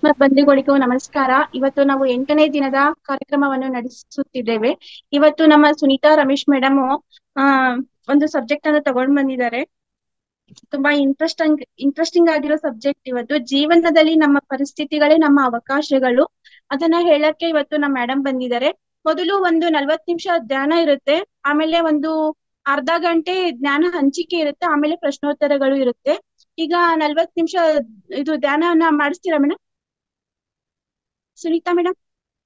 ಬಂಧುಗಳಿಗೂ ನಮಸ್ಕಾರ ಇವತ್ತು ನಾವು ಎಂಟನೇ ದಿನದ ಕಾರ್ಯಕ್ರಮವನ್ನು ನಡೆಸುತ್ತಿದ್ದೇವೆ ಇವತ್ತು ನಮ್ಮ ಸುನೀತಾ ರಮೇಶ್ ಮೇಡಮ್ ಆ ಒಂದು ಸಬ್ಜೆಕ್ಟ್ ಅನ್ನು ತಗೊಂಡ್ ಬಂದಿದ್ದಾರೆ ತುಂಬಾ ಇಂಟ್ರೆಸ್ಟಿಂಗ್ ಇಂಟ್ರೆಸ್ಟಿಂಗ್ ಆಗಿರೋ ಸಬ್ಜೆಕ್ಟ್ ಇವತ್ತು ಜೀವನದಲ್ಲಿ ನಮ್ಮ ಪರಿಸ್ಥಿತಿಗಳೇ ನಮ್ಮ ಅವಕಾಶಗಳು ಅದನ್ನ ಹೇಳಕ್ಕೆ ಇವತ್ತು ನಮ್ಮ ಮೇಡಮ್ ಬಂದಿದ್ದಾರೆ ಮೊದಲು ಒಂದು ನಲ್ವತ್ ನಿಮಿಷ ಧ್ಯಾನ ಇರುತ್ತೆ ಆಮೇಲೆ ಒಂದು ಅರ್ಧ ಗಂಟೆ ಜ್ಞಾನ ಹಂಚಿಕೆ ಇರುತ್ತೆ ಆಮೇಲೆ ಪ್ರಶ್ನೋತ್ತರಗಳು ಇರುತ್ತೆ ಈಗ ನಲ್ವತ್ ನಿಮಿಷ ಇದು ಧ್ಯಾನವನ್ನ ಮಾಡಿಸ್ತೀರಾ ಮೇಡಮ್ ಸುನೀತಾ ಮೇಡಮ್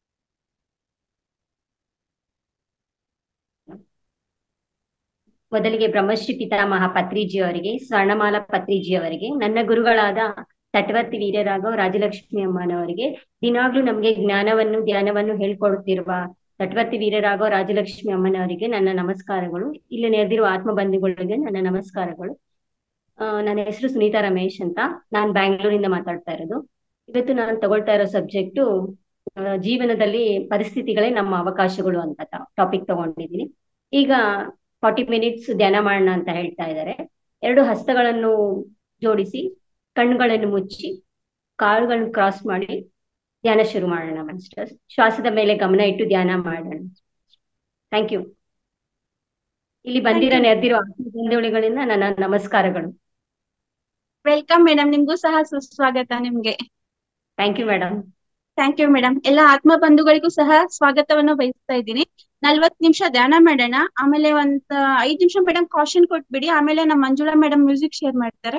ಮೊದಲಿಗೆ ಬ್ರಹ್ಮಶ್ರೀ ಪಿತಾಮಹ ಪತ್ರಿಜಿ ಅವರಿಗೆ ಸ್ವರ್ಣಮಾಲಾ ಪತ್ರಿಜಿ ಅವರಿಗೆ ನನ್ನ ಗುರುಗಳಾದ ತಟವರ್ತಿ ವೀರರಾಘವ್ ರಾಜಲಕ್ಷ್ಮಿ ಅಮ್ಮನವರಿಗೆ ದಿನಾಗ್ಲೂ ನಮಗೆ ಜ್ಞಾನವನ್ನು ಧ್ಯಾನವನ್ನು ಹೇಳ್ಕೊಡುತ್ತಿರುವ ತಟವರ್ತಿ ವೀರರಾಘವ್ ರಾಜಲಕ್ಷ್ಮಿ ಅಮ್ಮನವರಿಗೆ ನನ್ನ ನಮಸ್ಕಾರಗಳು ಇಲ್ಲಿ ನೆರೆದಿರುವ ಆತ್ಮ ಬಂಧುಗಳಿಗೆ ನನ್ನ ನಮಸ್ಕಾರಗಳು ಆ ನನ್ನ ಹೆಸರು ಸುನೀತಾ ರಮೇಶ್ ಅಂತ ನಾನ್ ಬ್ಯಾಂಗ್ಳೂರಿಂದ ಮಾತಾಡ್ತಾ ಇರೋದು ಇವತ್ತು ನಾನು ತಗೊಳ್ತಾ ಇರೋ ಸಬ್ಜೆಕ್ಟು ಜೀವನದಲ್ಲಿ ಪರಿಸ್ಥಿತಿಗಳೇ ನಮ್ಮ ಅವಕಾಶಗಳು ಅಂತ ಟಾಪಿಕ್ ತಗೊಂಡಿದ್ದೀನಿ ಈಗ ಫಾರ್ಟಿ ಮಿನಿಟ್ಸ್ ಧ್ಯಾನ ಮಾಡೋಣ ಅಂತ ಹೇಳ್ತಾ ಇದ್ದಾರೆ ಎರಡು ಹಸ್ತಗಳನ್ನು ಜೋಡಿಸಿ ಕಣ್ಣುಗಳನ್ನು ಮುಚ್ಚಿ ಕಾಳುಗಳನ್ನು ಕ್ರಾಸ್ ಮಾಡಿ ಧ್ಯಾನ ಶುರು ಮಾಡೋಣ ಮಾಸ್ಟರ್ಸ್ ಶ್ವಾಸದ ಮೇಲೆ ಗಮನ ಇಟ್ಟು ಧ್ಯಾನ ಮಾಡೋಣ ಥ್ಯಾಂಕ್ ಯು ಇಲ್ಲಿ ಬಂದಿರೋ ನೆರೆದಿರೋ ಬಂಧುಗಳಿಂದ ನನ್ನ ನಮಸ್ಕಾರಗಳು ವೆಲ್ಕಮ್ ಮೇಡಮ್ ನಿಮ್ಗೂ ಸಹ ಸುಸ್ವಾಗತ ನಿಮ್ಗೆ thank you madam thank you madam ಎಲ್ಲ ಆತ್ಮ ಬಂಧುಗಳಿಗೂ ಸಹ ಸ್ವಾಗತವನ್ನು ಬಯಸ್ತಾ ಇದ್ದೀನಿ ನಲ್ವತ್ ನಿಮಿಷ ಧ್ಯಾನ ಮಾಡೋಣ ಆಮೇಲೆ ಒಂದ್ ಐದ್ ನಿಮಿಷ ಮೇಡಮ್ ಕಾಶನ್ ಕೊಟ್ಬಿಡಿ ಆಮೇಲೆ ನಮ್ಮ ಮಂಜುಳಾ ಮೇಡಮ್ ಮ್ಯೂಸಿಕ್ ಶೇರ್ ಮಾಡ್ತಾರೆ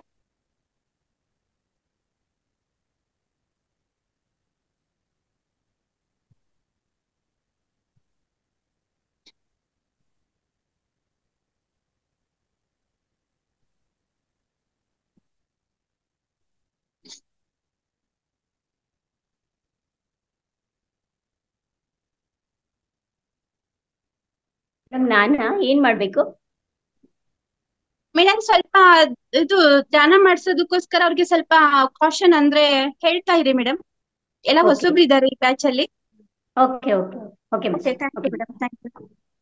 ನಾನ ಏನ್ ಮಾಡ್ಬೇಕು ಮೇಡಮ್ ಸ್ವಲ್ಪ ಇದು ಧ್ಯಾನ ಮಾಡ್ಸೋದಕ್ಕೋಸ್ಕರ ಅವ್ರಿಗೆ ಸ್ವಲ್ಪ ಕಾಶನ್ ಅಂದ್ರೆ ಹೇಳ್ತಾ ಇರಿ ಮೇಡಮ್ ಎಲ್ಲ Okay. ಹೊಸಬ್ರು ಇದ್ದಾರೆ ಈ ಬ್ಯಾಚ್ ಅಲ್ಲಿ okay okay okay okay thank you madam thank you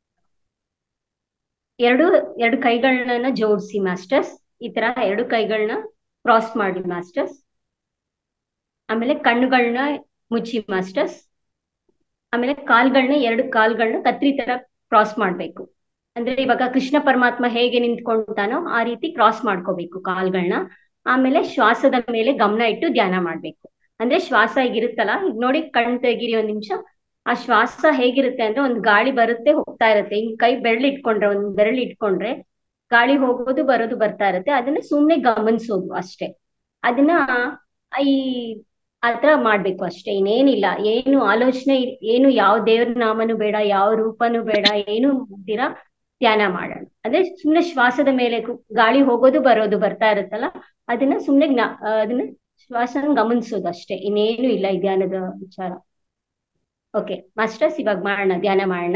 ಎರಡು ಎರಡು ಕೈಗಳನ್ನ ಜೋಡಿಸಿ ಮಾಸ್ಟರ್ಸ್ ಈ ತರ ಎರಡು ಕೈಗಳನ್ನ ಕ್ರಾಸ್ ಮಾಡಿ ಮಾಸ್ಟರ್ಸ್ ಆಮೇಲೆ ಕಣ್ಣುಗಳನ್ನ ಮುಚ್ಚಿ ಮಾಸ್ಟರ್ಸ್ ಆಮೇಲೆ ಕಾಲ್ಗಳನ್ನ ಎರಡು ಕಾಲ್ಗಳನ್ನ ಕತ್ರಿ ತರ ಕ್ರಾಸ್ ಮಾಡ್ಬೇಕು ಅಂದ್ರೆ ಇವಾಗ ಕೃಷ್ಣ ಪರಮಾತ್ಮ ಹೇಗೆ ನಿಂತ್ಕೊಂತಾನೋ ಆ ರೀತಿ ಕ್ರಾಸ್ ಮಾಡ್ಕೋಬೇಕು ಕಾಲ್ಗಳನ್ನ ಆಮೇಲೆ ಶ್ವಾಸದ ಮೇಲೆ ಗಮನ ಇಟ್ಟು ಧ್ಯಾನ ಮಾಡ್ಬೇಕು ಅಂದ್ರೆ ಶ್ವಾಸ ಹೇಗಿರುತ್ತಲ್ಲ ಈಗ ನೋಡಿ ಕಣ್ ತೆಗೀರಿ ಒಂದ್ ನಿಮಿಷ ಆ ಶ್ವಾಸ ಹೇಗಿರುತ್ತೆ ಅಂದ್ರೆ ಒಂದ್ ಗಾಳಿ ಬರುತ್ತೆ ಹೋಗ್ತಾ ಇರುತ್ತೆ ಹಿಂಗ್ ಕೈ ಬೆರಳು ಇಟ್ಕೊಂಡ್ರೆ ಒಂದ್ ಬೆರಳು ಇಟ್ಕೊಂಡ್ರೆ ಗಾಳಿ ಹೋಗೋದು ಬರೋದು ಬರ್ತಾ ಇರುತ್ತೆ ಅದನ್ನ ಸುಮ್ನೆ ಗಮನಿಸೋದು ಅಷ್ಟೇ ಅದನ್ನ ಈ ಆತರ ಮಾಡ್ಬೇಕು ಅಷ್ಟೇ ಇನ್ನೇನಿಲ್ಲ ಏನು ಆಲೋಚನೆ ಏನು ಯಾವ ದೇವ್ರ ನಾಮನು ಬೇಡ ಯಾವ ರೂಪನು ಬೇಡ ಏನು ಮಾಡ್ತೀರಾ ಧ್ಯಾನ ಮಾಡೋಣ ಅಂದ್ರೆ ಸುಮ್ನೆ ಶ್ವಾಸದ ಮೇಲೆ ಕು- ಗಾಳಿ ಹೋಗೋದು ಬರೋದು ಬರ್ತಾ ಇರುತ್ತಲ್ಲ ಅದನ್ನ ಸುಮ್ನೆ ಜ್ಞಾ- ಆ, ಅದನ್ನ ಶ್ವಾಸನ ಗಮನಿಸೋದು ಅಷ್ಟೇ ಇನ್ನೇನು ಇಲ್ಲ ಈ ಧ್ಯಾನದ ವಿಚಾರ ಓಕೆ ಮಾಸ್ಟರ್ಸ್ ಇವಾಗ ಮಾಡೋಣ ಧ್ಯಾನ ಮಾಡೋಣ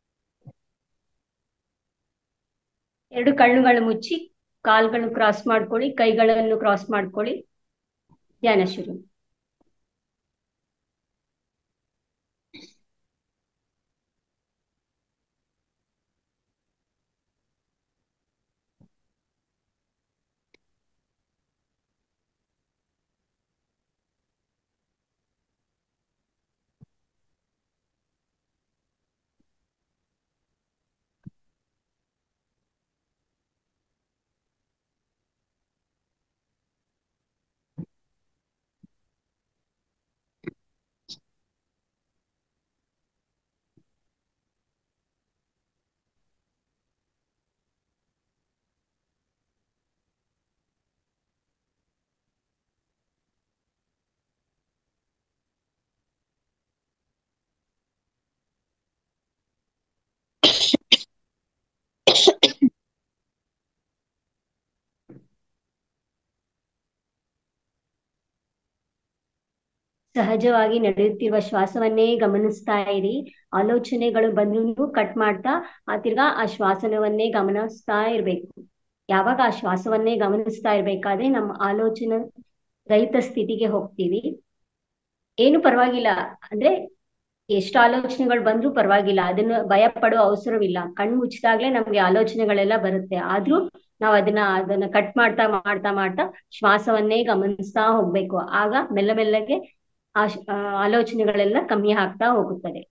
ಎರಡು ಕಣ್ಣುಗಳು ಮುಚ್ಚಿ ಕಾಲ್ಗಳನ್ನು ಕ್ರಾಸ್ ಮಾಡ್ಕೊಳ್ಳಿ ಕೈಗಳನ್ನು ಕ್ರಾಸ್ ಮಾಡ್ಕೊಳ್ಳಿ ಧ್ಯಾನ ಶುರು ಸಹಜವಾಗಿ ನಡೆಯುತ್ತಿರುವ ಶ್ವಾಸವನ್ನೇ ಗಮನಿಸ್ತಾ ಇರಿ ಆಲೋಚನೆಗಳು ಬಂದ್ರು ಕಟ್ ಮಾಡ್ತಾ ಆ ತಿರ್ಗಾ ಆ ಶ್ವಾಸನವನ್ನೇ ಗಮನಿಸ್ತಾ ಇರ್ಬೇಕು ಯಾವಾಗ ಆ ಶ್ವಾಸವನ್ನೇ ಗಮನಿಸ್ತಾ ಇರ್ಬೇಕಾದ್ರೆ ನಮ್ಮ ಆಲೋಚನೆ ರಹಿತ ಸ್ಥಿತಿಗೆ ಹೋಗ್ತೀವಿ ಏನು ಪರವಾಗಿಲ್ಲ ಅಂದ್ರೆ ಎಷ್ಟು ಆಲೋಚನೆಗಳು ಬಂದ್ರೂ ಪರವಾಗಿಲ್ಲ ಅದನ್ನ ಭಯ ಪಡೋ ಅವಸರವಿಲ್ಲ ಕಣ್ ಮುಚ್ಚಿದಾಗ್ಲೇ ನಮ್ಗೆ ಆಲೋಚನೆಗಳೆಲ್ಲ ಬರುತ್ತೆ ಆದ್ರೂ ನಾವ್ ಅದನ್ನ ಅದನ್ನ ಕಟ್ ಮಾಡ್ತಾ ಮಾಡ್ತಾ ಮಾಡ್ತಾ ಶ್ವಾಸವನ್ನೇ ಗಮನಿಸ್ತಾ ಹೋಗ್ಬೇಕು ಆಗ ಮೆಲ್ಲ ಮೆಲ್ಲಗೆ ಆಶ್- ಆ, ಆಲೋಚನೆಗಳೆಲ್ಲ ಕಮ್ಮಿ ಆಗ್ತಾ ಹೋಗುತ್ತದೆ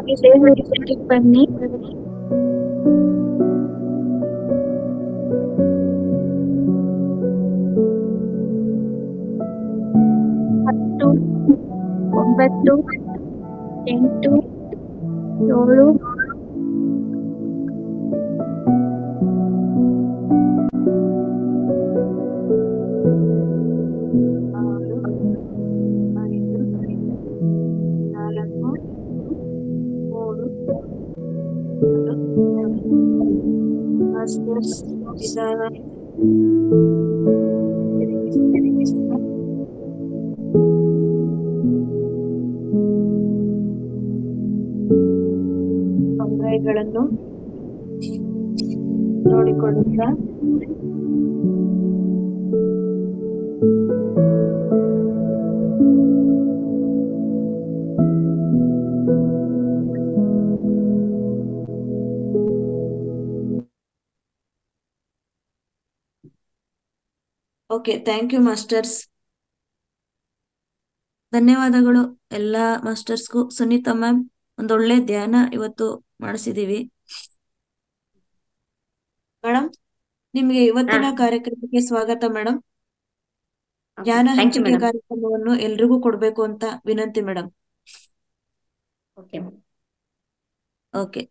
ಇದೇ ಊರಿಗೆ ಬನ್ನಿ ಹತ್ತು ಒಂಬತ್ತು ಎಂಟು ಏಳು ಆರು ಐದು ನಾಲ್ಕು ಮೂರು ಮಾಸ್ಟರ್ಸ್ ನಿಧಾನ ತಿರುಗಿಸಿ ತಿರುಗಿಸಿ ತೊಂದರೆಗಳನ್ನು ನೋಡಿಕೊಳ್ಳುತ್ತಾ ಓಕೆ ಥ್ಯಾಂಕ್ ಯು ಮಾಸ್ಟರ್ಸ್ ಧನ್ಯವಾದಗಳು ಎಲ್ಲ ಮಾಸ್ಟರ್ಸ್ಗೂ ಸುನೀತಾ ಮ್ಯಾಮ್ ಒಂದೊಳ್ಳೆ ಧ್ಯಾನ ಇವತ್ತು ಮಾಡಿಸಿದೀವಿ ಮೇಡಮ್ ನಿಮ್ಗೆ ಇವತ್ತಿನ ಹಾ. ಕಾರ್ಯಕ್ರಮಕ್ಕೆ ಸ್ವಾಗತ ಮೇಡಮ್ Okay, ಜ್ಞಾನ thank you, ಹಂಚಿಕೆ madam. ಕಾರ್ಯಕ್ರಮವನ್ನು ಎಲ್ರಿಗೂ ಕೊಡ್ಬೇಕು ಅಂತ ವಿನಂತಿ ಮೇಡಮ್ Okay, madam. ಓಕೆ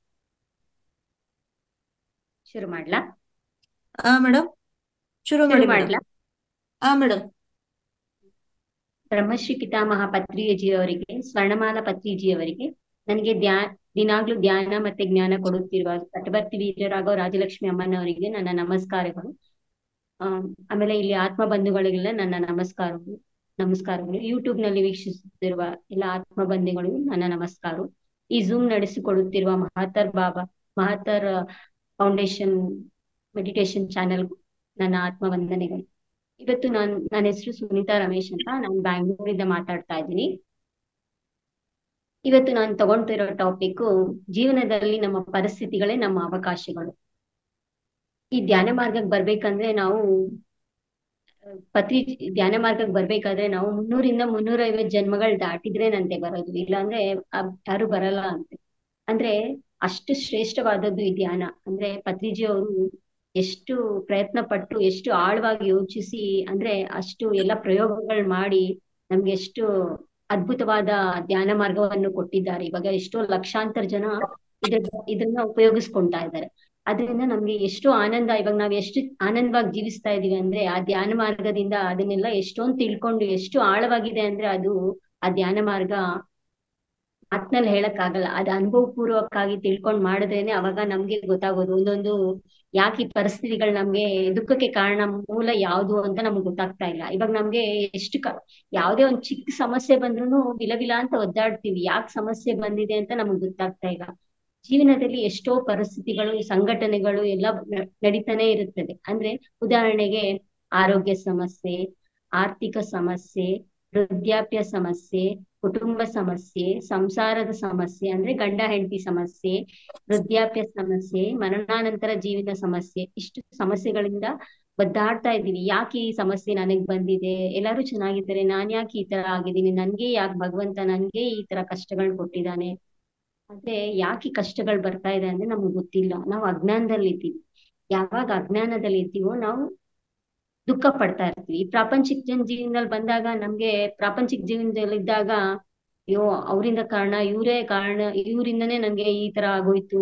ಶುರು ಮಾಡ್ಲಾ ಹಾ ಮೇಡಮ್ ಶುರು ಶುರು ಮಾಡಿ ಮೇಡಮ್ ಮಾಡ್ಲಾ ಹಾ ಮೇಡಮ್ ಬ್ರಹ್ಮಶ್ರೀ ಪಿತಾಮಹ ಪತ್ರಿಯಜಿಯವರಿಗೆ ಸ್ವರ್ಣಮಾಲಾ ಪತ್ರಿಜಿಯವರಿಗೆ ನನಗೆ ಧ್ಯಾನ ದಿನಾಗ್ಲೂ ಧ್ಯಾನ ಮತ್ತೆ ಜ್ಞಾನ ಕೊಡುತ್ತಿರುವ ಕಟಬರ್ತಿ ವೀರರಾಘವ ರಾಜಲಕ್ಷ್ಮಿ ಅಮ್ಮನವರಿಗೆ ನನ್ನ ನಮಸ್ಕಾರಗಳು ಆ, ಆಮೇಲೆ ಇಲ್ಲಿ ಆತ್ಮ ಬಂಧುಗಳಿಗೆಲ್ಲ ನನ್ನ ನಮಸ್ಕಾರಗಳು ನಮಸ್ಕಾರಗಳು ಯೂಟ್ಯೂಬ್ ನಲ್ಲಿ ವೀಕ್ಷಿಸುತ್ತಿರುವ ಎಲ್ಲ ಆತ್ಮ ಬಂಧುಗಳಿಗೂ ನನ್ನ ನಮಸ್ಕಾರ ಈ ಝೂಮ್ ನಡೆಸಿಕೊಡುತ್ತಿರುವ ಮಹಾತರ್ ಬಾಬಾ ಮಹಾತರ್ ಫೌಂಡೇಶನ್ ಮೆಡಿಟೇಷನ್ ಚಾನೆಲ್ ನನ್ನ ಆತ್ಮ ವಂದನೆಗಳು ಇವತ್ತು ನಾನು ನನ್ನ ಹೆಸರು ಸುನೀತಾ ರಮೇಶ್ ಅಂತ ನಾನು ಬ್ಯಾಂಗ್ಳೂರಿಂದ ಮಾತಾಡ್ತಾ ಇದ್ದೀನಿ ಇವತ್ತು ನಾನು ತಗೊಂತಿರೋ ಟಾಪಿಕ್ ಜೀವನದಲ್ಲಿ ನಮ್ಮ ಪರಿಸ್ಥಿತಿಗಳೇ ನಮ್ಮ ಅವಕಾಶಗಳು ಈ ಧ್ಯಾನ ಮಾರ್ಗಕ್ಕೆ ಬರ್ಬೇಕಂದ್ರೆ ನಾವು ಆ, ಪತ್ರಿ ಧ್ಯಾನ ಮಾರ್ಗಕ್ಕೆ ಬರ್ಬೇಕಾದ್ರೆ ನಾವು ಮುನ್ನೂರಿಂದ ಮುನ್ನೂರ ಐವತ್ತು ಜನ್ಮಗಳು ದಾಟಿದ್ರೇನಂತೆ ಬರೋದು ಇಲ್ಲಾಂದ್ರೆ ಆ- ಯಾರು ಬರಲ್ಲ ಅಂತೆ ಅಂದ್ರೆ ಅಷ್ಟು ಶ್ರೇಷ್ಠವಾದದ್ದು ಈ ಧ್ಯಾನ ಅಂದ್ರೆ ಪತ್ರಿಜಿ ಅವರು ಎಷ್ಟು ಪ್ರಯತ್ನ ಪಟ್ಟು ಎಷ್ಟು ಆಳವಾಗಿ ಯೋಚಿಸಿ ಅಂದ್ರೆ ಅಷ್ಟು ಎಲ್ಲ ಪ್ರಯೋಗಗಳು ಮಾಡಿ ನಮ್ಗೆ ಎಷ್ಟು ಅದ್ಭುತವಾದ ಧ್ಯಾನ ಮಾರ್ಗವನ್ನು ಕೊಟ್ಟಿದ್ದಾರೆ ಇವಾಗ ಎಷ್ಟೋ ಲಕ್ಷಾಂತರ ಜನ ಇದ್ರ ಇದನ್ನ ಉಪಯೋಗಿಸ್ಕೊಂತಾ ಇದ್ದಾರೆ ಅದರಿಂದ ನಮ್ಗೆ ಎಷ್ಟು ಆನಂದ ಇವಾಗ ನಾವ್ ಎಷ್ಟು ಆನಂದವಾಗಿ ಜೀವಿಸ್ತಾ ಇದೀವಿ ಅಂದ್ರೆ ಆ ಧ್ಯಾನ ಮಾರ್ಗದಿಂದ ಅದನ್ನೆಲ್ಲ ಎಷ್ಟೊಂದು ತಿಳ್ಕೊಂಡು ಎಷ್ಟು ಆಳವಾಗಿದೆ ಅಂದ್ರೆ ಅದು ಆ ಧ್ಯಾನ ಮಾರ್ಗ ಮಾತ್ನಲ್ಲಿ ಹೇಳಕ್ ಆಗಲ್ಲ ಅದು ಅನುಭವ ಪೂರ್ವಕವಾಗಿ ತಿಳ್ಕೊಂಡ್ ಮಾಡಿದ್ರೇನೆ ಅವಾಗ ನಮ್ಗೆ ಗೊತ್ತಾಗೋದು ಒಂದೊಂದು ಯಾಕೆ ಈ ಪರಿಸ್ಥಿತಿಗಳು ನಮ್ಗೆ ದುಃಖಕ್ಕೆ ಕಾರಣ ಮೂಲ ಯಾವುದು ಅಂತ ನಮ್ಗೆ ಗೊತ್ತಾಗ್ತಾ ಇಲ್ಲ ಇವಾಗ ನಮ್ಗೆ ಎಷ್ಟು ಕ ಯಾವ್ದೇ ಒಂದ್ ಚಿಕ್ಕ ಸಮಸ್ಯೆ ಬಂದ್ರು ವಿಲ ವಿಲ ಅಂತ ಒದ್ದಾಡ್ತೀವಿ ಯಾಕೆ ಸಮಸ್ಯೆ ಬಂದಿದೆ ಅಂತ ನಮ್ಗೆ ಗೊತ್ತಾಗ್ತಾ ಇಲ್ಲ ಜೀವನದಲ್ಲಿ ಎಷ್ಟೋ ಪರಿಸ್ಥಿತಿಗಳು ಸಂಘಟನೆಗಳು ಎಲ್ಲ ನ- ನಡೀತಾನೆ ಇರುತ್ತದೆ ಅಂದ್ರೆ ಉದಾಹರಣೆಗೆ ಆರೋಗ್ಯ ಸಮಸ್ಯೆ ಆರ್ಥಿಕ ಸಮಸ್ಯೆ ವೃದ್ಧಾಪ್ಯ ಸಮಸ್ಯೆ ಕುಟುಂಬ ಸಮಸ್ಯೆ ಸಂಸಾರದ ಸಮಸ್ಯೆ ಅಂದ್ರೆ ಗಂಡ ಹೆಂಡತಿ ಸಮಸ್ಯೆ ವೃದ್ಧಾಪ್ಯ ಸಮಸ್ಯೆ ಮರಣಾನಂತರ ಜೀವನ ಸಮಸ್ಯೆ ಇಷ್ಟು ಸಮಸ್ಯೆಗಳಿಂದ ಒದ್ದಾಡ್ತಾ ಇದ್ದೀವಿ ಯಾಕೆ ಈ ಸಮಸ್ಯೆ ನನಗ್ ಬಂದಿದೆ ಎಲ್ಲರೂ ಚೆನ್ನಾಗಿದ್ದಾರೆ ನಾನ್ ಯಾಕೆ ಈ ತರ ಆಗಿದ್ದೀನಿ ನನ್ಗೆ ಯಾಕೆ ಭಗವಂತ ನನ್ಗೆ ಈ ತರ ಕಷ್ಟಗಳು ಕೊಟ್ಟಿದ್ದಾನೆ ಆದ್ರೆ ಯಾಕೆ ಈ ಕಷ್ಟಗಳು ಬರ್ತಾ ಇದೆ ಅಂದ್ರೆ ನಮ್ಗೆ ಗೊತ್ತಿಲ್ಲ ನಾವು ಅಜ್ಞಾನದಲ್ಲಿ ಇದ್ದೀವಿ ಯಾವಾಗ ಅಜ್ಞಾನದಲ್ಲಿ ಇರ್ತೀವೋ ನಾವು ದುಃಖ ಪಡ್ತಾ ಇರ್ತೀವಿ ಈ ಪ್ರಾಪಂಚಿಕ ಜನ ಜೀವನದಲ್ಲಿ ಬಂದಾಗ ನಮ್ಗೆ ಪ್ರಾಪಂಚಿಕ ಜೀವನದಲ್ಲಿ ಇದ್ದಾಗ ಅಯ್ಯೋ ಅವರಿಂದ ಕಾರಣ ಇವರೇ ಕಾರಣ ಇವರಿಂದನೇ ನನ್ಗೆ ಈ ತರ ಆಗೋಯ್ತು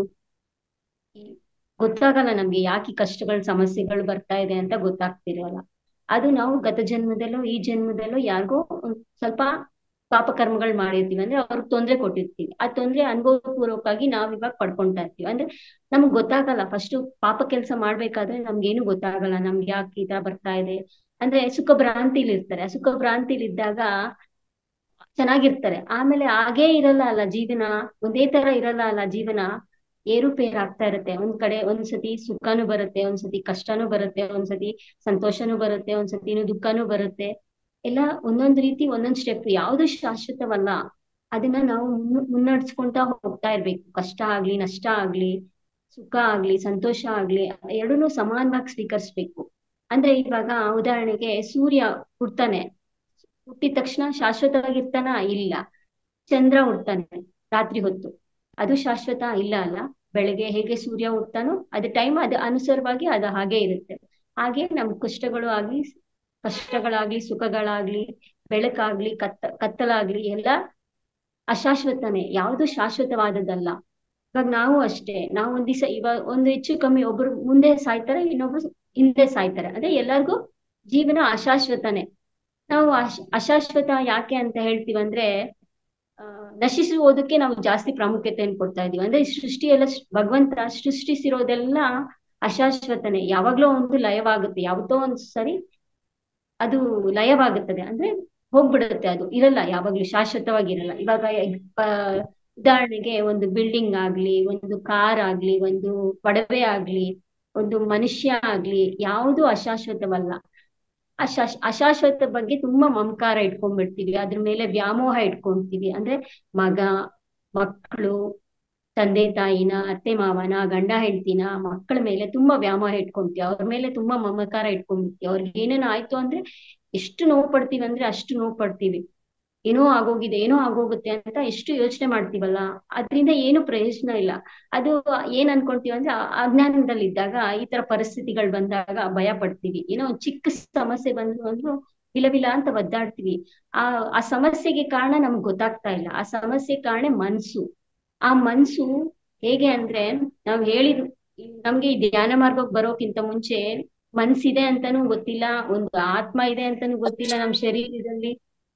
ಈ- ಗೊತ್ತಾಗಲ್ಲ ನಮ್ಗೆ ಯಾಕೆ ಈ ಕಷ್ಟಗಳು ಸಮಸ್ಯೆಗಳು ಬರ್ತಾ ಇದೆ ಅಂತ ಗೊತ್ತಾಗ್ತಿರಲ್ಲ ಅದು ನಾವು ಗತ ಜನ್ಮದಲ್ಲೋ ಈ ಜನ್ಮದಲ್ಲೋ ಯಾರಿಗೋ ಒಂದ್ ಸ್ವಲ್ಪ ಪಾಪ ಕರ್ಮಗಳು ಮಾಡಿರ್ತೀವಿ ಅಂದ್ರೆ ಅವ್ರಿಗೆ ತೊಂದ್ರೆ ಕೊಟ್ಟಿರ್ತೀವಿ ಆ ತೊಂದ್ರೆ ಅನುಭವ ಪೂರ್ವಕವಾಗಿ ನಾವ್ ಇವಾಗ ಪಡ್ಕೊಂತಾ ಇರ್ತೀವಿ ಅಂದ್ರೆ ನಮ್ಗ್ ಗೊತ್ತಾಗಲ್ಲ ಫಸ್ಟ್ ಪಾಪ ಕೆಲಸ ಮಾಡ್ಬೇಕಾದ್ರೆ ನಮ್ಗೇನು ಗೊತ್ತಾಗಲ್ಲ ನಮ್ಗೆ ಯಾಕೆ ಈ ತರ ಬರ್ತಾ ಇದೆ ಅಂದ್ರೆ ಸುಖ ಭ್ರಾಂತಿಲಿ ಇರ್ತಾರೆ ಆ ಸುಖ ಭ್ರಾಂತಿಲಿ ಇದ್ದಾಗ ಚೆನ್ನಾಗಿರ್ತಾರೆ ಆಮೇಲೆ ಹಾಗೇ ಇರಲ್ಲ ಅಲ್ಲ ಜೀವನ ಒಂದೇ ತರ ಇರಲ್ಲ ಅಲ್ಲ ಜೀವನ ಏರುಪೇರು ಆಗ್ತಾ ಇರುತ್ತೆ ಒಂದ್ ಕಡೆ ಒಂದ್ಸತಿ ಸುಖನೂ ಬರುತ್ತೆ ಒಂದ್ಸತಿ ಕಷ್ಟನೂ ಬರುತ್ತೆ ಒಂದ್ಸತಿ ಸಂತೋಷನೂ ಬರುತ್ತೆ ಒಂದ್ಸತಿ ದುಃಖನೂ ಬರುತ್ತೆ ಎಲ್ಲ ಒಂದೊಂದ್ ರೀತಿ ಒಂದೊಂದ್ ಸ್ಟೆಪ್ ಯಾವ್ದು ಶಾಶ್ವತವಲ್ಲ ಅದನ್ನ ನಾವು ಮುನ್ನ- ಮುನ್ನಡೆಸ್ಕೊಂತಾ ಹೋಗ್ತಾ ಇರ್ಬೇಕು ಕಷ್ಟ ಆಗ್ಲಿ ನಷ್ಟ ಆಗ್ಲಿ ಸುಖ ಆಗ್ಲಿ ಸಂತೋಷ ಆಗ್ಲಿ ಎರಡನ್ನೂ ಸಮಾನವಾಗಿ ಸ್ವೀಕರಿಸ್ಬೇಕು ಅಂದ್ರೆ ಇವಾಗ ಉದಾಹರಣೆಗೆ ಸೂರ್ಯ ಹುಡ್ತಾನೆ ಹುಟ್ಟಿದ ತಕ್ಷಣ ಶಾಶ್ವತವಾಗಿರ್ತಾನ ಇಲ್ಲ ಚಂದ್ರ ಹುಡ್ತಾನೆ ರಾತ್ರಿ ಹೊತ್ತು ಅದು ಶಾಶ್ವತ ಇಲ್ಲ ಅಲ್ಲ ಬೆಳಗ್ಗೆ ಹೇಗೆ ಸೂರ್ಯ ಹುಟ್ತಾನೋ ಅದು ಟೈಮ್ ಅದು ಅನುಸಾರವಾಗಿ ಅದು ಹಾಗೆ ಇರುತ್ತೆ ಹಾಗೆ ನಮ್ ಕಷ್ಟಗಳು ಆಗ್ಲಿ ಕಷ್ಟಗಳಾಗ್ಲಿ ಸುಖಗಳಾಗ್ಲಿ ಬೆಳಕಾಗ್ಲಿ ಕತ್ತ ಕತ್ತಲಾಗ್ಲಿ ಎಲ್ಲ ಅಶಾಶ್ವತನೇ ಯಾವುದು ಶಾಶ್ವತವಾದದ್ದಲ್ಲ ಇವಾಗ ನಾವು ಅಷ್ಟೇ ನಾವು ಒಂದ್ ದಿವಸ ಇವಾಗ ಒಂದು ಹೆಚ್ಚು ಕಮ್ಮಿ ಒಬ್ರು ಮುಂದೆ ಸಾಯ್ತಾರೆ ಇನ್ನೊಬ್ರು ಹಿಂದೆ ಸಾಯ್ತಾರೆ ಅಂದ್ರೆ ಎಲ್ಲರಿಗೂ ಜೀವನ ಅಶಾಶ್ವತನೇ ನಾವು ಅಶ್ ಅಶಾಶ್ವತ ಯಾಕೆ ಅಂತ ಹೇಳ್ತೀವಂದ್ರೆ ಆ ನಶಿಸುವುದಕ್ಕೆ ನಾವು ಜಾಸ್ತಿ ಪ್ರಾಮುಖ್ಯತೆಯನ್ನು ಕೊಡ್ತಾ ಇದೀವಿ ಅಂದ್ರೆ ಈ ಸೃಷ್ಟಿ ಎಲ್ಲ ಭಗವಂತ ಸೃಷ್ಟಿಸಿರೋದೆಲ್ಲ ಅಶಾಶ್ವತನೇ ಯಾವಾಗ್ಲೋ ಒಂದು ಲಯವಾಗುತ್ತೆ ಯಾವತ್ತೋ ಒಂದ್ ಸರಿ ಅದು ಲಯವಾಗುತ್ತದೆ ಅಂದ್ರೆ ಹೋಗ್ಬಿಡುತ್ತೆ ಅದು ಇರಲ್ಲ ಯಾವಾಗ್ಲೂ ಶಾಶ್ವತವಾಗಿರಲ್ಲ ಇವಾಗ ಆ, ಉದಾಹರಣೆಗೆ ಒಂದು ಬಿಲ್ಡಿಂಗ್ ಆಗ್ಲಿ ಒಂದು ಕಾರ್ ಆಗ್ಲಿ ಒಂದು ಒಡವೆ ಆಗ್ಲಿ ಒಂದು ಮನುಷ್ಯ ಆಗ್ಲಿ ಯಾವುದು ಅಶಾಶ್ವತವಲ್ಲ ಅಶಾಶ್ ಅಶಾಶ್ವತ ಬಗ್ಗೆ ತುಂಬಾ ಮಮಕಾರ ಇಟ್ಕೊಂಡ್ಬಿಡ್ತೀವಿ ಅದ್ರ ಮೇಲೆ ವ್ಯಾಮೋಹ ಇಟ್ಕೊಂತೀವಿ ಅಂದ್ರೆ ಮಗ ಮಕ್ಕಳು ತಂದೆ ತಾಯಿನ ಅತ್ತೆ ಮಾವನ ಗಂಡ ಹೆಂಡತಿನ ಮಕ್ಕಳ ಮೇಲೆ ತುಂಬಾ ವ್ಯಾಮೋಹ ಇಟ್ಕೊಂತೀವಿ ಅವ್ರ ಮೇಲೆ ತುಂಬಾ ಮಮಕಾರ ಇಟ್ಕೊಂಡ್ಬಿಡ್ತೀವಿ ಅವ್ರಿಗೆ ಏನೇನೋ ಆಯ್ತು ಅಂದ್ರೆ ಎಷ್ಟು ನೋವು ಪಡ್ತೀವಿ ಅಂದ್ರೆ ಅಷ್ಟು ನೋವು ಪಡ್ತೀವಿ ಏನೋ ಆಗೋಗಿದೆ ಏನೋ ಆಗೋಗುತ್ತೆ ಅಂತ ಎಷ್ಟು ಯೋಚನೆ ಮಾಡ್ತೀವಲ್ಲ ಅದರಿಂದ ಏನು ಪ್ರಯೋಜನ ಇಲ್ಲ ಅದು ಏನ್ ಅನ್ಕೊಂತೀವಿ ಅಂದ್ರೆ ಆ- ಅಜ್ಞಾನದಲ್ಲಿದ್ದಾಗ ಈ ತರ ಪರಿಸ್ಥಿತಿಗಳು ಬಂದಾಗ ಭಯ ಪಡ್ತೀವಿ ಏನೋ ಒಂದ್ ಚಿಕ್ಕ ಸಮಸ್ಯೆ ಬಂದ್ರು ಅಂದ್ರು ವಿಲ ವಿಲ ಅಂತ ಒದ್ದಾಡ್ತೀವಿ ಆ ಆ ಸಮಸ್ಯೆಗೆ ಕಾರಣ ನಮ್ಗೆ ಗೊತ್ತಾಗ್ತಾ ಇಲ್ಲ ಆ ಸಮಸ್ಯೆ ಕಾರಣ ಮನ್ಸು ಆ ಮನ್ಸು ಹೇಗೆ ಅಂದ್ರೆ ನಾವ್ ಹೇಳಿದ್ ನಮ್ಗೆ ಈ ಧ್ಯಾನ ಮಾರ್ಗಕ್ಕೆ ಬರೋಕ್ಕಿಂತ ಮುಂಚೆ ಮನ್ಸಿದೆ ಅಂತಾನೂ ಗೊತ್ತಿಲ್ಲ ಒಂದು ಆತ್ಮ ಇದೆ ಅಂತಾನೂ ಗೊತ್ತಿಲ್ಲ ನಮ್ ಶರೀರದಲ್ಲಿ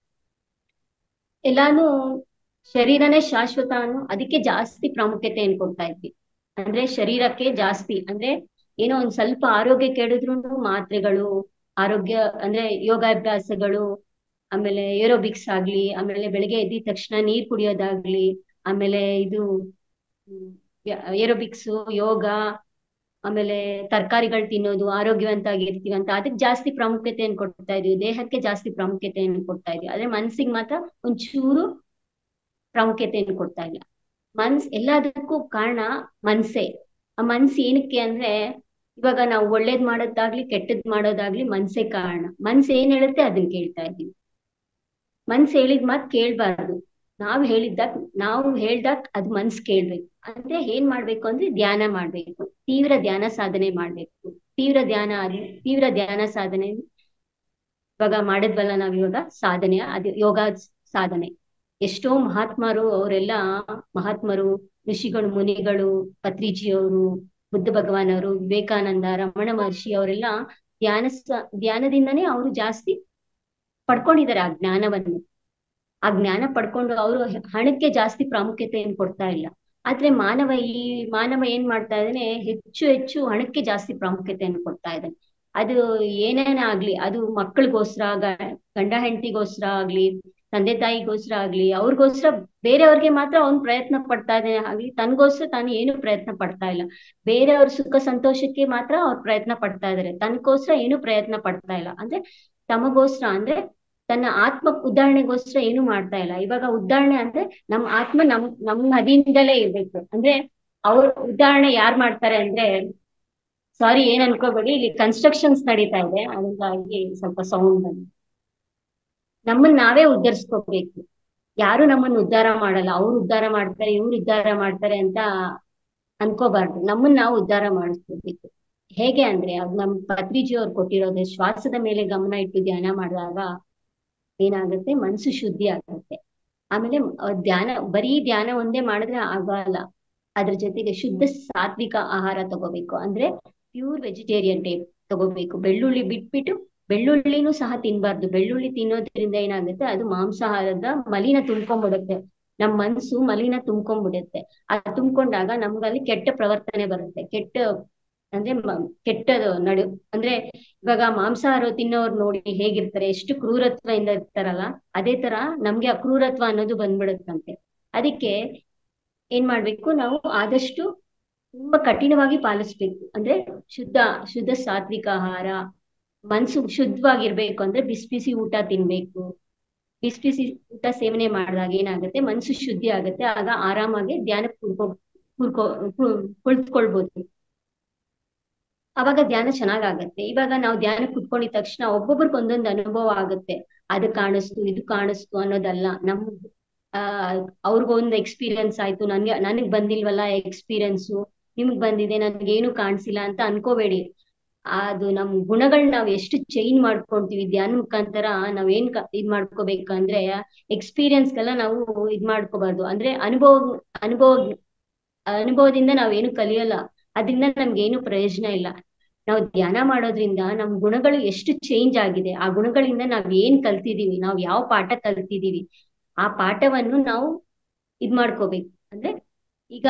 ಎಲ್ಲಾನು ಶರೀರನೇ ಶಾಶ್ವತ ಅನ್ನೋ ಅದಕ್ಕೆ ಜಾಸ್ತಿ ಪ್ರಾಮುಖ್ಯತೆಯನ್ನು ಕೊಡ್ತಾ ಇದ್ವಿ ಅಂದ್ರೆ ಶರೀರಕ್ಕೆ ಜಾಸ್ತಿ ಅಂದ್ರೆ ಏನೋ ಒಂದ್ ಸ್ವಲ್ಪ ಆರೋಗ್ಯ ಕೆಡಿದ್ರು ಮಾತ್ರೆಗಳು ಆರೋಗ್ಯ ಅಂದ್ರೆ ಯೋಗಾಭ್ಯಾಸಗಳು ಆಮೇಲೆ ಏರೋಬಿಕ್ಸ್ ಆಗ್ಲಿ ಆಮೇಲೆ ಬೆಳಿಗ್ಗೆ ಎದ್ದಿದ ತಕ್ಷಣ ನೀರ್ ಕುಡಿಯೋದಾಗ್ಲಿ ಆಮೇಲೆ ಇದು ಏರೋಬಿಕ್ಸ್ ಯೋಗ ಆಮೇಲೆ ತರಕಾರಿಗಳು ತಿನ್ನೋದು ಆರೋಗ್ಯವಂತ ಆಗಿರ್ತೀವಿ ಅಂತ ಅದಕ್ಕೆ ಜಾಸ್ತಿ ಪ್ರಾಮುಖ್ಯತೆಯನ್ನು ಕೊಡ್ತಾ ಇದೀವಿ ದೇಹಕ್ಕೆ ಜಾಸ್ತಿ ಪ್ರಾಮುಖ್ಯತೆಯನ್ನು ಕೊಡ್ತಾ ಇದೀವಿ ಆದ್ರೆ ಮನ್ಸಿಗೆ ಮಾತ್ರ ಒಂಚೂರು ಪ್ರಾಮುಖ್ಯತೆಯನ್ನು ಕೊಡ್ತಾ ಇಲ್ಲ ಮನ್ಸ್ ಎಲ್ಲದಕ್ಕೂ ಕಾರಣ ಮನ್ಸೇ ಆ ಮನ್ಸ್ ಏನಕ್ಕೆ ಅಂದ್ರೆ ಇವಾಗ ನಾವು ಒಳ್ಳೇದ್ ಮಾಡೋದಾಗ್ಲಿ ಕೆಟ್ಟದ್ ಮಾಡೋದಾಗ್ಲಿ ಮನ್ಸೇ ಕಾರಣ ಮನ್ಸ್ ಏನ್ ಹೇಳುತ್ತೆ ಅದನ್ನ ಕೇಳ್ತಾ ಇದೀವಿ ಮನ್ಸ್ ಹೇಳಿದ್ ಮಾತ್ ಕೇಳ್ಬಾರ್ದು ನಾವ್ ಹೇಳಿದ್ದಾಗ ನಾವು ಹೇಳ್ದಾಗ ಅದ್ ಮನ್ಸ್ ಕೇಳ್ಬೇಕು ಅಂದ್ರೆ ಏನ್ ಮಾಡ್ಬೇಕು ಅಂದ್ರೆ ಧ್ಯಾನ ಮಾಡ್ಬೇಕು ತೀವ್ರ ಧ್ಯಾನ ಸಾಧನೆ ಮಾಡ್ಬೇಕು ತೀವ್ರ ಧ್ಯಾನ ಆದ್- ತೀವ್ರ ಧ್ಯಾನ ಸಾಧನೆ ಇವಾಗ ಮಾಡಿದ್ವಲ್ಲ ನಾವ್ ಇವಾಗ ಸಾಧನೆ ಅದು ಯೋಗ ಸಾಧನೆ ಎಷ್ಟೋ ಮಹಾತ್ಮರು ಅವರೆಲ್ಲ ಮಹಾತ್ಮರು ಋಷಿಗಳು ಮುನಿಗಳು ಪತ್ರಿಜಿಯವರು ಬುದ್ಧ ಭಗವಾನ್ ಅವರು ವಿವೇಕಾನಂದ ರಮಣ ಮಹರ್ಷಿ ಅವರೆಲ್ಲ ಧ್ಯಾನ ಸ- ಧ್ಯಾನದಿಂದನೇ ಅವರು ಜಾಸ್ತಿ ಪಡ್ಕೊಂಡಿದ್ದಾರೆ ಆ ಜ್ಞಾನವನ್ನು ಆ ಜ್ಞಾನ ಪಡ್ಕೊಂಡು ಅವರು ಹಣಕ್ಕೆ ಜಾಸ್ತಿ ಪ್ರಾಮುಖ್ಯತೆಯನ್ನು ಕೊಡ್ತಾ ಇಲ್ಲ ಆದ್ರೆ ಮಾನವ ಈ ಮಾನವ ಏನ್ ಮಾಡ್ತಾ ಇದ್ದಾನೆ ಹೆಚ್ಚು ಹೆಚ್ಚು ಹಣಕ್ಕೆ ಜಾಸ್ತಿ ಪ್ರಾಮುಖ್ಯತೆಯನ್ನು ಕೊಡ್ತಾ ಇದ್ದಾನೆ ಅದು ಏನೇನೇ ಆಗ್ಲಿ ಅದು ಮಕ್ಕಳಿಗೋಸ್ಕರ ಗ- ಗಂಡ ಹೆಂಡತಿಗೋಸ್ಕರ ಆಗ್ಲಿ ತಂದೆ ತಾಯಿಗೋಸ್ಕರ ಆಗ್ಲಿ ಅವ್ರಿಗೋಸ್ಕರ ಬೇರೆಯವ್ರಿಗೆ ಮಾತ್ರ ಅವ್ನ್ ಪ್ರಯತ್ನ ಪಡ್ತಾ ಇದ್ದಾನೆ ಆಗ್ಲಿ ತನ್ಗೋಸ್ಕರ ತಾನು ಏನು ಪ್ರಯತ್ನ ಪಡ್ತಾ ಇಲ್ಲ ಬೇರೆಯವ್ರ ಸುಖ ಸಂತೋಷಕ್ಕೆ ಮಾತ್ರ ಅವ್ರು ಪ್ರಯತ್ನ ಪಡ್ತಾ ಇದಾರೆ ತನಗೋಸ್ಕರ ಏನು ಪ್ರಯತ್ನ ಪಡ್ತಾ ಇಲ್ಲ ಅಂದ್ರೆ ತಮಗೋಸ್ಕರ ಅಂದ್ರೆ ತನ್ನ ಆತ್ಮ ಉದ್ಧಾರಣೆಗೋಸ್ಕರ ಏನು ಮಾಡ್ತಾ ಇಲ್ಲ ಇವಾಗ ಉದ್ಧಾರಣೆ ಅಂದ್ರೆ ನಮ್ಮ ಆತ್ಮ ನಮ್ ನಮ್ಮ ಅಧೀನದಲ್ಲೇ ಇರ್ಬೇಕು ಅಂದ್ರೆ ಅವ್ರ ಉದ್ಧಾರಣೆ ಯಾರ್ ಮಾಡ್ತಾರೆ ಅಂದ್ರೆ ಸಾರಿ ಏನ್ ಅನ್ಕೋಬೇಡಿ ಇಲ್ಲಿ ಕನ್ಸ್ಟ್ರಕ್ಷನ್ಸ್ ನಡೀತಾ ಇದೆ ಅದರಿಂದಾಗಿ ಸ್ವಲ್ಪ ಸೌಂಡ್ ಬಂದು ನಮ್ಮನ್ನ ನಾವೇ ಉದ್ಧರಿಸ್ಕೋಬೇಕು ಯಾರು ನಮ್ಮನ್ನ ಉದ್ಧಾರ ಮಾಡಲ್ಲ ಅವ್ರು ಉದ್ಧಾರ ಮಾಡ್ತಾರೆ ಇವ್ರು ಉದ್ಧಾರ ಮಾಡ್ತಾರೆ ಅಂತ ಅನ್ಕೋಬಾರ್ದು ನಮ್ಮನ್ನ ನಾವು ಉದ್ಧಾರ ಮಾಡಿಸ್ಕೋಬೇಕು ಹೇಗೆ ಅಂದ್ರೆ ಅದು ನಮ್ ಪತ್ರಿಜಿ ಅವ್ರು ಕೊಟ್ಟಿರೋದು ಶ್ವಾಸದ ಮೇಲೆ ಗಮನ ಇಟ್ಟು ಧ್ಯಾನ ಮಾಡಿದಾಗ ಏನಾಗುತ್ತೆ ಮನಸ್ಸು ಶುದ್ಧಿ ಆಗುತ್ತೆ ಆಮೇಲೆ ಅಹ್ ಧ್ಯಾನ ಬರೀ ಧ್ಯಾನ ಒಂದೇ ಮಾಡಿದ್ರೆ ಆಗಲ್ಲ ಅದ್ರ ಜೊತೆಗೆ ಶುದ್ಧ ಸಾತ್ವಿಕ ಆಹಾರ ತಗೋಬೇಕು ಅಂದ್ರೆ ಪ್ಯೂರ್ ವೆಜಿಟೇರಿಯನ್ ಟೈಪ್ ತಗೋಬೇಕು ಬೆಳ್ಳುಳ್ಳಿ ಬಿಟ್ಬಿಟ್ಟು ಬೆಳ್ಳುಳ್ಳಿನೂ ಸಹ ತಿನ್ಬಾರ್ದು ಬೆಳ್ಳುಳ್ಳಿ ತಿನ್ನೋದ್ರಿಂದ ಏನಾಗುತ್ತೆ ಅದು ಮಾಂಸಾಹಾರದ ಮಲಿನ ತುಂಬ್ಕೊಂಡ್ಬಿಡುತ್ತೆ ನಮ್ ಮನ್ಸು ಮಲಿನ ತುಂಬ್ಕೊಂಡ್ಬಿಡುತ್ತೆ ಅದು ತುಂಬ್ಕೊಂಡಾಗ ನಮ್ಗಲ್ಲಿ ಕೆಟ್ಟ ಪ್ರವರ್ತನೆ ಬರುತ್ತೆ ಕೆಟ್ಟ ಅಂದ್ರೆ ಮ- ಕೆಟ್ಟದು ನಡು ಅಂದ್ರೆ ಇವಾಗ ಮಾಂಸಾಹಾರ ತಿನ್ನೋರು ನೋಡಿ ಹೇಗಿರ್ತಾರೆ ಎಷ್ಟು ಕ್ರೂರತ್ವದಿಂದ ಇರ್ತಾರಲ್ಲ ಅದೇ ತರ ನಮ್ಗೆ ಅಕ್ರೂರತ್ವ ಅನ್ನೋದು ಬಂದ್ಬಿಡುತ್ತಂತೆ ಅದಕ್ಕೆ ಏನ್ ಮಾಡ್ಬೇಕು ನಾವು ಆದಷ್ಟು ತುಂಬಾ ಕಠಿಣವಾಗಿ ಪಾಲಿಸ್ಬೇಕು ಅಂದ್ರೆ ಶುದ್ಧ ಶುದ್ಧ ಸಾತ್ವಿಕ ಆಹಾರ ಮನ್ಸು ಶುದ್ಧವಾಗಿರ್ಬೇಕು ಅಂದ್ರೆ ಬಿಸಿ ಬಿಸಿ ಊಟ ತಿನ್ಬೇಕು ಬಿಸಿ ಬಿಸಿ ಊಟ ಸೇವನೆ ಮಾಡಿದಾಗ ಏನಾಗುತ್ತೆ ಮನ್ಸು ಶುದ್ಧಿ ಆಗುತ್ತೆ ಆಗ ಆರಾಮಾಗಿ ಧ್ಯಾನ ಕುಡ್ಕೊ ಕುಡ್ಕೊ ಕು- ಕುಳಿತುಕೊಳ್ಬೋದು ಅವಾಗ ಧ್ಯಾನ ಚೆನ್ನಾಗಾಗತ್ತೆ ಇವಾಗ ನಾವು ಧ್ಯಾನ ಕುತ್ಕೊಂಡಿದ ತಕ್ಷಣ ಒಬ್ಬೊಬ್ರಿಗೆ ಒಂದೊಂದು ಅನುಭವ ಆಗುತ್ತೆ ಅದು ಕಾಣಿಸ್ತು ಇದು ಕಾಣಿಸ್ತು ಅನ್ನೋದಲ್ಲ ನಮ್ ಆ ಅವ್ರಿಗೊಂದು ಎಕ್ಸ್ಪೀರಿಯನ್ಸ್ ಆಯ್ತು ನನ್ಗೆ ನನಗ್ ಬಂದಿಲ್ವಲ್ಲ ಎಕ್ಸ್ಪೀರಿಯನ್ಸು ನಿಮ್ಗ್ ಬಂದಿದೆ ನನ್ಗೆ ಏನು ಕಾಣಿಸಿಲ್ಲ ಅಂತ ಅನ್ಕೋಬೇಡಿ ಅದು ನಮ್ ಗುಣಗಳನ್ನ ನಾವ್ ಎಷ್ಟು ಚೇಂಜ್ ಮಾಡ್ಕೊಂತೀವಿ ಧ್ಯಾನ ಮುಖಾಂತರ ನಾವ್ ಏನ್ ಕ- ಇದ್ ಮಾಡ್ಕೋಬೇಕಂದ್ರೆ ಎಕ್ಸ್ಪೀರಿಯನ್ಸ್ ಗೆಲ್ಲ ನಾವು ಇದ್ ಮಾಡ್ಕೋಬಾರ್ದು ಅಂದ್ರೆ ಅನುಭವ ಅನುಭವ ಅನುಭವದಿಂದ ನಾವೇನು ಕಲಿಯಲ್ಲ ಅದರಿಂದ ನಮ್ಗೆ ಏನು ಪ್ರಯೋಜನ ಇಲ್ಲ ನಾವು ಧ್ಯಾನ ಮಾಡೋದ್ರಿಂದ ನಮ್ ಗುಣಗಳು ಎಷ್ಟು ಚೇಂಜ್ ಆಗಿದೆ ಆ ಗುಣಗಳಿಂದ ನಾವ್ ಏನ್ ಕಲ್ತಿದೀವಿ ನಾವ್ ಯಾವ ಪಾಠ ಕಲ್ತಿದೀವಿ ಆ ಪಾಠವನ್ನು ನಾವು ಇದ್ ಮಾಡ್ಕೋಬೇಕು ಅಂದ್ರೆ ಈಗ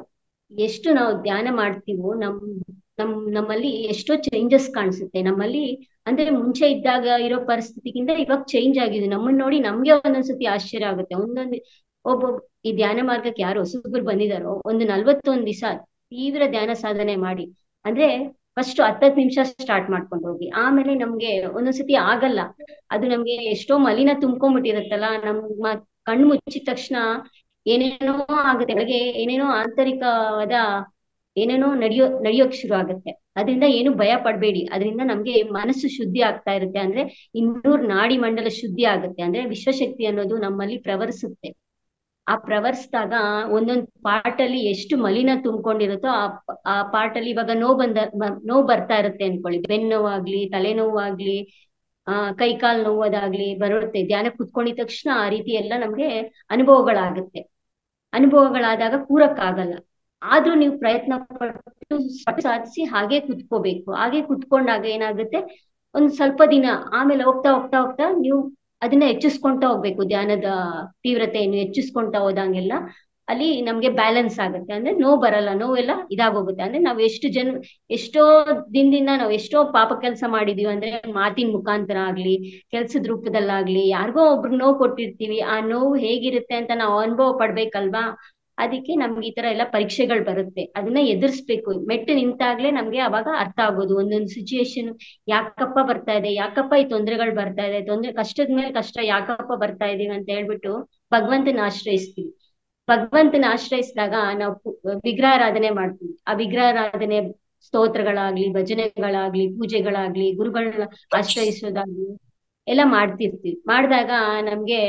ಎಷ್ಟು ನಾವು ಧ್ಯಾನ ಮಾಡ್ತೀವೋ ನಮ್ ನಮ್ ನಮ್ಮಲ್ಲಿ ಎಷ್ಟೋ ಚೇಂಜಸ್ ಕಾಣಿಸುತ್ತೆ ನಮ್ಮಲ್ಲಿ ಅಂದ್ರೆ ಮುಂಚೆ ಇದ್ದಾಗ ಇರೋ ಪರಿಸ್ಥಿತಿಗಿಂತ ಇವಾಗ ಚೇಂಜ್ ಆಗಿದೆ ನಮ್ಮನ್ನ ನೋಡಿ ನಮ್ಗೆ ಒಂದೊಂದ್ಸತಿ ಆಶ್ಚರ್ಯ ಆಗುತ್ತೆ ಒಂದೊಂದು ಒಬ್ಬೊಬ್ಬ ಈ ಧ್ಯಾನ ಮಾರ್ಗಕ್ಕೆ ಯಾರು ಹೊಸಬ್ರು ಬಂದಿದಾರೋ ಒಂದು ನಲ್ವತ್ತೊಂದ್ ದಿವಸ ತೀವ್ರ ಧ್ಯಾನ ಸಾಧನೆ ಮಾಡಿ ಅಂದ್ರೆ ಫಸ್ಟ್ ಹತ್ತತ್ತು ನಿಮಿಷ ಸ್ಟಾರ್ಟ್ ಮಾಡ್ಕೊಂಡು ಹೋಗಿ ಆಮೇಲೆ ನಮ್ಗೆ ಒಂದೊಂದ್ಸತಿ ಆಗಲ್ಲ ಅದು ನಮ್ಗೆ ಎಷ್ಟೋ ಮಲಿನ ತುಂಬ್ಕೊಂಡ್ಬಿಟ್ಟಿರುತ್ತಲ್ಲ ನಮ್ ಮ- ಕಣ್ಣು ಮುಚ್ಚಿದ ತಕ್ಷಣ ಏನೇನೋ ಆಗುತ್ತೆ ಒಳಗೆ ಏನೇನೋ ಆಂತರಿಕವಾದ ಏನೇನೋ ನಡೆಯೋ ನಡೆಯೋಕ್ ಶುರು ಆಗುತ್ತೆ ಅದರಿಂದ ಏನು ಭಯ ಪಡ್ಬೇಡಿ ಅದರಿಂದ ನಮ್ಗೆ ಮನಸ್ಸು ಶುದ್ಧಿ ಆಗ್ತಾ ಇರುತ್ತೆ ಅಂದ್ರೆ ಇನ್ನೂರ್ ನಾಡಿ ಮಂಡಲ ಶುದ್ಧಿ ಆಗುತ್ತೆ ಅಂದ್ರೆ ವಿಶ್ವಶಕ್ತಿ ಅನ್ನೋದು ನಮ್ಮಲ್ಲಿ ಪ್ರವರಿಸುತ್ತೆ ಆ ಪ್ರವರ್ಸಿದಾಗ ಒಂದೊಂದ್ ಪಾರ್ಟ್ ಅಲ್ಲಿ ಎಷ್ಟು ಮಲಿನ ತುಂಬಿಕೊಂಡಿರುತ್ತೋ ಆ ಆ ಪಾರ್ಟ್ ಅಲ್ಲಿ ಇವಾಗ ನೋವು ಬಂದ ಬ- ನೋವು ಬರ್ತಾ ಇರುತ್ತೆ ಅನ್ಕೊಳ್ಳಿ ಬೆನ್ನು ನೋವಾಗ್ಲಿ ತಲೆನೋವಾಗ್ಲಿ ಆ ಕೈ ಕಾಲ್ ನೋವೋದಾಗ್ಲಿ ಬರುತ್ತೆ ಧ್ಯಾನ ಕುತ್ಕೊಂಡಿದ ತಕ್ಷಣ ಆ ರೀತಿ ಎಲ್ಲ ನಮ್ಗೆ ಅನುಭವಗಳಾಗುತ್ತೆ ಅನುಭವಗಳಾದಾಗ ಕೂರಕ್ಕಾಗಲ್ಲ ಆದ್ರೂ ನೀವು ಪ್ರಯತ್ನ ಪಟ್ಟು ಸಾಧಿಸಿ ಹಾಗೆ ಕುತ್ಕೋಬೇಕು ಹಾಗೆ ಕುತ್ಕೊಂಡಾಗ ಏನಾಗುತ್ತೆ ಒಂದ್ ಸ್ವಲ್ಪ ದಿನ ಆಮೇಲೆ ಹೋಗ್ತಾ ಹೋಗ್ತಾ ಹೋಗ್ತಾ ನೀವು ಅದನ್ನ ಹೆಚ್ಚಿಸ್ಕೊಂತಾ ಹೋಗ್ಬೇಕು ಧ್ಯಾನದ ತೀವ್ರತೆಯನ್ನು ಹೆಚ್ಚಿಸ್ಕೊಂತಾ ಹೋದಂಗೆಲ್ಲ ಅಲ್ಲಿ ನಮ್ಗೆ ಬ್ಯಾಲೆನ್ಸ್ ಆಗುತ್ತೆ ಅಂದ್ರೆ ನೋವು ಬರಲ್ಲ ನೋವೆಲ್ಲ ಇದಾಗೋಗುತ್ತೆ ಅಂದ್ರೆ ನಾವ್ ಎಷ್ಟು ಜನ ಎಷ್ಟೋ ದಿನದಿಂದ ನಾವು ಎಷ್ಟೋ ಪಾಪ ಕೆಲಸ ಮಾಡಿದೀವಿ ಅಂದ್ರೆ ಮಾತಿನ ಮುಖಾಂತರ ಆಗ್ಲಿ ಕೆಲ್ಸದ ರೂಪದಲ್ಲಾಗ್ಲಿ ಯಾರಿಗೋ ಒಬ್ರಿಗೆ ನೋವು ಕೊಟ್ಟಿರ್ತೀವಿ ಆ ನೋವು ಹೇಗಿರುತ್ತೆ ಅಂತ ನಾವು ಅನುಭವ ಪಡ್ಬೇಕಲ್ವಾ ಅದಕ್ಕೆ ನಮ್ಗೆ ಈ ತರ ಎಲ್ಲ ಪರೀಕ್ಷೆಗಳು ಬರುತ್ತೆ ಅದನ್ನ ಎದುರಿಸ್ಬೇಕು ಮೆಟ್ಟು ನಿಂತಾಗ್ಲೇ ನಮ್ಗೆ ಅವಾಗ ಅರ್ಥ ಆಗೋದು ಒಂದೊಂದು ಸಿಚುಯೇಷನ್ ಯಾಕಪ್ಪ ಬರ್ತಾ ಇದೆ ಯಾಕಪ್ಪ ಈ ತೊಂದರೆಗಳು ಬರ್ತಾ ಇದೆ ತೊಂದ್ರೆ ಕಷ್ಟದ ಮೇಲೆ ಕಷ್ಟ ಯಾಕಪ್ಪ ಬರ್ತಾ ಇದೀವಿ ಅಂತ ಹೇಳ್ಬಿಟ್ಟು ಭಗವಂತನ ಆಶ್ರಯಿಸ್ತೀವಿ ಭಗವಂತನ ಆಶ್ರಯಿಸಿದಾಗ ನಾವು ಪು- ವಿಗ್ರಹಾರಾಧನೆ ಮಾಡ್ತೀವಿ ಆ ವಿಗ್ರಹಾರಾಧನೆ ಸ್ತೋತ್ರಗಳಾಗ್ಲಿ ಭಜನೆಗಳಾಗ್ಲಿ ಪೂಜೆಗಳಾಗ್ಲಿ ಗುರುಗಳನ್ನ ಆಶ್ರಯಿಸೋದಾಗ್ಲಿ ಎಲ್ಲ ಮಾಡ್ತಿರ್ತೀವಿ ಮಾಡಿದಾಗ ನಮ್ಗೆ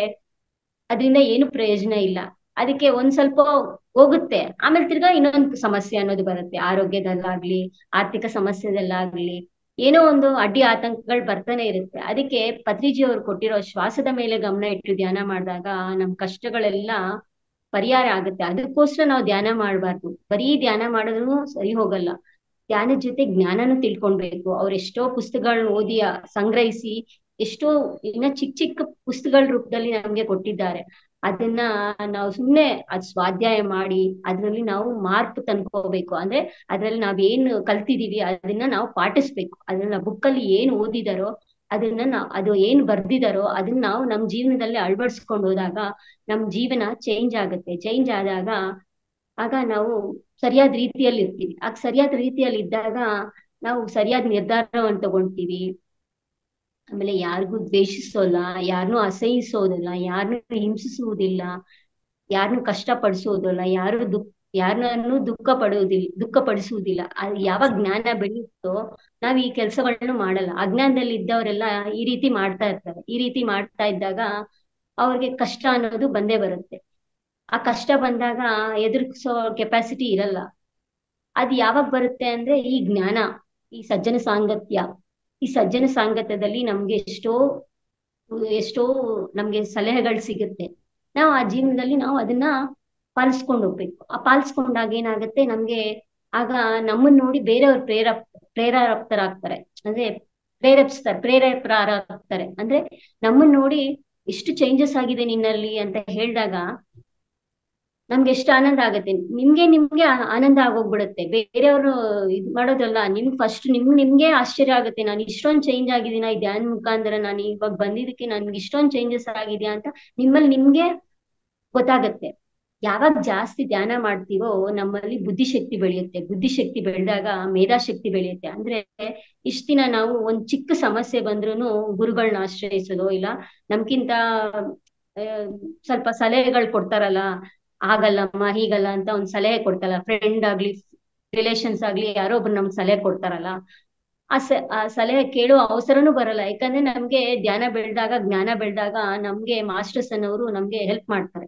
ಅದರಿಂದ ಏನು ಪ್ರಯೋಜನ ಇಲ್ಲ ಅದಕ್ಕೆ ಒಂದ್ ಸ್ವಲ್ಪ ಹೋಗುತ್ತೆ ಆಮೇಲೆ ತಿರ್ಗಾ ಇನ್ನೊಂದು ಸಮಸ್ಯೆ ಅನ್ನೋದು ಬರುತ್ತೆ ಆರೋಗ್ಯದಲ್ಲಾಗ್ಲಿ ಆರ್ಥಿಕ ಸಮಸ್ಯೆದಲ್ಲಾಗ್ಲಿ ಏನೋ ಒಂದು ಅಡ್ಡಿ ಆತಂಕಗಳು ಬರ್ತಾನೆ ಇರುತ್ತೆ ಅದಕ್ಕೆ ಪತ್ರಿಜಿ ಅವ್ರು ಕೊಟ್ಟಿರೋ ಶ್ವಾಸದ ಮೇಲೆ ಗಮನ ಇಟ್ಟು ಧ್ಯಾನ ಮಾಡಿದಾಗ ನಮ್ ಕಷ್ಟಗಳೆಲ್ಲ ಪರಿಹಾರ ಆಗುತ್ತೆ ಅದಕ್ಕೋಸ್ಕರ ನಾವು ಧ್ಯಾನ ಮಾಡಬಾರ್ದು ಬರೀ ಧ್ಯಾನ ಮಾಡಿದ್ರು ಸರಿ ಹೋಗಲ್ಲ ಧ್ಯಾನದ ಜೊತೆ ಜ್ಞಾನನೂ ತಿಳ್ಕೊಳ್ಬೇಕು ಅವ್ರು ಎಷ್ಟೋ ಪುಸ್ತಕಗಳನ್ನ ಓದಿ ಆ, ಸಂಗ್ರಹಿಸಿ ಎಷ್ಟೋ ಇನ್ನ ಚಿಕ್ಕ ಚಿಕ್ಕ ಪುಸ್ತಕಗಳ ರೂಪದಲ್ಲಿ ನಮ್ಗೆ ಕೊಟ್ಟಿದ್ದಾರೆ ಅದನ್ನ ನಾವು ಸುಮ್ನೆ ಅದ್ ಸ್ವಾಧ್ಯಾಯ ಮಾಡಿ ಅದ್ರಲ್ಲಿ ನಾವು ಮಾರ್ಕ್ ತಂದ್ಕೋಬೇಕು ಅಂದ್ರೆ ಅದ್ರಲ್ಲಿ ನಾವ್ ಏನ್ ಕಲ್ತಿದೀವಿ ಅದನ್ನ ನಾವು ಪಾಟಿಸ್ಬೇಕು ಅದನ್ನ ಬುಕ್ ಅಲ್ಲಿ ಏನ್ ಓದಿದಾರೋ ಅದನ್ನ ನಾವು ಅದು ಏನ್ ಬರ್ದಿದಾರೋ ಅದನ್ನ ನಾವು ನಮ್ ಜೀವನದಲ್ಲಿ ಅಳವಡಿಸ್ಕೊಂಡು ಹೋದಾಗ ನಮ್ ಜೀವನ ಚೇಂಜ್ ಆಗುತ್ತೆ ಚೇಂಜ್ ಆದಾಗ ಆಗ ನಾವು ಸರಿಯಾದ ರೀತಿಯಲ್ಲಿ ಇರ್ತೀವಿ ಆಗ ಸರಿಯಾದ ರೀತಿಯಲ್ಲಿ ಇದ್ದಾಗ ನಾವು ಸರಿಯಾದ ನಿರ್ಧಾರವನ್ನು ತಗೊಂತೀವಿ ಆಮೇಲೆ ಯಾರಿಗೂ ದ್ವೇಷಿಸೋಲ್ಲ ಯಾರನ್ನೂ ಅಸಹಿಸೋದಿಲ್ಲ ಯಾರನ್ನೂ ಹಿಂಸಿಸುವುದಿಲ್ಲ ಯಾರನ್ನೂ ಕಷ್ಟ ಪಡಿಸೋದಿಲ್ಲ ಯಾರು ದುಃಖ ಯಾರನ್ನೂ ದುಃಖ ಪಡುವುದಿಲ್ಲ ದುಃಖ ಪಡಿಸುವುದಿಲ್ಲ ಅದು ಯಾವಾಗ ಜ್ಞಾನ ಬೆಳೆಯುತ್ತೋ ನಾವ್ ಈ ಕೆಲಸಗಳನ್ನು ಮಾಡಲ್ಲ ಅಜ್ಞಾನದಲ್ಲಿ ಇದ್ದವರೆಲ್ಲ ಈ ರೀತಿ ಮಾಡ್ತಾ ಇರ್ತಾರೆ ಈ ರೀತಿ ಮಾಡ್ತಾ ಇದ್ದಾಗ ಅವ್ರಿಗೆ ಕಷ್ಟ ಅನ್ನೋದು ಬಂದೇ ಬರುತ್ತೆ ಆ ಕಷ್ಟ ಬಂದಾಗ ಎದುರಿಸೋ ಕೆಪಾಸಿಟಿ ಇರಲ್ಲ ಅದ್ ಯಾವಾಗ ಬರುತ್ತೆ ಅಂದ್ರೆ ಈ ಜ್ಞಾನ ಈ ಸಜ್ಜನ ಸಾಂಗತ್ಯ ಈ ಸಜ್ಜನ ಸಾಂಗತ್ಯದಲ್ಲಿ ನಮ್ಗೆ ಎಷ್ಟೋ ಎಷ್ಟೋ ನಮ್ಗೆ ಸಲಹೆಗಳು ಸಿಗುತ್ತೆ ನಾವು ಆ ಜೀವನದಲ್ಲಿ ನಾವು ಅದನ್ನ ಪಾಲಿಸ್ಕೊಂಡು ಹೋಗ್ಬೇಕು ಆ ಪಾಲಿಸ್ಕೊಂಡಾಗ ಏನಾಗುತ್ತೆ ನಮ್ಗೆ ಆಗ ನಮ್ಮನ್ನ ನೋಡಿ ಬೇರೆಯವ್ರು ಪ್ರೇರಪ್ ಪ್ರೇರಾಪ್ತರಾಗ್ತಾರೆ ಅಂದ್ರೆ ಪ್ರೇರೇಪಿಸ್ತಾರೆ ಪ್ರೇರೇಪರಾಗ್ತಾರೆ ಅಂದ್ರೆ ನಮ್ಮನ್ನ ನೋಡಿ ಎಷ್ಟು ಚೇಂಜಸ್ ಆಗಿದೆ ನಿನ್ನಲ್ಲಿ ಅಂತ ಹೇಳಿದಾಗ ನಮ್ಗೆ ಎಷ್ಟು ಆನಂದ ಆಗುತ್ತೆ ನಿಮ್ಗೆ ನಿಮ್ಗೆ ಆ- ಆನಂದ ಆಗೋಗ್ಬಿಡುತ್ತೆ ಬೇರೆಯವರು ಇದ್ ಮಾಡೋದಲ್ಲ ನಿಮ್ಗೆ ಫಸ್ಟ್ ನಿಮ್ ನಿಮ್ಗೆ ಆಶ್ಚರ್ಯ ಆಗುತ್ತೆ ನಾನು ಇಷ್ಟೊಂದ್ ಚೇಂಜ್ ಆಗಿದ್ದೀನ ಈ ಧ್ಯಾನ ಮುಖಾಂತರ ನಾನು ಇವಾಗ ಬಂದಿದ್ದಕ್ಕೆ ನನ್ಗೆ ಇಷ್ಟೊಂದ್ ಚೇಂಜಸ್ ಆಗಿದ್ಯಾ ಅಂತ ನಿಮ್ಮಲ್ಲಿ ನಿಮ್ಗೆ ಗೊತ್ತಾಗತ್ತೆ ಯಾವಾಗ ಜಾಸ್ತಿ ಧ್ಯಾನ ಮಾಡ್ತೀವೋ ನಮ್ಮಲ್ಲಿ ಬುದ್ಧಿಶಕ್ತಿ ಬೆಳೆಯುತ್ತೆ ಬುದ್ಧಿಶಕ್ತಿ ಬೆಳೆದಾಗ ಮೇಧಾಶಕ್ತಿ ಬೆಳೆಯುತ್ತೆ ಅಂದ್ರೆ ಇಷ್ಟ ದಿನ ನಾವು ಒಂದ್ ಚಿಕ್ಕ ಸಮಸ್ಯೆ ಬಂದ್ರೂನು ಗುರುಗಳನ್ನ ಆಶ್ರಯಿಸೋದು ಇಲ್ಲ ನಮ್ಗಿಂತ ಆ, ಸ್ವಲ್ಪ ಸಲಹೆಗಳು ಕೊಡ್ತಾರಲ್ಲ ಆಗಲ್ಲಮ್ಮ ಹೀಗಲ್ಲ ಅಂತ ಒಂದ್ ಸಲಹೆ ಕೊಡ್ತಾರಲ್ಲ ಫ್ರೆಂಡ್ ಆಗ್ಲಿ ರಿಲೇಷನ್ಸ್ ಆಗ್ಲಿ ಯಾರೋ ಒಬ್ರು ನಮ್ಗೆ ಸಲಹೆ ಕೊಡ್ತಾರಲ್ಲ ಆ ಸ ಆ ಸಲಹೆ ಕೇಳೋ ಅವಸರನೂ ಬರಲ್ಲ ಯಾಕಂದ್ರೆ ನಮ್ಗೆ ಧ್ಯಾನ ಬೆಳೆದಾಗ ಜ್ಞಾನ ಬೆಳೆದಾಗ ನಮ್ಗೆ ಮಾಸ್ಟರ್ಸ್ ಅನ್ನೋರು ನಮ್ಗೆ ಹೆಲ್ಪ್ ಮಾಡ್ತಾರೆ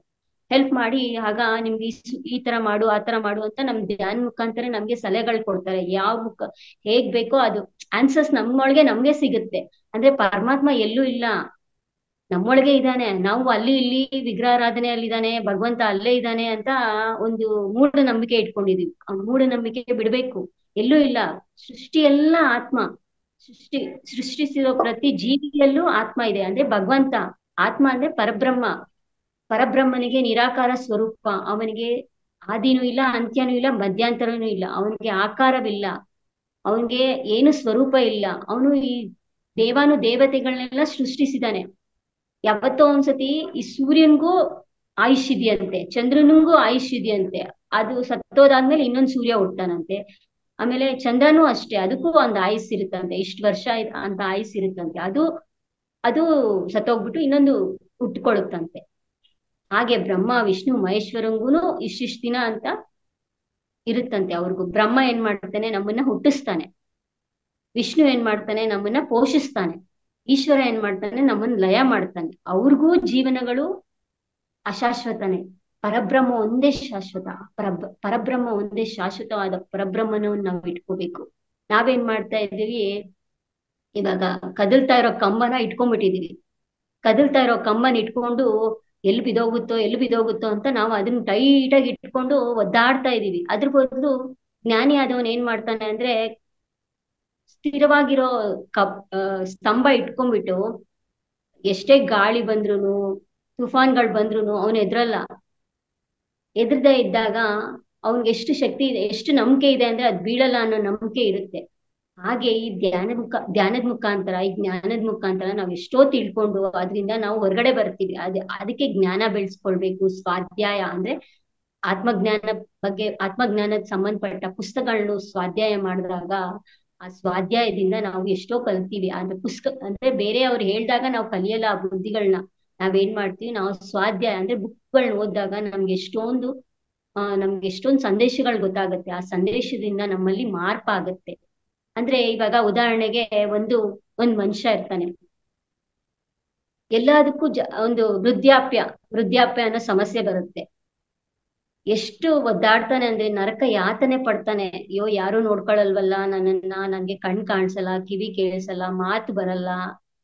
ಹೆಲ್ಪ್ ಮಾಡಿ ಆಗ ನಿಮ್ಗೆ ಈ ಸು- ಈ ತರ ಮಾಡು ಆ ತರ ಮಾಡು ಅಂತ ನಮ್ ಧ್ಯಾನ ಮುಖಾಂತರ ನಮ್ಗೆ ಸಲಹೆಗಳು ಕೊಡ್ತಾರೆ ಯಾವ ಮುಖ ಹೇಗ್ ಬೇಕೋ ಅದು ಆನ್ಸರ್ಸ್ ನಮ್ಮೊಳಗೆ ನಮ್ಗೆ ಸಿಗುತ್ತೆ ಅಂದ್ರೆ ಪರಮಾತ್ಮ ಎಲ್ಲೂ ಇಲ್ಲ ನಮ್ಮೊಳಗೆ ಇದ್ದಾನೆ ನಾವು ಅಲ್ಲಿ ಇಲ್ಲಿ ವಿಗ್ರಹಾರಾಧನೆಯಲ್ಲಿ ಇದ್ದಾನೆ ಭಗವಂತ ಅಲ್ಲೇ ಇದ್ದಾನೆ ಅಂತ ಒಂದು ಮೂಢನಂಬಿಕೆ ಇಟ್ಕೊಂಡಿದೀವಿ ಆ ಮೂಢನಂಬಿಕೆ ಬಿಡ್ಬೇಕು ಎಲ್ಲೂ ಇಲ್ಲ ಸೃಷ್ಟಿ ಎಲ್ಲ ಆತ್ಮ ಸೃಷ್ಟಿ ಸೃಷ್ಟಿಸಿರೋ ಪ್ರತಿ ಜೀವಿಯಲ್ಲೂ ಆತ್ಮ ಇದೆ ಅಂದ್ರೆ ಭಗವಂತ ಆತ್ಮ ಅಂದ್ರೆ ಪರಬ್ರಹ್ಮ ಪರಬ್ರಹ್ಮನಿಗೆ ನಿರಾಕಾರ ಸ್ವರೂಪ ಅವನಿಗೆ ಆದಿನೂ ಇಲ್ಲ ಅಂತ್ಯನೂ ಇಲ್ಲ ಮಧ್ಯಾಂತರನೂ ಇಲ್ಲ ಅವನಿಗೆ ಆಕಾರವಿಲ್ಲ ಅವನಿಗೆ ಏನು ಸ್ವರೂಪ ಇಲ್ಲ ಅವನು ಈ ದೇವಾನು ದೇವತೆಗಳನ್ನೆಲ್ಲ ಸೃಷ್ಟಿಸಿದಾನೆ ಯಾವತ್ತೋ ಒಂದ್ಸತಿ ಈ ಸೂರ್ಯನ್ಗೂ ಆಯುಷ್ ಇದೆಯಂತೆ ಚಂದ್ರನಿಗೂ ಆಯುಷ್ ಇದೆಯಂತೆ ಅದು ಸತ್ತೋದಾದ್ಮೇಲೆ ಇನ್ನೊಂದು ಸೂರ್ಯ ಹುಟ್ಟಾನಂತೆ ಆಮೇಲೆ ಚಂದ್ರನೂ ಅಷ್ಟೇ ಅದಕ್ಕೂ ಒಂದು ಆಯುಸ್ ಇರುತ್ತಂತೆ ಇಷ್ಟು ವರ್ಷ ಇದ್- ಅಂತ ಆಯುಸ್ ಇರುತ್ತಂತೆ ಅದು ಅದು ಸತ್ತೋಗ್ಬಿಟ್ಟು ಇನ್ನೊಂದು ಹುಟ್ಕೊಳ್ಳುತ್ತಂತೆ ಹಾಗೆ ಬ್ರಹ್ಮ ವಿಷ್ಣು ಮಹೇಶ್ವರಂಗೂನು ಇಷ್ಟಿಷ್ಟು ದಿನ ಅಂತ ಇರುತ್ತಂತೆ ಅವ್ರಿಗೂ ಬ್ರಹ್ಮ ಏನ್ ಮಾಡ್ತಾನೆ ನಮ್ಮನ್ನ ಹುಟ್ಟಿಸ್ತಾನೆ ವಿಷ್ಣು ಏನ್ ಮಾಡ್ತಾನೆ ನಮ್ಮನ್ನ ಪೋಷಿಸ್ತಾನೆ ಈಶ್ವರ ಏನ್ ಮಾಡ್ತಾನೆ ನಮ್ಮನ್ನ ಲಯ ಮಾಡ್ತಾನೆ ಅವ್ರಿಗೂ ಜೀವನಗಳು ಅಶಾಶ್ವತನೇ ಪರಬ್ರಹ್ಮ ಒಂದೇ ಶಾಶ್ವತ ಪರಬ್ ಪರಬ್ರಹ್ಮ ಒಂದೇ ಶಾಶ್ವತವಾದ ಪರಬ್ರಹ್ಮನವನ್ನು ನಾವು ಇಟ್ಕೋಬೇಕು ನಾವೇನ್ ಮಾಡ್ತಾ ಇದ್ದೀವಿ ಇವಾಗ ಕದಲ್ತಾ ಇರೋ ಕಂಬನ ಇಟ್ಕೊಂಡ್ಬಿಟ್ಟಿದೀವಿ ಕದಲ್ತಾ ಇರೋ ಕಂಬನ ಇಟ್ಕೊಂಡು ಎಲ್ಲಿ ಬಿದೋಗುತ್ತೋ ಎಲ್ಲಿ ಬಿದೋಗುತ್ತೋ ಅಂತ ನಾವು ಅದನ್ನ ಟೈಟ್ ಆಗಿ ಇಟ್ಕೊಂಡು ಒದ್ದಾಡ್ತಾ ಇದೀವಿ ಅದ್ರ ಬದಲು ಜ್ಞಾನಿ ಆದವನ್ ಏನ್ ಮಾಡ್ತಾನೆ ಅಂದ್ರೆ ಸ್ಥಿರವಾಗಿರೋ ಕಬ್ ಆ, ಸ್ತಂಭ ಇಟ್ಕೊಂಡ್ಬಿಟ್ಟು ಎಷ್ಟೇ ಗಾಳಿ ಬಂದ್ರೂನು ತುಫಾನ್ಗಳು ಬಂದ್ರೂನು ಅವನು ಎದ್ರಲ್ಲ ಎದ್ರದೇ ಇದ್ದಾಗ ಅವ್ನಿಗೆ ಎಷ್ಟು ಶಕ್ತಿ ಇದೆ ಎಷ್ಟು ನಂಬಿಕೆ ಇದೆ ಅಂದ್ರೆ ಅದ್ ಬೀಳಲ್ಲ ಅನ್ನೋ ನಂಬಿಕೆ ಇರುತ್ತೆ ಹಾಗೆ ಈ ಧ್ಯಾನದ ಮುಖ ಧ್ಯಾನದ ಮುಖಾಂತರ ಈ ಜ್ಞಾನದ ಮುಖಾಂತರ ನಾವ್ ಎಷ್ಟೋ ತಿಳ್ಕೊಂಡು ಅದರಿಂದ ನಾವು ಹೊರಗಡೆ ಬರ್ತೀವಿ ಅದ್ ಅದಕ್ಕೆ ಜ್ಞಾನ ಬೆಳೆಸ್ಕೊಳ್ಬೇಕು ಸ್ವಾಧ್ಯಾಯ ಅಂದ್ರೆ ಆತ್ಮಜ್ಞಾನ ಬಗ್ಗೆ ಆತ್ಮಜ್ಞಾನದ ಸಂಬಂಧಪಟ್ಟ ಪುಸ್ತಕಗಳನ್ನು ಸ್ವಾಧ್ಯಾಯ ಮಾಡಿದಾಗ ಆ ಸ್ವಾಧ್ಯಾಯದಿಂದ ನಾವು ಎಷ್ಟೋ ಕಲ್ತೀವಿ ಅಂದ್ರೆ ಪುಸ್ತಕ ಅಂದ್ರೆ ಬೇರೆಯವ್ರು ಹೇಳ್ದಾಗ ನಾವು ಕಲಿಯಲ್ಲ ಆ ಬುದ್ಧಿಗಳನ್ನ ನಾವೇನ್ ಮಾಡ್ತೀವಿ ನಾವು ಸ್ವಾಧ್ಯಾಯ ಅಂದ್ರೆ ಬುಕ್ಗಳನ್ನ ಓದಿದಾಗ ನಮ್ಗೆ ಎಷ್ಟೊಂದು ಆ ನಮ್ಗೆ ಎಷ್ಟೊಂದು ಸಂದೇಶಗಳು ಗೊತ್ತಾಗುತ್ತೆ ಆ ಸಂದೇಶದಿಂದ ನಮ್ಮಲ್ಲಿ ಮಾರ್ಪಾಗುತ್ತೆ ಅಂದ್ರೆ ಇವಾಗ ಉದಾಹರಣೆಗೆ ಒಂದು ಒಂದ್ ಮನುಷ್ಯ ಇರ್ತಾನೆ ಎಲ್ಲದಕ್ಕೂ ಜ ಒಂದು ವೃದ್ಧಾಪ್ಯ ವೃದ್ಧಾಪ್ಯ ಅನ್ನೋ ಸಮಸ್ಯೆ ಬರುತ್ತೆ ಎಷ್ಟು ಒದ್ದಾಡ್ತಾನೆ ಅಂದ್ರೆ ನರಕ ಯಾತನೆ ಪಡ್ತಾನೆ ಅಯ್ಯೋ ಯಾರು ನೋಡ್ಕೊಳಲ್ವಲ್ಲ ನನ್ನನ್ನ ನನ್ಗೆ ಕಣ್ ಕಾಣಿಸಲ್ಲ ಕಿವಿ ಕೇಳಿಸಲ್ಲ ಮಾತು ಬರಲ್ಲ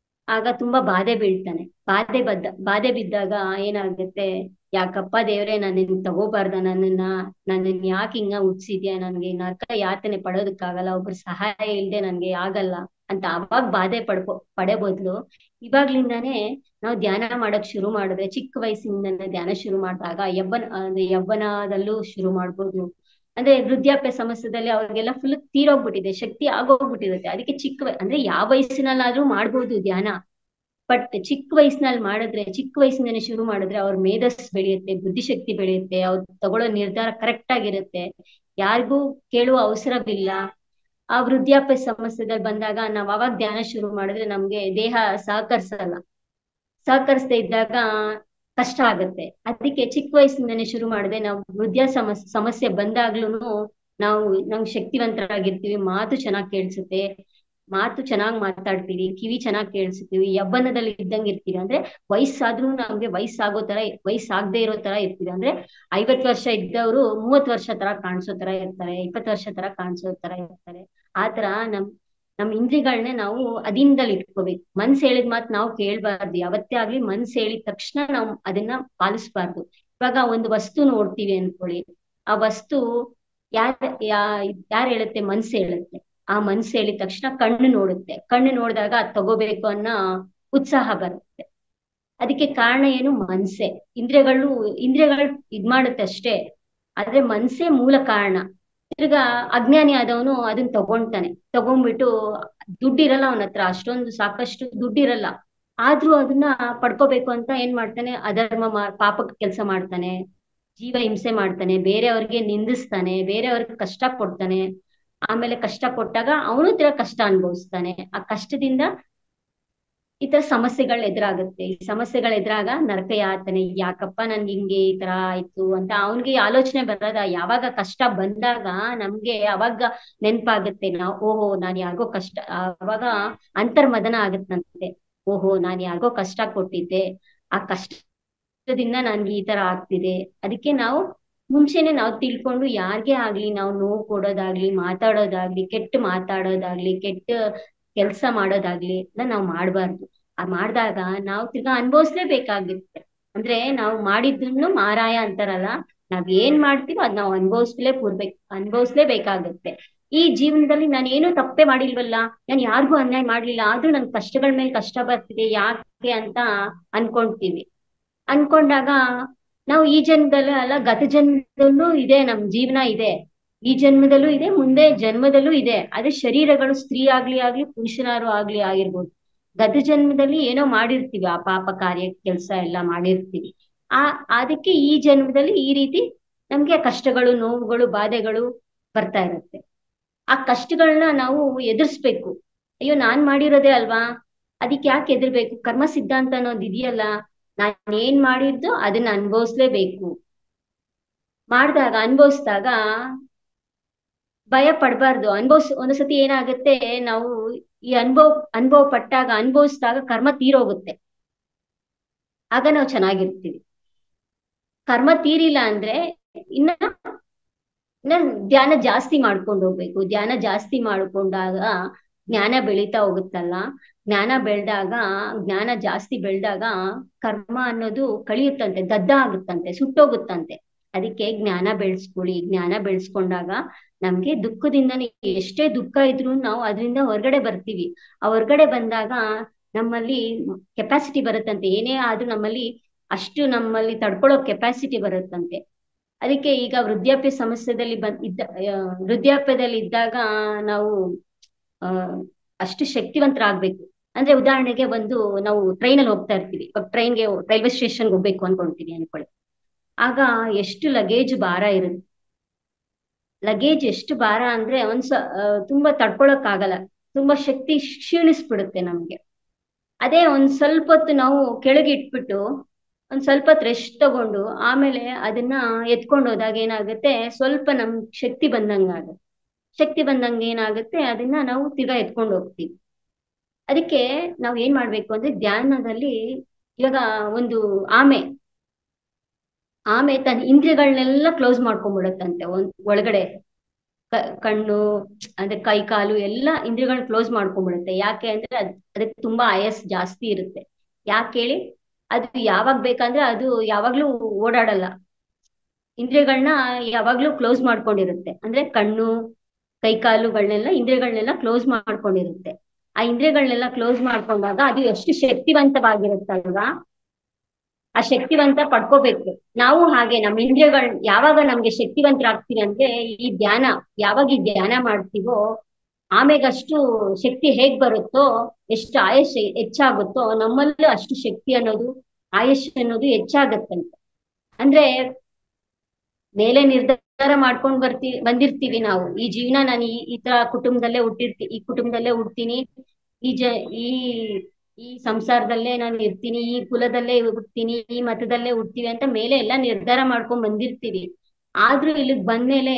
ಆಗ ತುಂಬಾ ಬಾಧೆ ಬೀಳ್ತಾನೆ ಬಾಧೆ ಬದ್ದ ಬಾಧೆ ಬಿದ್ದಾಗ ಏನಾಗುತ್ತೆ ಯಾಕಪ್ಪ ದೇವ್ರೆ ನನ್ನನ್ನ ತಗೋಬಾರ್ದ ನನ್ನನ್ನ ನನ್ನನ್ನ ಯಾಕೆ ಹಿಂಗ ಹುಟ್ಸಿದ್ಯಾ ನನ್ಗೆ ನರಕ ಯಾತನೆ ಪಡೋದಕ್ಕಾಗಲ್ಲ ಒಬ್ರು ಸಹಾಯ ಇಲ್ದೆ ನನ್ಗೆ ಆಗಲ್ಲ ಅಂತ ಅವಾಗ ಬಾಧೆ ಪಡ್ಕೊ ಪಡೆ ಬದ್ಲು ಇವಾಗ್ಲಿಂದಾನೇ ನಾವು ಧ್ಯಾನ ಮಾಡಕ್ ಶುರು ಮಾಡಿದ್ರೆ ಚಿಕ್ಕ ವಯಸ್ಸಿನಿಂದನೇ ಧ್ಯಾನ ಶುರು ಮಾಡಿದಾಗ ಯವ್ವನ ಅಂದ್ರೆ ಯವ್ವನದಲ್ಲೂ ಶುರು ಮಾಡ್ಬೋದು ಅಂದ್ರೆ ವೃದ್ಧಾಪ್ಯ ಸಮಸ್ಯೆದಲ್ಲಿ ಅವ್ರಿಗೆಲ್ಲ ಫುಲ್ ತೀರೋಗ್ಬಿಟ್ಟಿದೆ ಶಕ್ತಿ ಆಗೋಗ್ಬಿಟ್ಟಿರುತ್ತೆ ಅದಕ್ಕೆ ಚಿಕ್ಕ ವಯ- ಅಂದ್ರೆ ಯಾವ ವಯಸ್ಸಿನಲ್ಲಾದ್ರೂ ಮಾಡ್ಬೋದು ಧ್ಯಾನ ಬಟ್ ಚಿಕ್ಕ ವಯಸ್ಸಿನಲ್ಲಿ ಮಾಡಿದ್ರೆ ಚಿಕ್ಕ ವಯಸ್ಸಿಂದನೇ ಶುರು ಮಾಡಿದ್ರೆ ಅವ್ರ ಮೇಧಸ್ ಬೆಳೆಯುತ್ತೆ ಬುದ್ಧಿಶಕ್ತಿ ಬೆಳೆಯುತ್ತೆ ಅವ್ರು ತಗೊಳ್ಳೋ ನಿರ್ಧಾರ ಕರೆಕ್ಟ್ ಆಗಿರುತ್ತೆ ಯಾರಿಗೂ ಕೇಳುವ ಅವಸರವಿಲ್ಲ ಆ ವೃದ್ಧಾಪ್ಯ ಸಮಸ್ಯೆದಲ್ಲಿ ಬಂದಾಗ ನಾವ್ ಅವಾಗ ಧ್ಯಾನ ಶುರು ಮಾಡಿದ್ರೆ ನಮ್ಗೆ ದೇಹ ಸಹಕರಿಸಲ್ಲ ಸಹಕರಿಸದೇ ಇದ್ದಾಗ ಕಷ್ಟ ಆಗುತ್ತೆ ಅದಕ್ಕೆ ಚಿಕ್ಕ ವಯಸ್ಸಿಂದನೇ ಶುರು ಮಾಡಿದ್ರೆ ನಾವು ವೃದ್ಧ ಸಮಸ್ಯೆ ಸಮಸ್ಯೆ ಬಂದಾಗ್ಲೂನು ನಾವು ನಮ್ಗೆ ಶಕ್ತಿವಂತರಾಗಿರ್ತೀವಿ ಮಾತು ಚೆನ್ನಾಗಿ ಕೇಳಿಸುತ್ತೆ ಮಾತು ಚೆನ್ನಾಗಿ ಮಾತಾಡ್ತೀವಿ ಕಿವಿ ಚೆನ್ನಾಗಿ ಕೇಳಿಸ್ತೀವಿ ಯವ್ವನದಲ್ಲಿ ಇದ್ದಂಗೆ ಇರ್ತೀವಿ ಅಂದ್ರೆ ವಯಸ್ಸಾದ್ರೂ ನಮ್ಗೆ ವಯಸ್ಸಾಗೋ ತರ ವಯಸ್ಸಾಗದೆ ಇರೋ ತರ ಇರ್ತೀವಿ ಅಂದ್ರೆ ಐವತ್ ವರ್ಷ ಇದ್ದವರು ಮೂವತ್ ವರ್ಷ ತರ ಕಾಣಿಸೋ ತರ ಇರ್ತಾರೆ ಇಪ್ಪತ್ ವರ್ಷ ತರ ಕಾಣಿಸೋ ತರ ಇರ್ತಾರೆ ಆತರ ನಮ್ ನಮ್ ಇಂದ್ರಿಗಳನ್ನ ನಾವು ಅದಿಂದಲ್ ಇಟ್ಕೋಬೇಕು ಮನ್ಸ್ ಹೇಳಿದ ಮಾತ್ ನಾವು ಕೇಳ್ಬಾರ್ದು ಯಾವತ್ತೇ ಆಗ್ಲಿ ಮನ್ಸ್ ಹೇಳಿದ ತಕ್ಷಣ ನಾವು ಅದನ್ನ ಪಾಲಿಸ್ಬಾರ್ದು ಇವಾಗ ಒಂದು ವಸ್ತು ನೋಡ್ತೀವಿ ಅನ್ಕೊಳ್ಳಿ ಆ ವಸ್ತು ಯಾರ್ ಯಾ ಯಾರ್ ಹೇಳುತ್ತೆ ಮನ್ಸ್ ಹೇಳುತ್ತೆ ಆ ಮನ್ಸ್ ಹೇಳಿದ ತಕ್ಷಣ ಕಣ್ಣು ನೋಡುತ್ತೆ ಕಣ್ಣು ನೋಡಿದಾಗ ಅದ್ ತಗೋಬೇಕು ಅನ್ನೋ ಉತ್ಸಾಹ ಬರುತ್ತೆ ಅದಕ್ಕೆ ಕಾರಣ ಏನು ಮನ್ಸೆ ಇಂದ್ರಿಯಗಳು ಇಂದ್ರಿಯಗಳು ಇದ್ ಮಾಡುತ್ತೆ ಅಷ್ಟೇ ಆದ್ರೆ ಮನ್ಸೇ ಮೂಲ ಕಾರಣ ತಿರ್ಗಾ ಅಜ್ಞಾನಿ ಆದವನು ಅದನ್ನ ತಗೊಂತಾನೆ ತಗೊಂಡ್ಬಿಟ್ಟು ದುಡ್ಡಿರಲ್ಲ ಅವನ ಹತ್ರ ಅಷ್ಟೊಂದು ಸಾಕಷ್ಟು ದುಡ್ಡಿರಲ್ಲ ಆದ್ರೂ ಅದನ್ನ ಪಡ್ಕೋಬೇಕು ಅಂತ ಏನ್ ಮಾಡ್ತಾನೆ ಅಧರ್ಮ ಮಾ ಪಾಪಕ್ ಕೆಲಸ ಮಾಡ್ತಾನೆ ಜೀವ ಹಿಂಸೆ ಮಾಡ್ತಾನೆ ಬೇರೆಯವ್ರಿಗೆ ನಿಂದಿಸ್ತಾನೆ ಬೇರೆಯವ್ರಿಗೆ ಕಷ್ಟ ಕೊಡ್ತಾನೆ ಆಮೇಲೆ ಕಷ್ಟ ಕೊಟ್ಟಾಗ ಅವನು ತರ ಕಷ್ಟ ಅನುಭವಿಸ್ತಾನೆ ಆ ಕಷ್ಟದಿಂದ ಈ ತರ ಸಮಸ್ಯೆಗಳು ಎದುರಾಗುತ್ತೆ ಈ ಸಮಸ್ಯೆಗಳು ಎದುರಾಗ ನರಕ ಯಾತನೆ ಯಾಕಪ್ಪ ನನ್ಗೆ ಹಿಂಗೆ ಈ ತರ ಆಯ್ತು ಅಂತ ಅವನ್ಗೆ ಆಲೋಚನೆ ಬರೋದ ಯಾವಾಗ ಕಷ್ಟ ಬಂದಾಗ ನಮ್ಗೆ ಅವಾಗ ನೆನ್ಪಾಗುತ್ತೆ ನಾವು ಓಹೋ ನಾನ್ ಯಾರಿಗೋ ಕಷ್ಟ ಅವಾಗ ಅಂತರ್ಮದನ ಆಗತ್ತಂತೆ ಓಹೋ ನಾನ್ ಯಾರಿಗೋ ಕಷ್ಟ ಕೊಟ್ಟಿದ್ದೆ ಆ ಕಷ್ಟ ಕಷ್ಟದಿಂದ ನನ್ಗೆ ಈ ತರ ಆಗ್ತಿದೆ ಅದಕ್ಕೆ ನಾವು ಮುಂಚೆನೆ ನಾವು ತಿಳ್ಕೊಂಡು ಯಾರಿಗೇ ಆಗ್ಲಿ ನಾವು ನೋವು ಕೊಡೋದಾಗ್ಲಿ ಮಾತಾಡೋದಾಗ್ಲಿ ಕೆಟ್ಟ ಮಾತಾಡೋದಾಗ್ಲಿ ಕೆಟ್ಟ ಕೆಲಸ ಮಾಡೋದಾಗ್ಲಿ ಎಲ್ಲ ನಾವು ಮಾಡಬಾರ್ದು ಆ ಮಾಡಿದಾಗ ನಾವು ತಿರ್ಗಾ ಅನುಭವಿಸ್ಲೇಬೇಕಾಗುತ್ತೆ ಅಂದ್ರೆ ನಾವು ಮಾಡಿದ್ದನ್ನು ಮಾರಾಯ ಅಂತಾರಲ್ಲ ನಾವ್ ಏನ್ ಮಾಡ್ತೀವೋ ಅದ್ ನಾವು ಅನುಭವಿಸ್ಲೇ ಪೂರ್ಬೇಕು ಅನುಭವಿಸ್ಲೇಬೇಕಾಗುತ್ತೆ ಈ ಜೀವನದಲ್ಲಿ ನಾನು ಏನೂ ತಪ್ಪೇ ಮಾಡಿಲ್ವಲ್ಲ ನಾನು ಯಾರಿಗೂ ಅನ್ಯಾಯ ಮಾಡ್ಲಿಲ್ಲ ಆದ್ರೂ ನನ್ ಕಷ್ಟಗಳ ಮೇಲೆ ಕಷ್ಟ ಬರ್ತಿದೆ ಯಾಕೆ ಅಂತ ಅನ್ಕೊಂತೀವಿ ಅನ್ಕೊಂಡಾಗ ನಾವು ಈ ಜನ್ಮದಲ್ಲೂ ಅಲ್ಲ ಗತ ಜನ್ಮದಲ್ಲೂ ಇದೆ ನಮ್ ಜೀವನ ಇದೆ ಈ ಜನ್ಮದಲ್ಲೂ ಇದೆ ಮುಂದೆ ಜನ್ಮದಲ್ಲೂ ಇದೆ ಅದೇ ಶರೀರಗಳು ಸ್ತ್ರೀ ಆಗ್ಲಿ ಆಗ್ಲಿ ಪುರುಷನಾರು ಆಗ್ಲಿ ಆಗಿರ್ಬೋದು ಗತ ಜನ್ಮದಲ್ಲಿ ಏನೋ ಮಾಡಿರ್ತೀವಿ ಆ ಪಾಪ ಕಾರ್ಯ ಕೆಲಸ ಎಲ್ಲ ಮಾಡಿರ್ತೀವಿ ಆ ಅದಕ್ಕೆ ಈ ಜನ್ಮದಲ್ಲಿ ಈ ರೀತಿ ನಮ್ಗೆ ಕಷ್ಟಗಳು ನೋವುಗಳು ಬಾಧೆಗಳು ಬರ್ತಾ ಇರುತ್ತೆ ಆ ಕಷ್ಟಗಳನ್ನ ನಾವು ಎದುರಿಸ್ಬೇಕು ಅಯ್ಯೋ ನಾನ್ ಮಾಡಿರೋದೇ ಅಲ್ವಾ ಅದಕ್ಕೆ ಯಾಕೆ ಎದುರ್ಬೇಕು ಕರ್ಮ ಸಿದ್ಧಾಂತ ಅನ್ನೋದು ಇದೆಯಲ್ಲ ನಾನ್ ಏನ್ ಮಾಡಿದ್ದು ಅದನ್ನ ಅನುಭವಿಸ್ಲೇಬೇಕು ಮಾಡಿದಾಗ ಅನುಭವಿಸಿದಾಗ ಭಯ ಪಡ್ಬಾರ್ದು ಅನುಭವಿಸ್ ಒಂದ್ಸತಿ ಏನಾಗುತ್ತೆ ನಾವು ಈ ಅನುಭವ ಅನುಭವ ಪಟ್ಟಾಗ ಅನುಭವಿಸಿದಾಗ ಕರ್ಮ ತೀರೋಗುತ್ತೆ ಆಗ ನಾವು ಚೆನ್ನಾಗಿರ್ತೀವಿ ಕರ್ಮ ತೀರಿಲ್ಲ ಅಂದ್ರೆ ಇನ್ನ ಇನ್ನ ಧ್ಯಾನ ಜಾಸ್ತಿ ಮಾಡ್ಕೊಂಡು ಹೋಗ್ಬೇಕು ಧ್ಯಾನ ಜಾಸ್ತಿ ಮಾಡ್ಕೊಂಡಾಗ ಜ್ಞಾನ ಬೆಳೀತಾ ಹೋಗುತ್ತಲ್ಲ ಜ್ಞಾನ ಬೆಳೆದಾಗ ಜ್ಞಾನ ಜಾಸ್ತಿ ಬೆಳೆದಾಗ ಕರ್ಮ ಅನ್ನೋದು ಕಳಿಯುತ್ತಂತೆ ದದ್ದ ಆಗುತ್ತಂತೆ ಸುಟ್ಟೋಗುತ್ತಂತೆ ಅದಕ್ಕೆ ಜ್ಞಾನ ಬೆಳೆಸ್ಕೊಳ್ಳಿ ಜ್ಞಾನ ಬೆಳೆಸ್ಕೊಂಡಾಗ ನಮ್ಗೆ ದುಃಖದಿಂದನೇ ಎಷ್ಟೇ ದುಃಖ ಇದ್ರು ನಾವು ಅದರಿಂದ ಹೊರಗಡೆ ಬರ್ತೀವಿ ಆ ಹೊರಗಡೆ ಬಂದಾಗ ನಮ್ಮಲ್ಲಿ ಕೆಪಾಸಿಟಿ ಬರುತ್ತಂತೆ ಏನೇ ಆದ್ರೂ ನಮ್ಮಲ್ಲಿ ಅಷ್ಟು ನಮ್ಮಲ್ಲಿ ತಡ್ಕೊಳ್ಳೋ ಕೆಪಾಸಿಟಿ ಬರುತ್ತಂತೆ ಅದಕ್ಕೆ ಈಗ ವೃದ್ಧಾಪ್ಯ ಸಮಸ್ಯೆದಲ್ಲಿ ಬಂದ್ ಇದ್ದ ವೃದ್ಧಾಪ್ಯದಲ್ಲಿ ಇದ್ದಾಗ ನಾವು ಅಹ್ ಅಷ್ಟು ಶಕ್ತಿವಂತರಾಗ್ಬೇಕು ಅಂದ್ರೆ ಉದಾಹರಣೆಗೆ ಒಂದು ನಾವು ಟ್ರೈನ್ ಅಲ್ಲಿ ಹೋಗ್ತಾ ಇರ್ತೀವಿ ಇವಾಗ ಟ್ರೈನ್ಗೆ ರೈಲ್ವೆ ಸ್ಟೇಷನ್ಗೆ ಹೋಗ್ಬೇಕು ಅನ್ಕೊಂತೀವಿ ಅನ್ಕೊಳ್ಳಿ ಆಗ ಎಷ್ಟು ಲಗೇಜ್ ಭಾರ ಇರುತ್ತೆ ಲಗೇಜ್ ಎಷ್ಟು ಭಾರ ಅಂದ್ರೆ ಒಂದ್ಸ ತುಂಬಾ ತಡ್ಕೊಳಕ್ ಆಗಲ್ಲ ತುಂಬಾ ಶಕ್ತಿ ಕ್ಷೀಣಿಸ್ಬಿಡುತ್ತೆ ನಮ್ಗೆ ಅದೇ ಒಂದ್ ಸ್ವಲ್ಪ ಹೊತ್ತು ನಾವು ಕೆಳಗೆ ಇಟ್ಬಿಟ್ಟು ಒಂದ್ ಸ್ವಲ್ಪ ಹೊತ್ತು ರೆಸ್ಟ್ ತಗೊಂಡು ಆಮೇಲೆ ಅದನ್ನ ಎತ್ಕೊಂಡು ಹೋದಾಗ ಏನಾಗುತ್ತೆ ಸ್ವಲ್ಪ ನಮ್ ಶಕ್ತಿ ಬಂದಂಗ ಆಗುತ್ತೆ ಶಕ್ತಿ ಬಂದಂಗ ಏನಾಗುತ್ತೆ ಅದನ್ನ ನಾವು ತಿರ್ಗಾ ಎತ್ಕೊಂಡು ಹೋಗ್ತೀವಿ ಅದಕ್ಕೆ ನಾವ್ ಏನ್ ಮಾಡ್ಬೇಕು ಅಂದ್ರೆ ಧ್ಯಾನದಲ್ಲಿ ಇವಾಗ ಒಂದು ಆಮೆ ಆಮೆ ತನ್ನ ಇಂದ್ರಿಯಗಳನ್ನೆಲ್ಲ ಕ್ಲೋಸ್ ಮಾಡ್ಕೊಂಡ್ಬಿಡುತ್ತಂತೆ ಒಂದ್ ಒಳಗಡೆ ಕಣ್ಣು ಅಂದ್ರೆ ಕೈ ಕಾಲು ಎಲ್ಲ ಇಂದ್ರಿಯಗಳನ್ನ ಕ್ಲೋಸ್ ಮಾಡ್ಕೊಂಡ್ಬಿಡುತ್ತೆ ಯಾಕೆ ಅಂದ್ರೆ ಅದ್ ಅದಕ್ಕೆ ತುಂಬಾ ಆಯಸ್ ಜಾಸ್ತಿ ಇರುತ್ತೆ ಯಾಕೆ ಹೇಳಿ ಅದು ಯಾವಾಗ ಬೇಕಂದ್ರೆ ಅದು ಯಾವಾಗ್ಲೂ ಓಡಾಡಲ್ಲ ಇಂದ್ರಿಯಗಳನ್ನ ಯಾವಾಗ್ಲೂ ಕ್ಲೋಸ್ ಮಾಡ್ಕೊಂಡಿರುತ್ತೆ ಅಂದ್ರೆ ಕಣ್ಣು ಕೈ ಕಾಲುಗಳನ್ನೆಲ್ಲ ಇಂದ್ರಿಯಗಳನ್ನೆಲ್ಲ ಕ್ಲೋಸ್ ಮಾಡ್ಕೊಂಡಿರುತ್ತೆ ಆ ಇಂದ್ರಿಯಗಳನ್ನೆಲ್ಲ ಕ್ಲೋಸ್ ಮಾಡ್ಕೊಂಡಾಗ ಅದು ಎಷ್ಟು ಶಕ್ತಿವಂತವಾಗಿರುತ್ತಲ್ವಾ ಆ ಶಕ್ತಿವಂತ ಪಡ್ಕೋಬೇಕು ನಾವು ಹಾಗೆ ನಮ್ಮ ಇಂದ್ರಿಯಗಳ್ ಯಾವಾಗ ನಮ್ಗೆ ಶಕ್ತಿವಂತರಾಗ್ತೀವಿ ಅಂದ್ರೆ ಈ ಧ್ಯಾನ ಯಾವಾಗ ಈ ಧ್ಯಾನ ಮಾಡ್ತೀವೋ ಆಮೇಗಷ್ಟು ಶಕ್ತಿ ಹೇಗ್ ಬರುತ್ತೋ ಎಷ್ಟು ಆಯುಷ್ ಹೆಚ್ಚಾಗುತ್ತೋ ನಮ್ಮಲ್ಲೂ ಅಷ್ಟು ಶಕ್ತಿ ಅನ್ನೋದು ಆಯುಷ್ ಅನ್ನೋದು ಹೆಚ್ಚಾಗತ್ತಂತೆ ಅಂದ್ರೆ ಮೇಲೆ ನಿರ್ಧಾರ ಮಾಡ್ಕೊಂಡ್ ಬರ್ತೀವಿ ಬಂದಿರ್ತೀವಿ ನಾವು ಈ ಜೀವನ ನಾನು ಈ ಈ ತರ ಕುಟುಂಬದಲ್ಲೇ ಹುಟ್ಟಿರ್ತೀನಿ ಈ ಕುಟುಂಬದಲ್ಲೇ ಹುಡ್ತೀನಿ ಈ ಜ ಈ ಈ ಸಂಸಾರದಲ್ಲೇ ನಾನು ಇರ್ತೀನಿ ಈ ಕುಲದಲ್ಲೇ ಹುಡ್ತೀನಿ ಈ ಮತದಲ್ಲೇ ಹುಡ್ತೀವಿ ಅಂತ ಮೇಲೆ ಎಲ್ಲ ನಿರ್ಧಾರ ಮಾಡ್ಕೊಂಡ್ ಬಂದಿರ್ತೀವಿ ಆದ್ರೂ ಇಲ್ಲಿಗ್ ಬಂದ್ಮೇಲೆ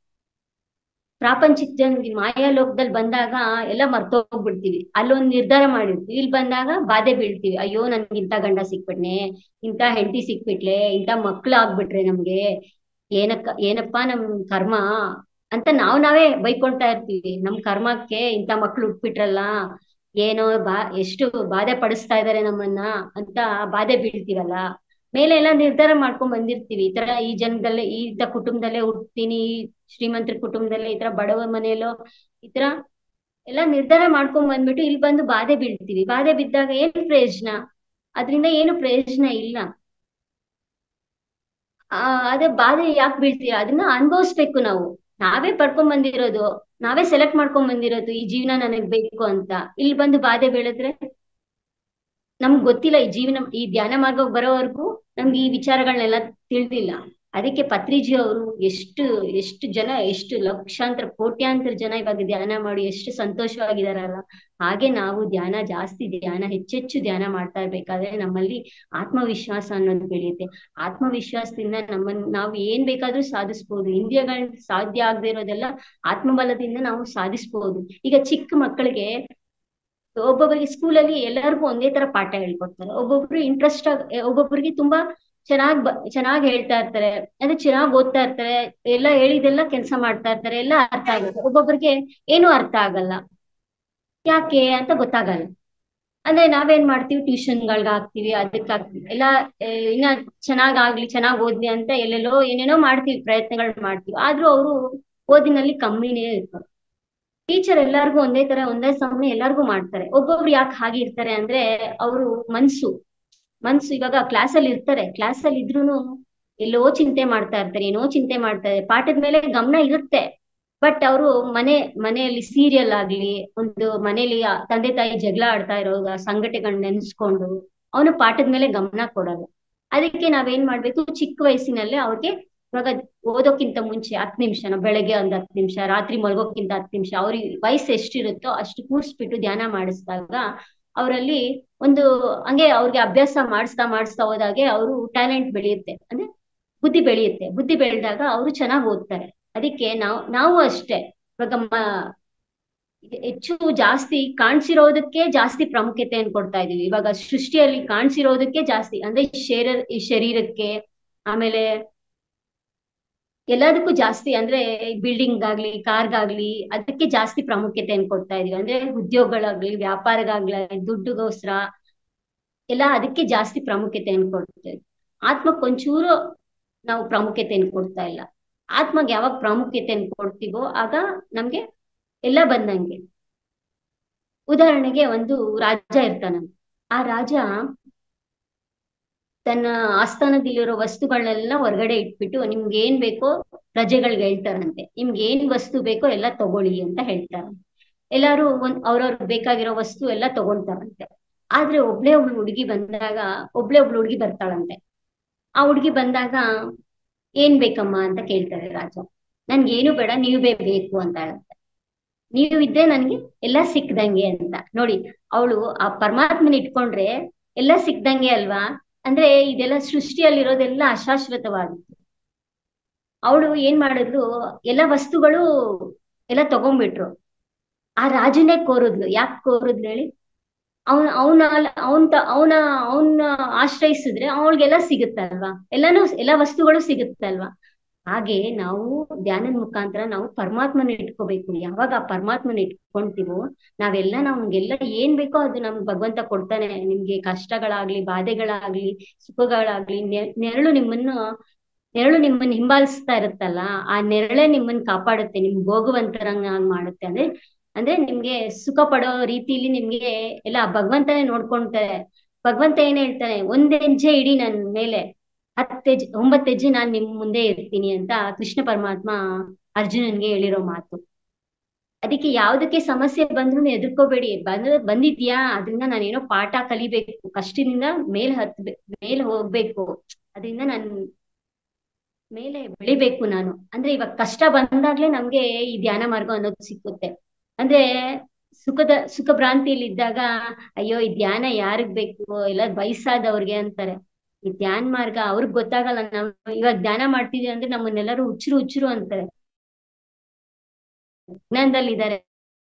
ಪ್ರಾಪಂಚಿಕ ಜನ ಮಾಯಾ ಲೋಕದಲ್ಲಿ ಬಂದಾಗ ಎಲ್ಲ ಮರ್ತೋಗ್ಬಿಡ್ತೀವಿ ಅಲ್ಲೊಂದ್ ನಿರ್ಧಾರ ಮಾಡಿರ್ತೀವಿ ಇಲ್ಲಿ ಬಂದಾಗ ಬಾಧೆ ಬೀಳ್ತೀವಿ ಅಯ್ಯೋ ನನ್ಗೆ ಇಂಥ ಗಂಡ ಸಿಕ್ಬಿಟ್ನೆ ಇಂಥ ಹೆಂಡತಿ ಸಿಕ್ಬಿಟ್ಲೆ ಇಂಥ ಮಕ್ಳು ಆಗ್ಬಿಟ್ರೆ ನಮ್ಗೆ ಏನಕ್ಕ ಏನಪ್ಪಾ ನಮ್ ಕರ್ಮ ಅಂತ ನಾವ್ ನಾವೇ ಬೈಕೊಳ್ತಾ ಇರ್ತೀವಿ ನಮ್ ಕರ್ಮಕ್ಕೆ ಇಂಥ ಮಕ್ಳು ಹುಟ್ಬಿಟ್ರಲ್ಲ ಏನೋ ಬಾ ಎಷ್ಟು ಬಾಧೆ ಪಡಿಸ್ತಾ ಇದಾರೆ ನಮ್ಮನ್ನ ಅಂತ ಬಾಧೆ ಬೀಳ್ತೀವಲ್ಲ ಮೇಲೆ ಎಲ್ಲ ನಿರ್ಧಾರ ಮಾಡ್ಕೊಂಡ್ ಬಂದಿರ್ತೀವಿ ಈ ತರ ಈ ಜನ್ಮದಲ್ಲೇ ಈ ತರ ಕುಟುಂಬದಲ್ಲೇ ಹುಟ್ತೀನಿ ಶ್ರೀಮಂತರ ಕುಟುಂಬದಲ್ಲೇ ಈ ತರ ಬಡವ ಮನೆಯಲ್ಲೋ ಈ ತರ ಎಲ್ಲ ನಿರ್ಧಾರ ಮಾಡ್ಕೊಂಡ್ ಬಂದ್ಬಿಟ್ಟು ಇಲ್ಲಿ ಬಂದು ಬಾಧೆ ಬೀಳ್ತೀವಿ ಬಾಧೆ ಬಿದ್ದಾಗ ಏನ್ ಪ್ರಯೋಜನ ಅದರಿಂದ ಏನು ಪ್ರಯೋಜನ ಇಲ್ಲ ಆ ಅದೇ ಬಾಧೆ ಯಾಕೆ ಬೀಳ್ತೀವಿ ಅದನ್ನ ಅನುಭವಿಸ್ಬೇಕು ನಾವು ನಾವೇ ಪಡ್ಕೊಂಡ್ ಬಂದಿರೋದು ನಾವೇ ಸೆಲೆಕ್ಟ್ ಮಾಡ್ಕೊಂಡ್ ಬಂದಿರೋದು ಈ ಜೀವನ ನನಗ್ ಬೇಕು ಅಂತ ಇಲ್ಲಿ ಬಂದು ಬಾಧೆ ಬೀಳಿದ್ರೆ ನಮ್ಗ್ ಗೊತ್ತಿಲ್ಲ ಈ ಜೀವನ ಈ ಧ್ಯಾನ ಮಾರ್ಗ ಬರೋವರೆಗೂ ನಮ್ಗೆ ಈ ವಿಚಾರಗಳನ್ನೆಲ್ಲ ತಿಳಿದಿಲ್ಲ ಅದಕ್ಕೆ ಪತ್ರಿಜಿ ಅವರು ಎಷ್ಟು ಎಷ್ಟು ಜನ ಎಷ್ಟು ಲಕ್ಷಾಂತರ ಕೋಟ್ಯಾಂತರ ಜನ ಇವಾಗ ಧ್ಯಾನ ಮಾಡಿ ಎಷ್ಟು ಸಂತೋಷವಾಗಿದಾರಲ್ಲ ಹಾಗೆ ನಾವು ಧ್ಯಾನ ಜಾಸ್ತಿ ಧ್ಯಾನ ಹೆಚ್ಚೆಚ್ಚು ಧ್ಯಾನ ಮಾಡ್ತಾ ಇರ್ಬೇಕಾದ್ರೆ ನಮ್ಮಲ್ಲಿ ಆತ್ಮವಿಶ್ವಾಸ ಅನ್ನೋದು ಬೆಳೆಯುತ್ತೆ ಆತ್ಮವಿಶ್ವಾಸದಿಂದ ನಮ್ಮನ್ನ ನಾವು ಏನ್ ಬೇಕಾದ್ರೂ ಸಾಧಿಸ್ಬೋದು ಇಂದ್ರಿಯಗಳ್ ಸಾಧ್ಯ ಆಗದೆ ಇರೋದೆಲ್ಲ ಆತ್ಮಬಲದಿಂದ ನಾವು ಸಾಧಿಸ್ಬೋದು ಈಗ ಚಿಕ್ಕ ಮಕ್ಕಳಿಗೆ ಒಬ್ಬೊಬ್ಬರಿಗೆ ಸ್ಕೂಲಲ್ಲಿ ಎಲ್ಲರಿಗೂ ಒಂದೇ ತರ ಪಾಠ ಹೇಳ್ಕೊಡ್ತಾರೆ ಒಬ್ಬೊಬ್ರು ಇಂಟ್ರೆಸ್ಟ್ ಆಗ ಒಬ್ಬೊಬ್ರಿಗೆ ತುಂಬಾ ಚೆನ್ನಾಗ್ ಬ ಚೆನ್ನಾಗ್ ಹೇಳ್ತಾ ಇರ್ತಾರೆ ಅಂದ್ರೆ ಚೆನ್ನಾಗ್ ಓದ್ತಾ ಇರ್ತಾರೆ ಎಲ್ಲ ಹೇಳಿದೆಲ್ಲ ಕೆಲಸ ಮಾಡ್ತಾ ಇರ್ತಾರೆ ಎಲ್ಲ ಅರ್ಥ ಆಗುತ್ತೆ ಒಬ್ಬೊಬ್ರಿಗೆ ಏನು ಅರ್ಥ ಆಗಲ್ಲ ಯಾಕೆ ಅಂತ ಗೊತ್ತಾಗಲ್ಲ ಅಂದ್ರೆ ನಾವೇನ್ ಮಾಡ್ತೀವಿ ಟ್ಯೂಷನ್ಗಳ್ಗೆ ಹಾಕ್ತಿವಿ ಅದಕ್ಕೆ ಹಾಕ್ತಿವಿ ಎಲ್ಲ ಆ, ಇನ್ನ ಚೆನ್ನಾಗ್ ಆಗ್ಲಿ ಚೆನ್ನಾಗ್ ಓದ್ಲಿ ಅಂತ ಎಲ್ಲೆಲ್ಲೋ ಏನೇನೋ ಮಾಡ್ತೀವಿ ಪ್ರಯತ್ನಗಳು ಮಾಡ್ತೀವಿ ಆದ್ರೂ ಅವರು ಓದಿನಲ್ಲಿ ಕಮ್ಮಿನೇ ಇರ್ತಾರೆ ಟೀಚರ್ ಎಲ್ಲಾರ್ಗು ಒಂದೇ ತರ ಒಂದೇ ಸಮಯ ಎಲ್ಲಾರ್ಗು ಮಾಡ್ತಾರೆ ಒಬ್ಬೊಬ್ರು ಯಾಕೆ ಹಾಗೆ ಇರ್ತಾರೆ ಅಂದ್ರೆ ಅವರು ಮನ್ಸು ಮನ್ಸು ಇವಾಗ ಕ್ಲಾಸ್ ಅಲ್ಲಿ ಇರ್ತಾರೆ ಕ್ಲಾಸ್ ಅಲ್ಲಿ ಇದ್ರೂನು ಎಲ್ಲೋ ಚಿಂತೆ ಮಾಡ್ತಾ ಇರ್ತಾರೆ ಏನೋ ಚಿಂತೆ ಮಾಡ್ತಾರೆ ಪಾಠದ ಮೇಲೆ ಗಮನ ಇರುತ್ತೆ ಬಟ್ ಅವರು ಮನೆ ಮನೆಯಲ್ಲಿ ಸೀರಿಯಲ್ ಆಗ್ಲಿ ಒಂದು ಮನೆಯಲ್ಲಿ ಆ ತಂದೆ ತಾಯಿ ಜಗಳ ಆಡ್ತಾ ಇರೋ ಸಂಘಟನೆಗಳನ್ನ ನೆನ್ಸ್ಕೊಂಡು ಅವನು ಪಾಠದ ಮೇಲೆ ಗಮನ ಕೊಡಲ್ಲ ಅದಕ್ಕೆ ನಾವೇನ್ ಮಾಡ್ಬೇಕು ಚಿಕ್ಕ ವಯಸ್ಸಿನಲ್ಲೇ ಅವ್ರಿಗೆ ಇವಾಗ ಓದೋಕ್ಕಿಂತ ಮುಂಚೆ ಹತ್ತು ನಿಮಿಷನ ಬೆಳಗ್ಗೆ ಒಂದ್ ಹತ್ತು ನಿಮಿಷ ರಾತ್ರಿ ಮಲ್ಗೋಕ್ಕಿಂತ ಹತ್ತು ನಿಮಿಷ ಅವ್ರಿಗೆ ವಯಸ್ಸು ಎಷ್ಟಿರುತ್ತೋ ಅಷ್ಟು ಕೂರ್ಸ್ಬಿಟ್ಟು ಧ್ಯಾನ ಮಾಡಿಸಿದಾಗ ಅವರಲ್ಲಿ ಒಂದು ಹಂಗೆ ಅವ್ರಿಗೆ ಅಭ್ಯಾಸ ಮಾಡಿಸ್ತಾ ಮಾಡಿಸ್ತಾ ಹೋದಾಗೆ ಅವರು ಟ್ಯಾಲೆಂಟ್ ಬೆಳೆಯುತ್ತೆ ಅಂದ್ರೆ ಬುದ್ಧಿ ಬೆಳೆಯುತ್ತೆ ಬುದ್ಧಿ ಬೆಳೆದಾಗ ಅವರು ಚೆನ್ನಾಗಿ ಓದ್ತಾರೆ ಅದಕ್ಕೆ ನಾವು ನಾವು ಅಷ್ಟೇ ಇವಾಗ ಮ- ಹೆಚ್ಚು ಜಾಸ್ತಿ ಕಾಣಿಸಿರೋದಕ್ಕೆ ಜಾಸ್ತಿ ಪ್ರಾಮುಖ್ಯತೆಯನ್ನು ಕೊಡ್ತಾ ಇದೀವಿ ಇವಾಗ ಸೃಷ್ಟಿಯಲ್ಲಿ ಕಾಣಿಸಿರೋದಕ್ಕೆ ಜಾಸ್ತಿ ಅಂದ್ರೆ ಶರೀರ ಈ ಶರೀರಕ್ಕೆ ಆಮೇಲೆ ಎಲ್ಲದಕ್ಕೂ ಜಾಸ್ತಿ ಅಂದ್ರೆ ಬಿಲ್ಡಿಂಗ್ ಆಗ್ಲಿ ಕಾರ್ಗಾಗ್ಲಿ ಅದಕ್ಕೆ ಜಾಸ್ತಿ ಪ್ರಾಮುಖ್ಯತೆಯನ್ನು ಕೊಡ್ತಾ ಇದೀವಿ ಅಂದ್ರೆ ಉದ್ಯೋಗಗಳಾಗ್ಲಿ ವ್ಯಾಪಾರಗಾಗ್ಲಿ ದುಡ್ಡುಗೋಸ್ಕರ ಎಲ್ಲ ಅದಕ್ಕೆ ಜಾಸ್ತಿ ಪ್ರಾಮುಖ್ಯತೆಯನ್ನು ಕೊಡ್ತೇವೆ ಆತ್ಮಕ್ಕೊಂಚೂರು ನಾವು ಪ್ರಾಮುಖ್ಯತೆಯನ್ನು ಕೊಡ್ತಾ ಇಲ್ಲ ಆತ್ಮಗೆ ಯಾವಾಗ ಪ್ರಾಮುಖ್ಯತೆಯನ್ನು ಕೊಡ್ತೀವೋ ಆಗ ನಮ್ಗೆ ಎಲ್ಲ ಬಂದಂಗೆ ಉದಾಹರಣೆಗೆ ಒಂದು ರಾಜ ಇರ್ತಾನ ಆ ರಾಜ ತನ್ನ ಆಸ್ಥಾನದಲ್ಲಿರೋ ವಸ್ತುಗಳನ್ನೆಲ್ಲ ಹೊರಗಡೆ ಇಟ್ಬಿಟ್ಟು ನಿಮ್ಗೆ ಏನ್ ಬೇಕೋ ಪ್ರಜೆಗಳಿಗೆ ಹೇಳ್ತಾರಂತೆ ನಿಮ್ಗೆ ಏನ್ ವಸ್ತು ಬೇಕೋ ಎಲ್ಲ ತಗೊಳ್ಳಿ ಅಂತ ಹೇಳ್ತಾರಂತೆ ಎಲ್ಲಾರು ಒಂದ್ ಅವ್ರವ್ರಿಗೆ ಬೇಕಾಗಿರೋ ವಸ್ತು ಎಲ್ಲ ತಗೊಂತಾರಂತೆ ಆದ್ರೆ ಒಬ್ಳೆ ಒಬ್ಳು ಹುಡುಗಿ ಬಂದಾಗ ಒಬ್ಳೆ ಒಬ್ಳು ಹುಡುಗಿ ಬರ್ತಾಳಂತೆ ಆ ಹುಡುಗಿ ಬಂದಾಗ ಏನ್ ಬೇಕಮ್ಮ ಅಂತ ಕೇಳ್ತಾರೆ ರಾಜ ನನ್ಗೆ ಏನು ಬೇಡ ನೀವೇ ಬೇಕು ಅಂತ ಹೇಳುತ್ತೆ ನೀವು ಇದ್ರೆ ನನ್ಗೆ ಎಲ್ಲ ಸಿಕ್ದಂಗೆ ಅಂತ ನೋಡಿ ಅವಳು ಆ ಪರಮಾತ್ಮನ ಇಟ್ಕೊಂಡ್ರೆ ಎಲ್ಲ ಸಿಕ್ದಂಗೆ ಅಲ್ವಾ ಅಂದ್ರೆ ಇದೆಲ್ಲ ಸೃಷ್ಟಿಯಲ್ಲಿರೋದೆಲ್ಲ ಅಶಾಶ್ವತವಾಗುತ್ತೆ ಅವಳು ಏನ್ ಮಾಡಿದ್ಲು ಎಲ್ಲ ವಸ್ತುಗಳು ಎಲ್ಲ ತಗೊಂಡ್ಬಿಟ್ರು ಆ ರಾಜನೇ ಕೋರಿದ್ಲು ಯಾಕೆ ಕೋರಿದ್ಲು ಹೇಳಿ ಅವನ್ ಅವನ ಅವನ್ ಅವನ ಅವನ ಆಶ್ರಯಿಸಿದ್ರೆ ಅವಳಿಗೆಲ್ಲ ಸಿಗುತ್ತಲ್ವಾ ಎಲ್ಲಾನು ಎಲ್ಲ ವಸ್ತುಗಳು ಸಿಗುತ್ತಲ್ವಾ ಹಾಗೆ ನಾವು ಧ್ಯಾನದ ಮುಖಾಂತರ ನಾವು ಪರಮಾತ್ಮನ ಇಟ್ಕೋಬೇಕು ಯಾವಾಗ ಆ ಪರಮಾತ್ಮನ ಇಟ್ಕೊಂತೀವೋ ನಾವೆಲ್ಲ ನಮ್ಗೆಲ್ಲ ಏನ್ ಬೇಕೋ ಅದು ನಮ್ಗೆ ಭಗವಂತ ಕೊಡ್ತಾನೆ ನಿಮ್ಗೆ ಕಷ್ಟಗಳಾಗ್ಲಿ ಬಾಧೆಗಳಾಗ್ಲಿ ಸುಖಗಳಾಗ್ಲಿ ನೆ- ನೆರಳು ನಿಮ್ಮನ್ನು ನೆರಳು ನಿಮ್ಮನ್ನ ಹಿಂಬಾಲಿಸ್ತಾ ಇರುತ್ತಲ್ಲ ಆ ನೆರಳೇ ನಿಮ್ಮನ್ನ ಕಾಪಾಡುತ್ತೆ ನಿಮ್ಗೆ ಹೋಗುವಂತರಂಗ ಮಾಡುತ್ತೆ ಅಂದ್ರೆ ಅಂದ್ರೆ ನಿಮ್ಗೆ ಸುಖ ಪಡೋ ರೀತಿಲಿ ನಿಮ್ಗೆ ಎಲ್ಲ ಭಗವಂತನೇ ನೋಡ್ಕೊಂತಾರೆ ಭಗವಂತ ಏನ್ ಹೇಳ್ತಾನೆ ಒಂದ್ ಹೆಜ್ಜೆ ಇಡಿ ನನ್ ಮೇಲೆ ಹತ್ತು ಹೆಜ್ಜೆ ಒಂಬತ್ತು ಹೆಜ್ಜೆ ನಾನ್ ನಿಮ್ ಮುಂದೆ ಇರ್ತೀನಿ ಅಂತ ಕೃಷ್ಣ ಪರಮಾತ್ಮ ಅರ್ಜುನನ್ಗೆ ಹೇಳಿರೋ ಮಾತು ಅದಕ್ಕೆ ಯಾವ್ದಕ್ಕೆ ಸಮಸ್ಯೆ ಬಂದ್ರು ಎದುರ್ಕೋಬೇಡಿ ಬಂದ್ರೆ ಬಂದಿದ್ಯಾ ಅದರಿಂದ ನಾನೇನೋ ಪಾಠ ಕಲಿಬೇಕು ಕಷ್ಟದಿಂದ ಮೇಲ್ ಹತ್ ಮೇಲ್ ಹೋಗ್ಬೇಕು ಅದರಿಂದ ನಾನ್ ಮೇಲೆ ಬೆಳಿಬೇಕು ನಾನು ಅಂದ್ರೆ ಇವಾಗ ಕಷ್ಟ ಬಂದಾಗ್ಲೇ ನಮ್ಗೆ ಈ ಧ್ಯಾನ ಮಾರ್ಗ ಅನ್ನೋದು ಸಿಕ್ಕುತ್ತೆ ಅಂದ್ರೆ ಸುಖದ ಸುಖ ಭ್ರಾಂತಿಯಲ್ಲಿ ಇದ್ದಾಗ ಅಯ್ಯೋ ಈ ಧ್ಯಾನ ಯಾರಿಗ್ ಬೇಕು ಎಲ್ಲ ವಯಸ್ಸಾದವ್ರಿಗೆ ಅಂತಾರೆ ಈ ಧ್ಯಾನ ಮಾರ್ಗ ಅವ್ರಿಗೆ ಗೊತ್ತಾಗಲ್ಲ ನಾವ್ ಇವಾಗ ಧ್ಯಾನ ಮಾಡ್ತಿದೀವಿ ಅಂದ್ರೆ ನಮ್ಮನ್ನೆಲ್ಲರೂ ಹುಚ್ಚರು ಹುಚ್ಚರು ಅಂತಾರೆ ವಿಜ್ಞಾನದಲ್ಲಿದ್ದಾರೆ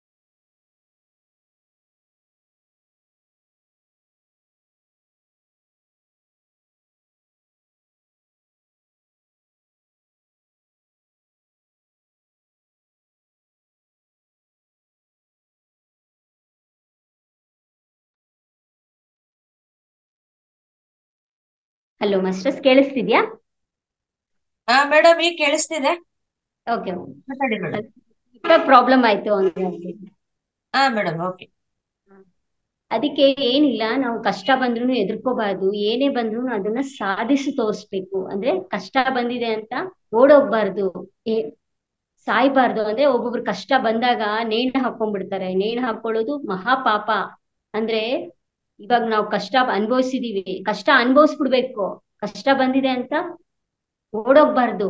ಹಲೋ ಮಾಸ್ಟರ್ಸ್ ಕೇಳಿಸ್ತಿದ್ಯಾ ಹಾ ಮೇಡಮ್ ಈಗ ಕೇಳಿಸ್ತಿದೆ ಓಕೆ ಮಾತಾಡಿ ಮೇಡಮ್ ಪ್ರಾಬ್ಲಮ್ ಆಯ್ತು ಅಂತ ಹಾ ಮೇಡಮ್ ಓಕೆ ಅದಕ್ಕೆ ಏನಿಲ್ಲ ನಾವು ಕಷ್ಟ ಬಂದ್ರು ಎದುರ್ಕೋಬಾರ್ದು ಏನೇ ಬಂದ್ರು ಅದನ್ನ ಸಾಧಿಸಿ ತೋರಿಸ್ಬೇಕು ಅಂದ್ರೆ ಕಷ್ಟ ಬಂದಿದೆ ಅಂತ ಓಡೋಗ್ಬಾರ್ದು ಏ ಸಾಯ್ಬಾರ್ದು ಅಂದ್ರೆ ಒಬ್ಬೊಬ್ರು ಕಷ್ಟ ಬಂದಾಗ ನೇಣು ಹಾಕೊಂಡ್ಬಿಡ್ತಾರೆ ನೇಣು ಹಾಕೊಳ್ಳೋದು ಮಹಾಪಾಪ ಅಂದ್ರೆ ಇವಾಗ ನಾವು ಕಷ್ಟ ಅನುಭವಿಸಿದೀವಿ ಕಷ್ಟ ಅನುಭವಿಸ್ಬಿಡ್ಬೇಕು ಕಷ್ಟ ಬಂದಿದೆ ಅಂತ ಓಡೋಗ್ಬಾರ್ದು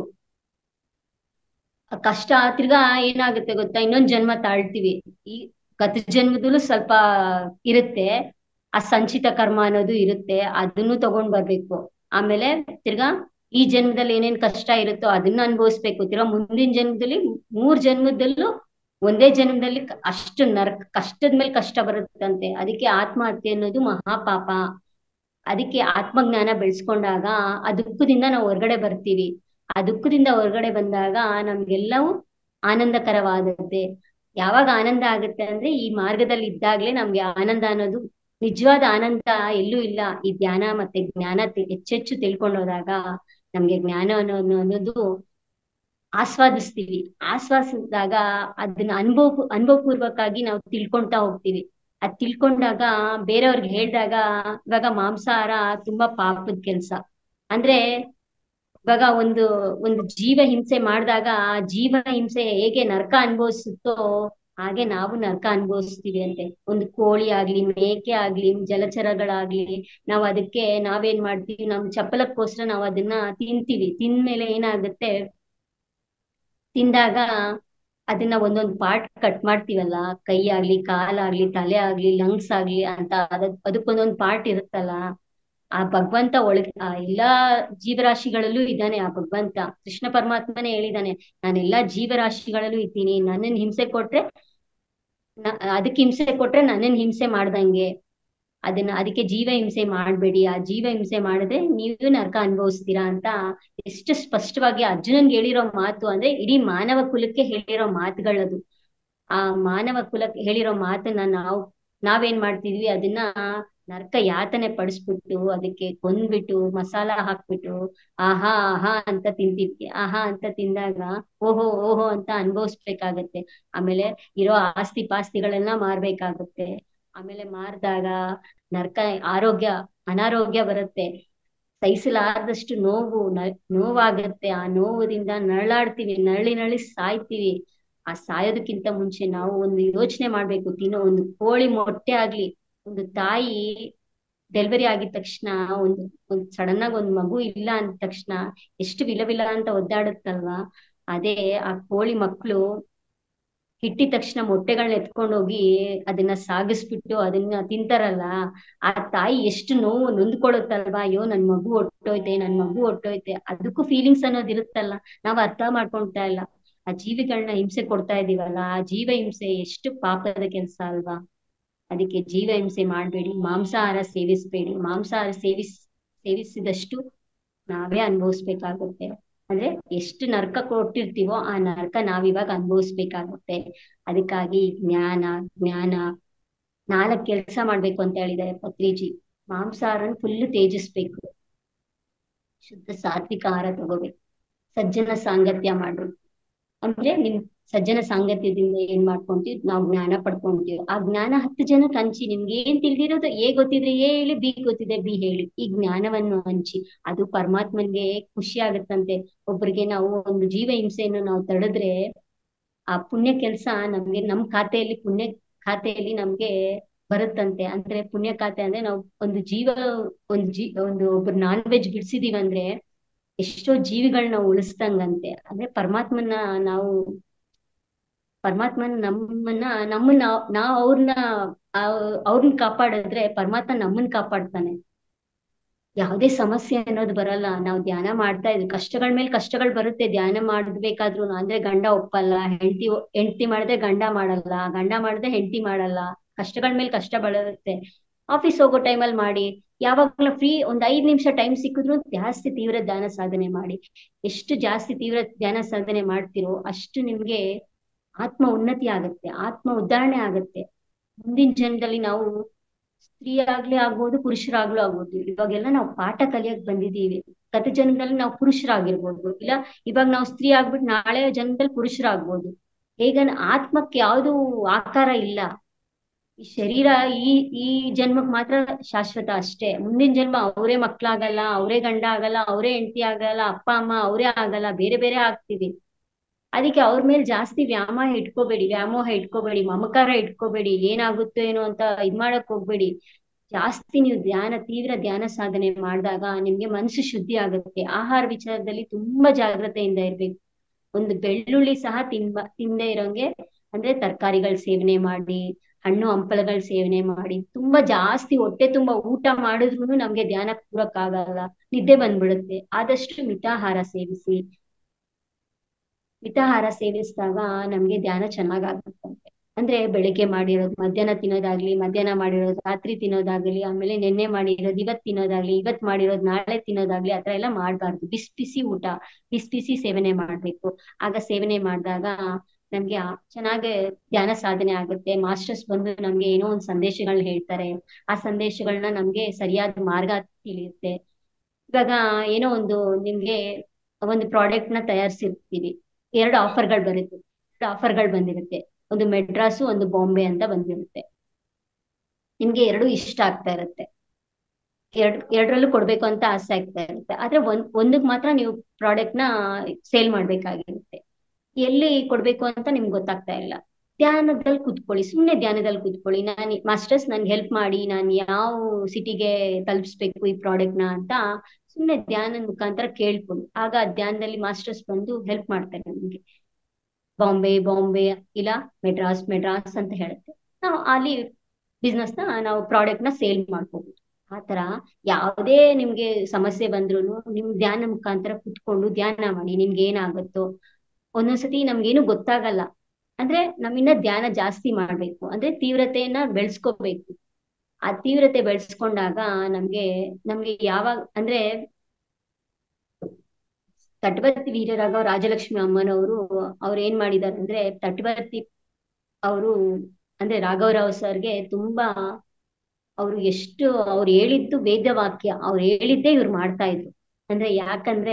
ಆ ಕಷ್ಟ ತಿರ್ಗಾ ಏನಾಗುತ್ತೆ ಗೊತ್ತಾ ಇನ್ನೊಂದ್ ಜನ್ಮ ತಾಳ್ತೀವಿ ಈ ಗತ ಜನ್ಮದಲ್ಲೂ ಸ್ವಲ್ಪ ಇರುತ್ತೆ ಆ ಸಂಚಿತ ಕರ್ಮ ಅನ್ನೋದು ಇರುತ್ತೆ ಅದನ್ನು ತಗೊಂಡ್ ಬರ್ಬೇಕು ಆಮೇಲೆ ತಿರ್ಗಾ ಈ ಜನ್ಮದಲ್ಲಿ ಏನೇನ್ ಕಷ್ಟ ಇರುತ್ತೋ ಅದನ್ನ ಅನುಭವಿಸ್ಬೇಕು ತಿರ್ಗಾ ಮುಂದಿನ ಜನ್ಮದಲ್ಲಿ ಮೂರ್ ಜನ್ಮದಲ್ಲೂ ಒಂದೇ ಜನ್ಮದಲ್ಲಿ ಕ- ಅಷ್ಟು ನರಕ ಕಷ್ಟದ ಮೇಲೆ ಕಷ್ಟ ಬರುತ್ತಂತೆ ಅದಕ್ಕೆ ಆತ್ಮಹತ್ಯೆ ಅನ್ನೋದು ಮಹಾಪಾಪ ಅದಕ್ಕೆ ಆತ್ಮಜ್ಞಾನ ಬೆಳೆಸ್ಕೊಂಡಾಗ ಆ ದುಃಖದಿಂದ ನಾವು ಹೊರಗಡೆ ಬರ್ತೀವಿ ಆ ದುಃಖದಿಂದ ಹೊರಗಡೆ ಬಂದಾಗ ನಮ್ಗೆಲ್ಲವೂ ಆನಂದಕರವಾದದ್ದೇ ಯಾವಾಗ ಆನಂದ ಆಗುತ್ತೆ ಅಂದ್ರೆ ಈ ಮಾರ್ಗದಲ್ಲಿ ಇದ್ದಾಗ್ಲೇ ನಮ್ಗೆ ಆನಂದ ಅನ್ನೋದು ನಿಜವಾದ ಆನಂದ ಎಲ್ಲೂ ಇಲ್ಲ ಈ ಧ್ಯಾನ ಮತ್ತೆ ಜ್ಞಾನ ತಿ- ಹೆಚ್ಚೆಚ್ಚು ತಿಳ್ಕೊಂಡು ಹೋದಾಗ ನಮ್ಗೆ ಜ್ಞಾನ ಅನ್ನೋ ಅನ್ನೋದು ಆಸ್ವಾದಿಸ್ತೀವಿ ಆಸ್ವಾದಿಸಿದಾಗ ಅದನ್ನ ಅನುಭವ ಅನುಭವಪೂರ್ವಕವಾಗಿ ನಾವು ತಿಳ್ಕೊಂತಾ ಹೋಗ್ತೀವಿ ಅದ್ ತಿಳ್ಕೊಂಡಾಗ ಬೇರೆಯವ್ರಿಗೆ ಹೇಳ್ದಾಗ ಇವಾಗ ಮಾಂಸಾಹಾರ ತುಂಬಾ ಪಾಪದ ಕೆಲ್ಸ ಅಂದ್ರೆ ಇವಾಗ ಒಂದು ಒಂದು ಜೀವ ಹಿಂಸೆ ಮಾಡಿದಾಗ ಆ ಜೀವ ಹಿಂಸೆ ಹೇಗೆ ನರಕ ಅನುಭವಿಸುತ್ತೋ ಹಾಗೆ ನಾವು ನರಕ ಅನುಭವಿಸ್ತೀವಿ ಅಂತೆ ಒಂದು ಕೋಳಿ ಆಗ್ಲಿ ಮೇಕೆ ಆಗ್ಲಿ ಜಲಚರಗಳಾಗ್ಲಿ ನಾವ್ ಅದಕ್ಕೆ ನಾವೇನ್ ಮಾಡ್ತೀವಿ ನಮ್ ಚಪ್ಪಲಕ್ಕೋಸ್ಕರ ನಾವ್ ಅದನ್ನ ತಿಂತೀವಿ ತಿಂದ್ಮೇಲೆ ಏನಾಗುತ್ತೆ ತಿಂದಾಗ ಅದನ್ನ ಒಂದೊಂದು ಪಾರ್ಟ್ ಕಟ್ ಮಾಡ್ತೀವಲ್ಲ ಕೈ ಆಗ್ಲಿ ಕಾಲಾಗ್ಲಿ ತಲೆ ಆಗ್ಲಿ ಲಂಗ್ಸ್ ಆಗ್ಲಿ ಅಂತ ಅದ ಅದಕ್ಕೊಂದೊಂದು ಪಾರ್ಟ್ ಇರುತ್ತಲ್ಲ ಆ ಭಗವಂತ ಒಳಗೆ ಆ ಎಲ್ಲಾ ಜೀವರಾಶಿಗಳಲ್ಲೂ ಇದ್ದಾನೆ ಆ ಭಗವಂತ ಕೃಷ್ಣ ಪರಮಾತ್ಮನೇ ಹೇಳಿದಾನೆ ನಾನು ಎಲ್ಲಾ ಜೀವರಾಶಿಗಳಲ್ಲೂ ಇದ್ದೀನಿ ನನ್ನನ್ ಹಿಂಸೆ ಕೊಟ್ರೆ ನ- ಅದಕ್ಕೆ ಹಿಂಸೆ ಕೊಟ್ರೆ ನನ್ನನ್ ಹಿಂಸೆ ಮಾಡ್ದಂಗೆ ಅದನ್ನ ಅದಕ್ಕೆ ಜೀವ ಹಿಂಸೆ ಮಾಡ್ಬೇಡಿ ಆ ಜೀವ ಹಿಂಸೆ ಮಾಡಿದ್ರೆ ನೀವು ನರಕ ಅನುಭವಿಸ್ತೀರಾ ಅಂತ ಎಷ್ಟು ಸ್ಪಷ್ಟವಾಗಿ ಅರ್ಜುನನ್ಗೆ ಹೇಳಿರೋ ಮಾತು ಅಂದ್ರೆ ಇಡೀ ಮಾನವ ಕುಲಕ್ಕೆ ಹೇಳಿರೋ ಮಾತುಗಳದು ಆ ಮಾನವ ಕುಲಕ್ಕೆ ಹೇಳಿರೋ ಮಾತನ್ನ ನಾವು ನಾವೇನ್ ಮಾಡ್ತಿದ್ವಿ ಅದನ್ನ ನರಕ ಯಾತನೆ ಪಡಿಸ್ಬಿಟ್ಟು ಅದಕ್ಕೆ ಕೊಂದ್ಬಿಟ್ಟು ಮಸಾಲ ಹಾಕ್ಬಿಟ್ಟು ಆಹಾ ಆಹಾ ಅಂತ ತಿಂತಿದ್ವಿ ಆಹಾ ಅಂತ ತಿಂದಾಗ ಓಹೋ ಓಹೋ ಅಂತ ಅನುಭವಿಸ್ಬೇಕಾಗತ್ತೆ ಆಮೇಲೆ ಇರೋ ಆಸ್ತಿ ಪಾಸ್ತಿಗಳನ್ನ ಮಾರ್ಬೇಕಾಗತ್ತೆ ಆಮೇಲೆ ಮಾರ್ದಾಗ ನರಕ ಆರೋಗ್ಯ ಅನಾರೋಗ್ಯ ಬರುತ್ತೆ ಸಹಿಸಲಾರದಷ್ಟು ನೋವು ನ- ನೋವಾಗತ್ತೆ ಆ ನೋವುದಿಂದ ನರಳಾಡ್ತೀವಿ ನರಳಿ ನರಳಿ ಸಾಯ್ತೀವಿ ಆ ಸಾಯೋದಕ್ಕಿಂತ ಮುಂಚೆ ನಾವು ಒಂದು ಯೋಚನೆ ಮಾಡ್ಬೇಕು ತಿನ್ನೋ ಒಂದು ಕೋಳಿ ಮೊಟ್ಟೆ ಆಗ್ಲಿ ಒಂದು ತಾಯಿ ಡೆಲಿವರಿ ಆಗಿದ ತಕ್ಷಣ ಒಂದು ಒಂದ್ ಸಡನ್ ಆಗಿ ಒಂದ್ ಮಗು ಇಲ್ಲ ಅಂದ ತಕ್ಷಣ ಎಷ್ಟು ವಿಲ ವಿಲ ಅಂತ ಒದ್ದಾಡುತ್ತಲ್ವಾ ಅದೇ ಆ ಕೋಳಿ ಮಕ್ಕಳು ಹಿಟ್ಟಿದ ತಕ್ಷಣ ಮೊಟ್ಟೆಗಳನ್ನ ಎತ್ಕೊಂಡು ಹೋಗಿ ಅದನ್ನ ಸಾಗಿಸ್ಬಿಟ್ಟು ಅದನ್ನ ತಿಂತಾರಲ್ಲ ಆ ತಾಯಿ ಎಷ್ಟು ನೋವು ನೊಂದ್ಕೊಳ್ಳುತ್ತಲ್ವಾ ಅಯ್ಯೋ ನನ್ ಮಗು ಹೊಟ್ಟೋಯ್ತೆ ನನ್ ಮಗು ಹೊಟ್ಟೋಯ್ತೆ ಅದಕ್ಕೂ ಫೀಲಿಂಗ್ಸ್ ಅನ್ನೋದು ಇರುತ್ತಲ್ಲ ನಾವ್ ಅರ್ಥ ಮಾಡ್ಕೊಂತಾ ಇಲ್ಲ ಆ ಜೀವಿಗಳನ್ನ ಹಿಂಸೆ ಕೊಡ್ತಾ ಇದೀವಲ್ಲ ಆ ಜೀವ ಹಿಂಸೆ ಎಷ್ಟು ಪಾಪದ ಕೆಲ್ಸ ಅಲ್ವಾ ಅದಕ್ಕೆ ಜೀವ ಹಿಂಸೆ ಮಾಡ್ಬೇಡಿ ಮಾಂಸಾಹಾರ ಸೇವಿಸ್ಬೇಡಿ ಮಾಂಸಾಹಾರ ಸೇವಿಸ್ ಸೇವಿಸಿದಷ್ಟು ನಾವೇ ಅನುಭವಿಸ್ಬೇಕಾಗುತ್ತೆ ಅಂದ್ರೆ ಎಷ್ಟು ನರಕ ಕೊಟ್ಟಿರ್ತೀವೋ ಆ ನರಕ ನಾವಿವಾಗ ಅನುಭವಿಸ್ಬೇಕಾಗುತ್ತೆ ಅದಕ್ಕಾಗಿ ಜ್ಞಾನ ಜ್ಞಾನ ನಾಲ್ಕ್ ಕೆಲ್ಸ ಮಾಡ್ಬೇಕು ಅಂತ ಹೇಳಿದ್ದಾರೆ ಪತ್ರಿಜಿ ಮಾಂಸಾಹಾರನ್ ಫುಲ್ ತೇಜಿಸ್ಬೇಕು ಶುದ್ಧ ಸಾತ್ವಿಕ ಆಹಾರ ತಗೋಬೇಕು ಸಜ್ಜನ ಸಾಂಗತ್ಯ ಮಾಡ್ಬೇಕು ಅಂದ್ರೆ ನಿಮ್ ಸಜ್ಜನ ಸಾಂಗತ್ಯದಿಂದ ಏನ್ ಮಾಡ್ಕೊಂತೀವಿ ನಾವು ಜ್ಞಾನ ಪಡ್ಕೊಂತೀವಿ ಆ ಜ್ಞಾನ ಹತ್ತು ಜನಕ್ಕೆ ಹಂಚಿ ನಿಮ್ಗೆ ಏನ್ ತಿಳಿದಿರೋದು ಎ ಗೊತ್ತಿದ್ರೆ ಎ ಹೇಳಿ ಬಿ ಗೊತ್ತಿದೆ ಬಿ ಹೇಳಿ ಈ ಜ್ಞಾನವನ್ನು ಹಂಚಿ ಅದು ಪರಮಾತ್ಮನ್ಗೆ ಖುಷಿ ಆಗತ್ತಂತೆ ಒಬ್ರಿಗೆ ನಾವು ಒಂದು ಜೀವ ಹಿಂಸೆಯನ್ನು ನಾವು ತಡೆದ್ರೆ ಆ ಪುಣ್ಯ ಕೆಲ್ಸ ನಮ್ಗೆ ನಮ್ ಖಾತೆಯಲ್ಲಿ ಪುಣ್ಯ ಖಾತೆಯಲ್ಲಿ ನಮ್ಗೆ ಬರುತ್ತಂತೆ ಅಂದ್ರೆ ಪುಣ್ಯ ಖಾತೆ ಅಂದ್ರೆ ನಾವು ಒಂದು ಜೀವ ಒಂದು ಜೀ ಒಂದು ಒಬ್ರು ನಾನ್ ವೆಜ್ ಬಿಡ್ಸಿದೀವಿ ಅಂದ್ರೆ ಎಷ್ಟೋ ಜೀವಿಗಳನ್ನ ಉಳಿಸ್ದಂಗಂತೆ ಅಂದ್ರೆ ಪರಮಾತ್ಮನ ನಾವು ಪರಮಾತ್ಮನ ನಮ್ಮನ್ನ ನಮ್ಮನ್ನ ನಾವ್ ಅವ್ರನ್ನ ಅವ್ರನ್ನ ಕಾಪಾಡಿದ್ರೆ ಪರಮಾತ್ಮ ನಮ್ಮನ್ನ ಕಾಪಾಡ್ತಾನೆ ಯಾವುದೇ ಸಮಸ್ಯೆ ಅನ್ನೋದು ಬರಲ್ಲ ನಾವು ಧ್ಯಾನ ಮಾಡ್ತಾ ಇದ್ವಿ ಕಷ್ಟಗಳ ಮೇಲೆ ಕಷ್ಟಗಳು ಬರುತ್ತೆ ಧ್ಯಾನ ಮಾಡ್ಬೇಕಾದ್ರು ಅಂದ್ರೆ ಗಂಡ ಒಪ್ಪಲ್ಲ ಹೆಂಡತಿ ಹೆಂಡತಿ ಮಾಡಿದ್ರೆ ಗಂಡ ಮಾಡಲ್ಲ ಗಂಡ ಮಾಡಿದ್ರೆ ಹೆಂಡತಿ ಮಾಡಲ್ಲ ಕಷ್ಟಗಳ ಮೇಲೆ ಕಷ್ಟ ಬರುತ್ತೆ ಆಫೀಸ್ ಹೋಗೋ ಟೈಮಲ್ಲಿ ಮಾಡಿ ಯಾವಾಗ್ಲೂ ಫ್ರೀ ಒಂದ್ ಐದ್ ನಿಮಿಷ ಟೈಮ್ ಸಿಕ್ಕಿದ್ರು ಜಾಸ್ತಿ ತೀವ್ರ ಧ್ಯಾನ ಸಾಧನೆ ಮಾಡಿ ಎಷ್ಟು ಜಾಸ್ತಿ ತೀವ್ರ ಧ್ಯಾನ ಸಾಧನೆ ಮಾಡ್ತಿರೋ ಅಷ್ಟು ನಿಮ್ಗೆ ಆತ್ಮ ಉನ್ನತಿ ಆಗತ್ತೆ ಆತ್ಮ ಉದ್ಧಾರಣೆ ಆಗತ್ತೆ ಮುಂದಿನ ಜನ್ಮದಲ್ಲಿ ನಾವು ಸ್ತ್ರೀ ಆಗ್ಲಿ ಆಗ್ಬೋದು ಪುರುಷರಾಗ್ಲೂ ಆಗ್ಬೋದು ಇವಾಗೆಲ್ಲ ನಾವು ಪಾಠ ಕಲಿಯಕ್ ಬಂದಿದೀವಿ ಗತ ಜನ್ಮದಲ್ಲಿ ನಾವು ಪುರುಷರಾಗಿರ್ಬೋದು ಇಲ್ಲ ಇವಾಗ ನಾವು ಸ್ತ್ರೀ ಆಗ್ಬಿಟ್ಟು ನಾಳೆ ಜನ್ಮದಲ್ಲಿ ಪುರುಷರಾಗ್ಬೋದು ಈಗ ಆತ್ಮಕ್ಕೆ ಯಾವ್ದು ಆಕಾರ ಇಲ್ಲ ಈ ಶರೀರ ಈ ಈ ಜನ್ಮಕ್ ಮಾತ್ರ ಶಾಶ್ವತ ಅಷ್ಟೇ ಮುಂದಿನ ಜನ್ಮ ಅವರೇ ಮಕ್ಳಾಗಲ್ಲ ಅವರೇ ಗಂಡ ಆಗಲ್ಲ ಅವರೇ ಹೆಂಡತಿ ಆಗಲ್ಲ ಅಪ್ಪ ಅಮ್ಮ ಅವರೇ ಆಗಲ್ಲ ಬೇರೆ ಬೇರೆ ಆಗ್ತೀವಿ ಅದಕ್ಕೆ ಅವ್ರ ಮೇಲೆ ಜಾಸ್ತಿ ವ್ಯಾಮೋಹ ಇಟ್ಕೋಬೇಡಿ ವ್ಯಾಮೋಹ ಇಟ್ಕೋಬೇಡಿ ಮಮಕಾರ ಇಟ್ಕೋಬೇಡಿ ಏನಾಗುತ್ತೋ ಏನೋ ಅಂತ ಇದ್ ಮಾಡಕ್ ಹೋಗ್ಬೇಡಿ ಜಾಸ್ತಿ ನೀವು ಧ್ಯಾನ ತೀವ್ರ ಧ್ಯಾನ ಸಾಧನೆ ಮಾಡಿದಾಗ ನಿಮ್ಗೆ ಮನಸ್ಸು ಶುದ್ಧಿ ಆಗುತ್ತೆ ಆಹಾರ ವಿಚಾರದಲ್ಲಿ ತುಂಬಾ ಜಾಗ್ರತೆಯಿಂದ ಇರ್ಬೇಕು ಒಂದು ಬೆಳ್ಳುಳ್ಳಿ ಸಹ ತಿನ್ಬ ತಿಂದೇ ಇರೋಂಗೆ ಅಂದ್ರೆ ತರಕಾರಿಗಳ ಸೇವನೆ ಮಾಡಿ ಹಣ್ಣು ಹಂಪಲಗಳ ಸೇವನೆ ಮಾಡಿ ತುಂಬಾ ಜಾಸ್ತಿ ಹೊಟ್ಟೆ ತುಂಬಾ ಊಟ ಮಾಡಿದ್ರು ನಮ್ಗೆ ಧ್ಯಾನ ಕೂರಕ್ ಆಗಲ್ಲ ನಿದ್ದೆ ಬಂದ್ಬಿಡುತ್ತೆ ಆದಷ್ಟು ಮಿತಾಹಾರ ಸೇವಿಸಿ ಮಿತಾಹಾರ ಸೇವಿಸಿದಾಗ ನಮ್ಗೆ ಧ್ಯಾನ ಚೆನ್ನಾಗಾಗುತ್ತಂತೆ ಅಂದ್ರೆ ಬೆಳಿಗ್ಗೆ ಮಾಡಿರೋದು ಮಧ್ಯಾಹ್ನ ತಿನ್ನೋದಾಗ್ಲಿ ಮಧ್ಯಾಹ್ನ ಮಾಡಿರೋದು ರಾತ್ರಿ ತಿನ್ನೋದಾಗ್ಲಿ ಆಮೇಲೆ ನಿನ್ನೆ ಮಾಡಿರೋದು ಇವತ್ ತಿನ್ನೋದಾಗ್ಲಿ ಇವತ್ ಮಾಡಿರೋದು ನಾಳೆ ತಿನ್ನೋದಾಗ್ಲಿ ಆತರ ಎಲ್ಲ ಮಾಡ್ಬಾರ್ದು ಬಿಸಿ ಬಿಸಿ ಊಟ ಬಿಸಿ ಬಿಸಿ ಸೇವನೆ ಮಾಡ್ಬೇಕು ಆಗ ಸೇವನೆ ಮಾಡಿದಾಗ ನಮ್ಗೆ ಆ- ಚೆನ್ನಾಗಿ ಧ್ಯಾನ ಸಾಧನೆ ಆಗುತ್ತೆ ಮಾಸ್ಟರ್ಸ್ ಬಂದು ನಮ್ಗೆ ಏನೋ ಒಂದು ಸಂದೇಶಗಳನ್ನ ಹೇಳ್ತಾರೆ ಆ ಸಂದೇಶಗಳನ್ನ ನಮ್ಗೆ ಸರಿಯಾದ ಮಾರ್ಗ ತಿಳಿಯುತ್ತೆ ಇವಾಗ ಏನೋ ಒಂದು ನಿಮ್ಗೆ ಒಂದು ಪ್ರಾಡಕ್ಟ್ ನ ತಯಾರಿಸಿರ್ತೀವಿ ಎರಡು ಆಫರ್ಗಳು ಬರುತ್ತೆ ಎರಡು ಆಫರ್ಗಳು ಬಂದಿರುತ್ತೆ ಒಂದು ಮೆಡ್ರಾಸು ಒಂದು ಬಾಂಬೆ ಅಂತ ಬಂದಿರುತ್ತೆ ನಿಮ್ಗೆ ಎರಡು ಇಷ್ಟ ಆಗ್ತಾ ಇರುತ್ತೆ ಎರಡ್ ಎರಡರಲ್ಲೂ ಕೊಡ್ಬೇಕು ಅಂತ ಆಸೆ ಆಗ್ತಾ ಇರುತ್ತೆ ಆದ್ರೆ ಒಂದ್ ಒಂದಕ್ ಮಾತ್ರ ನೀವು ಪ್ರಾಡಕ್ಟ್ ನ ಸೇಲ್ ಮಾಡ್ಬೇಕಾಗಿರುತ್ತೆ ಎಲ್ಲಿ ಕೊಡ್ಬೇಕು ಅಂತ ನಿಮ್ಗೆ ಗೊತ್ತಾಗ್ತಾ ಇಲ್ಲ ಧ್ಯಾನದಲ್ಲಿ ಕುತ್ಕೊಳ್ಳಿ ಸುಮ್ನೆ ಧ್ಯಾನದಲ್ಲಿ ಕುತ್ಕೊಳ್ಳಿ ನಾನು ಮಾಸ್ಟರ್ಸ್ ನನ್ಗೆ ಹೆಲ್ಪ್ ಮಾಡಿ ನಾನು ಯಾವ ಸಿಟಿಗೆ ತಲುಪಿಸ್ಬೇಕು ಈ ಪ್ರಾಡಕ್ಟ್ ನ ಅಂತ ಸುಮ್ನೆ ಧ್ಯಾನದ ಮುಖಾಂತರ ಕೇಳ್ಕೊಳ್ಳಿ ಆಗ ಆ ಧ್ಯಾನದಲ್ಲಿ ಮಾಸ್ಟರ್ಸ್ ಬಂದು ಹೆಲ್ಪ್ ಮಾಡ್ತಾರೆ ನಿಮ್ಗೆ ಬಾಂಬೆ ಬಾಂಬೆ ಇಲ್ಲ ಮೆಡ್ರಾಸ್ ಮೆಡ್ರಾಸ್ ಅಂತ ಹೇಳುತ್ತೆ ನಾವು ಅಲ್ಲಿ ಬಿಸ್ನೆಸ್ ನ ನಾವು ಪ್ರಾಡಕ್ಟ್ ನ ಸೇಲ್ ಮಾಡ್ಕೋಬಹುದು ಆತರ ಯಾವುದೇ ನಿಮ್ಗೆ ಸಮಸ್ಯೆ ಬಂದ್ರು ನಿಮ್ ಧ್ಯಾನ ಮುಖಾಂತರ ಕುತ್ಕೊಂಡು ಧ್ಯಾನ ಮಾಡಿ ನಿಮ್ಗೆ ಏನಾಗುತ್ತೋ ಒಂದೊಂದ್ಸತಿ ನಮ್ಗೇನು ಗೊತ್ತಾಗಲ್ಲ ಅಂದ್ರೆ ನಮ್ಮಿಂದ ಧ್ಯಾನ ಜಾಸ್ತಿ ಮಾಡ್ಬೇಕು ಅಂದ್ರೆ ತೀವ್ರತೆಯನ್ನ ಬೆಳೆಸ್ಕೋಬೇಕು ಆ ತೀವ್ರತೆ ಬೆಳೆಸ್ಕೊಂಡಾಗ ನಮ್ಗೆ ನಮ್ಗೆ ಯಾವಾಗ ಅಂದ್ರೆ ತಟವರ್ತಿ ವೀರರಾಘವ ರಾಜಲಕ್ಷ್ಮಿ ಅಮ್ಮನವರು ಅವ್ರು ಏನ್ ಮಾಡಿದಾರೆ ಅಂದ್ರೆ ತಟವರ್ತಿ ಅವರು ಅಂದ್ರೆ ರಾಘವರಾವ್ ಸರ್ಗೆ ತುಂಬಾ ಅವ್ರು ಎಷ್ಟು ಅವ್ರು ಹೇಳಿದ್ದು ವೇದ ವಾಕ್ಯ ಅವ್ರು ಹೇಳಿದ್ದೇ ಇವ್ರು ಮಾಡ್ತಾ ಇದ್ರು ಅಂದ್ರೆ ಯಾಕಂದ್ರೆ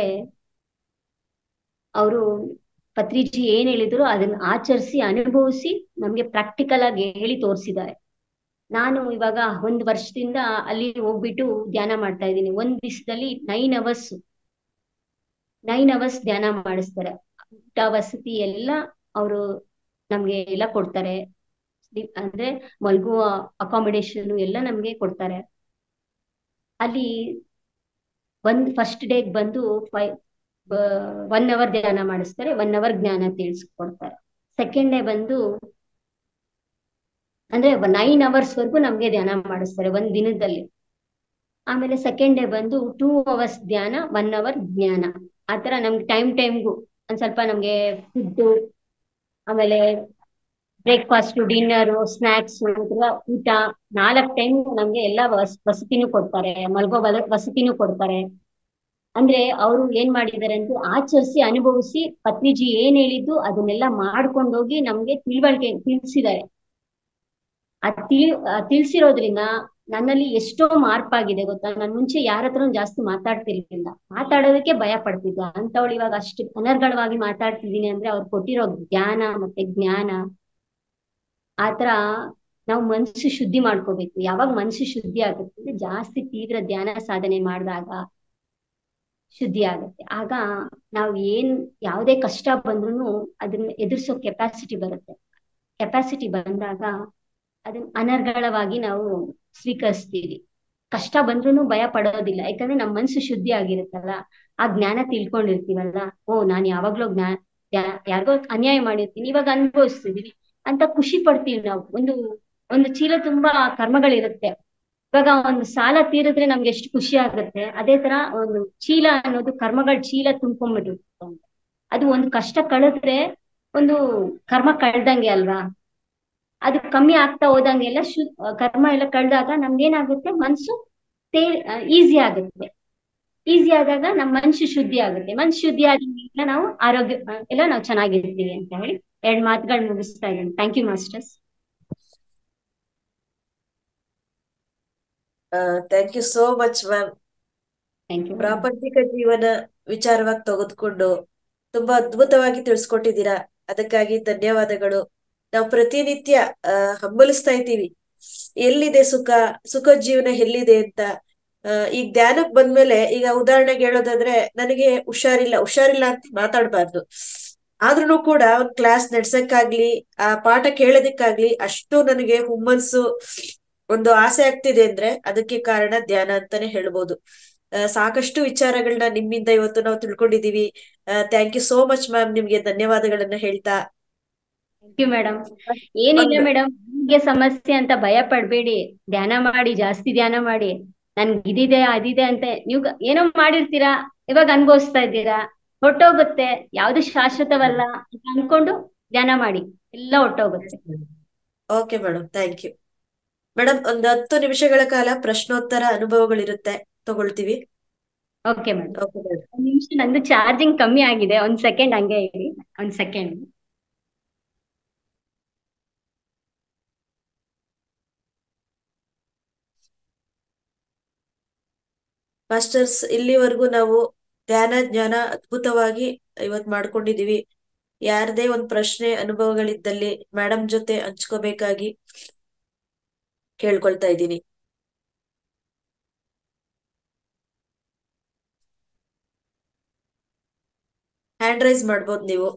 ಅವರು ಪತ್ರಿಜಿ ಏನ್ ಹೇಳಿದ್ರು ಅದನ್ನ ಆಚರಿಸಿ ಅನುಭವಿಸಿ ನಮ್ಗೆ ಪ್ರಾಕ್ಟಿಕಲ್ ಆಗಿ ಹೇಳಿ ತೋರಿಸಿದ್ದಾರೆ ನಾನು ಇವಾಗ ಒಂದ್ ವರ್ಷದಿಂದ ಅಲ್ಲಿ ಹೋಗ್ಬಿಟ್ಟು ಧ್ಯಾನ ಮಾಡ್ತಾ ಇದ್ದೀನಿ ಒಂದ್ ದಿವಸದಲ್ಲಿ ನೈನ್ ಅವರ್ಸ್ ನೈನ್ ಅವರ್ಸ್ ಧ್ಯಾನ ಮಾಡಿಸ್ತಾರೆ ಊಟ ವಸತಿ ಎಲ್ಲ ಅವರು ನಮ್ಗೆ ಎಲ್ಲ ಕೊಡ್ತಾರೆ ಅಂದ್ರೆ ಮಲ್ಗುವ ಅಕಾಮಿಡೇಷನ್ ಎಲ್ಲ ನಮ್ಗೆ ಕೊಡ್ತಾರೆ ಅಲ್ಲಿ ಒಂದ್ ಫಸ್ಟ್ ಡೇಗ್ ಬಂದು ಫೈವ್ ಒನ್ ಅವರ್ ಧ್ಯಾನ ಮಾಡಿಸ್ತಾರೆ ಒನ್ ಅವರ್ ಜ್ಞಾನ ತಿಳಿಸ್ಕೊಡ್ತಾರೆ ಸೆಕೆಂಡ್ ಡೇ ಬಂದು ಅಂದ್ರೆ ನೈನ್ ಅವರ್ಸ್ ವರ್ಗು ನಮ್ಗೆ ಧ್ಯಾನ ಮಾಡಿಸ್ತಾರೆ ಒಂದ್ ದಿನದಲ್ಲಿ ಆಮೇಲೆ ಸೆಕೆಂಡ್ ಡೇ ಬಂದು ಟೂ ಅವರ್ಸ್ ಧ್ಯಾನ ಒನ್ ಅವರ್ ಜ್ಞಾನ ಆತರ ನಮ್ಗೆ ಟೈಮ್ ಟೈಮ್ಗೂ ಒಂದ್ ಸ್ವಲ್ಪ ನಮ್ಗೆ ಫುಡ್ ಆಮೇಲೆ ಬ್ರೇಕ್ಫಾಸ್ಟ್ ಡಿನ್ನರ್ ಸ್ನಾಕ್ಸ್ ಊಟ ನಾಲ್ಕ್ ಟೈಮ್ ನಮ್ಗೆ ಎಲ್ಲ ವಸತಿನೂ ಕೊಡ್ತಾರೆ ಮಲ್ಗೋ ವಸತಿನೂ ಕೊಡ್ತಾರೆ ಅಂದ್ರೆ ಅವರು ಏನ್ ಮಾಡಿದ್ದಾರೆ ಅಂತ ಆಚರಿಸಿ ಅನುಭವಿಸಿ ಪತ್ನಿಜಿ ಏನ್ ಹೇಳಿದ್ದು ಅದನ್ನೆಲ್ಲ ಮಾಡ್ಕೊಂಡೋಗಿ ನಮ್ಗೆ ತಿಳುವಳಿಕೆ ತಿಳಿಸಿದ್ದಾರೆ ಆ ತಿಳಿ ತಿಳಿಸಿರೋದ್ರಿಂದ ನನ್ನಲ್ಲಿ ಎಷ್ಟೋ ಮಾರ್ಪಾಗಿದೆ ಗೊತ್ತಾ ನಾನು ಮುಂಚೆ ಯಾರ ಹತ್ರ ಜಾಸ್ತಿ ಮಾತಾಡ್ತಿರ್ಲಿಲ್ಲ ಮಾತಾಡೋದಕ್ಕೆ ಭಯ ಪಡ್ತಿದ್ದೆ ಅಂತವಳು ಇವಾಗ ಅಷ್ಟು ಅನರ್ಗಳವಾಗಿ ಮಾತಾಡ್ತಿದ್ದೀನಿ ಅಂದ್ರೆ ಅವ್ರು ಕೊಟ್ಟಿರೋ ಜ್ಞಾನ ಮತ್ತೆ ಜ್ಞಾನ ಆತರ ನಾವು ಮನಸ್ಸು ಶುದ್ಧಿ ಮಾಡ್ಕೋಬೇಕು ಯಾವಾಗ ಮನಸ್ಸು ಶುದ್ಧಿ ಆಗುತ್ತೆ ಅಂದ್ರೆ ಜಾಸ್ತಿ ತೀವ್ರ ಧ್ಯಾನ ಸಾಧನೆ ಮಾಡಿದಾಗ ಶುದ್ಧಿ ಆಗುತ್ತೆ ಆಗ ನಾವು ಏನ್ ಯಾವುದೇ ಕಷ್ಟ ಬಂದ್ರು ಅದನ್ನ ಎದುರಿಸೋ ಕೆಪಾಸಿಟಿ ಬರುತ್ತೆ ಕೆಪಾಸಿಟಿ ಬಂದಾಗ ಅದನ್ನ ಅನರ್ಗಳವಾಗಿ ನಾವು ಸ್ವೀಕರಿಸ್ತೀವಿ ಕಷ್ಟ ಬಂದ್ರು ಭಯ ಪಡೋದಿಲ್ಲ ಯಾಕಂದ್ರೆ ನಮ್ಮ ಮನಸ್ಸು ಶುದ್ಧಿ ಆಗಿರುತ್ತಲ್ಲ ಆ ಜ್ಞಾನ ತಿಳ್ಕೊಂಡಿರ್ತೀವಲ್ಲ ಓ ನಾನು ಯಾವಾಗ್ಲೂ ಜ್ಞಾನ ಯಾರಿಗೋ ಅನ್ಯಾಯ ಮಾಡಿರ್ತೀನಿ ಇವಾಗ ಅನುಭವಿಸ್ತಿದೀನಿ ಅಂತ ಖುಷಿ ಪಡ್ತೀವಿ ನಾವು ಒಂದು ಒಂದು ಚೀಲ ತುಂಬಾ ಕರ್ಮಗಳಿರುತ್ತೆ ಇವಾಗ ಒಂದು ಸಾಲ ತೀರಿದ್ರೆ ನಮ್ಗೆ ಎಷ್ಟು ಖುಷಿ ಆಗುತ್ತೆ ಅದೇ ತರ ಒಂದು ಚೀಲ ಅನ್ನೋದು ಕರ್ಮಗಳ ಚೀಲ ತುಂಬ್ಕೊಂಡ್ಬಿಟ್ಟಿರುತ್ತೆ ಅದು ಒಂದು ಕಷ್ಟ ಕಳೆದ್ರೆ ಒಂದು ಕರ್ಮ ಕಳ್ದಂಗೆ ಅಲ್ವಾ ಅದು ಕಮ್ಮಿ ಆಗ್ತಾ ಹೋದಂಗೆಲ್ಲ ಶು ಕರ್ಮ ಎಲ್ಲ ಕಳೆದಾಗ ನಮ್ಗೇನಾಗುತ್ತೆ ಮನ್ಸು ತೇ ಈಸಿ ಆಗುತ್ತೆ ಈಸಿ ಆದಾಗ ನಮ್ಮ ಮನ್ಸು ಶುದ್ಧಿ ಆಗುತ್ತೆ ಮನ್ಸು ಶುದ್ಧಿ ಆದಾಗ ನಾವು ಆರೋಗ್ಯ ಎಲ್ಲ ನಾವು ಚೆನ್ನಾಗಿರ್ತೀವಿ ಅಂತ ಹೇಳಿ ಎರಡ್ ಮಾತುಗಳು ಮುಗಿಸ್ತಾ ಇದ್ದೀನಿ thank you masters thank you so much ma'am thank you ಪ್ರಾಪಂಚಿಕ ಜೀವನ ವಿಚಾರವಾಗಿ ತೆಗೆದುಕೊಂಡು ತುಂಬಾ ಅದ್ಭುತವಾಗಿ ತಿಳಿಸ್ಕೊಟ್ಟಿದ್ದೀರಾ ಅದಕ್ಕಾಗಿ ಧನ್ಯವಾದಗಳು ನಾವು ಪ್ರತಿನಿತ್ಯ ಆ ಹಂಬಲಿಸ್ತಾ ಇದ್ದೀವಿ ಎಲ್ಲಿದೆ ಸುಖ ಸುಖ ಜೀವನ ಎಲ್ಲಿದೆ ಅಂತ ಆ ಈಗ ಧ್ಯಾನಕ್ ಬಂದ್ಮೇಲೆ ಈಗ ಉದಾಹರಣೆಗೆ ಹೇಳೋದಾದ್ರೆ ನನಗೆ ಹುಷಾರಿಲ್ಲ ಹುಷಾರಿಲ್ಲ ಅಂತ ಮಾತಾಡ್ಬಾರ್ದು ಆದ್ರೂ ಕೂಡ ಒಂದ್ ಕ್ಲಾಸ್ ನಡ್ಸಕ್ಕಾಗ್ಲಿ ಆ ಪಾಠ ಕೇಳೋದಕ್ಕಾಗ್ಲಿ ಅಷ್ಟು ನನಗೆ ಹುಮ್ಮನ್ಸು ಒಂದು ಆಸೆ ಆಗ್ತಿದೆ ಅಂದ್ರೆ ಅದಕ್ಕೆ ಕಾರಣ ಧ್ಯಾನ ಅಂತಾನೆ ಹೇಳ್ಬೋದು ಸಾಕಷ್ಟು ವಿಚಾರಗಳನ್ನ ನಿಮ್ಮಿಂದ ಇವತ್ತು ನಾವು ತಿಳ್ಕೊಂಡಿದೀವಿ thank you so much ma'am ನಿಮ್ಗೆ ಧನ್ಯವಾದಗಳನ್ನ ಹೇಳ್ತಾ ಥ್ಯಾಂಕ್ ಯು ಮೇಡಮ್ ಏನಿಲ್ಲ ಮೇಡಮ್ ಆರೋಗ್ಯ ಸಮಸ್ಯೆ ಅಂತ ಭಯ ಪಡ್ಬೇಡಿ ಧ್ಯಾನ ಮಾಡಿ ಜಾಸ್ತಿ ಧ್ಯಾನ ಮಾಡಿ ನನ್ಗೆ ಇದಿದೆ ಅದಿದೆ ಅಂತ ನೀವು ಏನೋ ಮಾಡಿರ್ತೀರಾ ಇವಾಗ ಅನ್ಭವಿಸ್ತಾ ಇದ್ದೀರಾ ಹೊಟ್ಟೋಗುತ್ತೆ ಯಾವ್ದು ಶಾಶ್ವತವಲ್ಲ ಅಂತ ಅನ್ಕೊಂಡು ಧ್ಯಾನ ಮಾಡಿ ಎಲ್ಲ ಹೊಟ್ಟೋಗುತ್ತೆ okay madam thank you madam ಒಂದು ಹತ್ತು ನಿಮಿಷಗಳ ಕಾಲ ಪ್ರಶ್ನೋತ್ತರ ಅನುಭವಗಳಿರುತ್ತೆ ತಗೊಳ್ತೀವಿ ಓಕೆ ಮೇಡಮ್ ಓಕೆ ಮೇಡಮ್ ಒಂದ್ ನಿಮಿಷ ನಂದು ಚಾರ್ಜಿಂಗ್ ಕಮ್ಮಿ ಆಗಿದೆ ಒಂದ್ ಸೆಕೆಂಡ್ ಹಂಗೆ ಇರಿ ಒಂದ್ ಸೆಕೆಂಡ್ ಮಾಸ್ಟರ್ಸ್ ಇಲ್ಲಿವರೆಗೂ ನಾವು ಧ್ಯಾನ ಜ್ಞಾನ ಅದ್ಭುತವಾಗಿ ಇವತ್ ಮಾಡ್ಕೊಂಡಿದೀವಿ ಯಾರದೇ ಒಂದ್ ಪ್ರಶ್ನೆ ಅನುಭವಗಳಿದ್ದಲ್ಲಿ ಮೇಡಮ್ ಜೊತೆ ಹಂಚ್ಕೋಬೇಕಾಗಿ ಕೇಳ್ಕೊಳ್ತಾ ಇದ್ದೀನಿ ಹ್ಯಾಂಡ್ ರೈಸ್ ಮಾಡ್ಬೋದು ನೀವು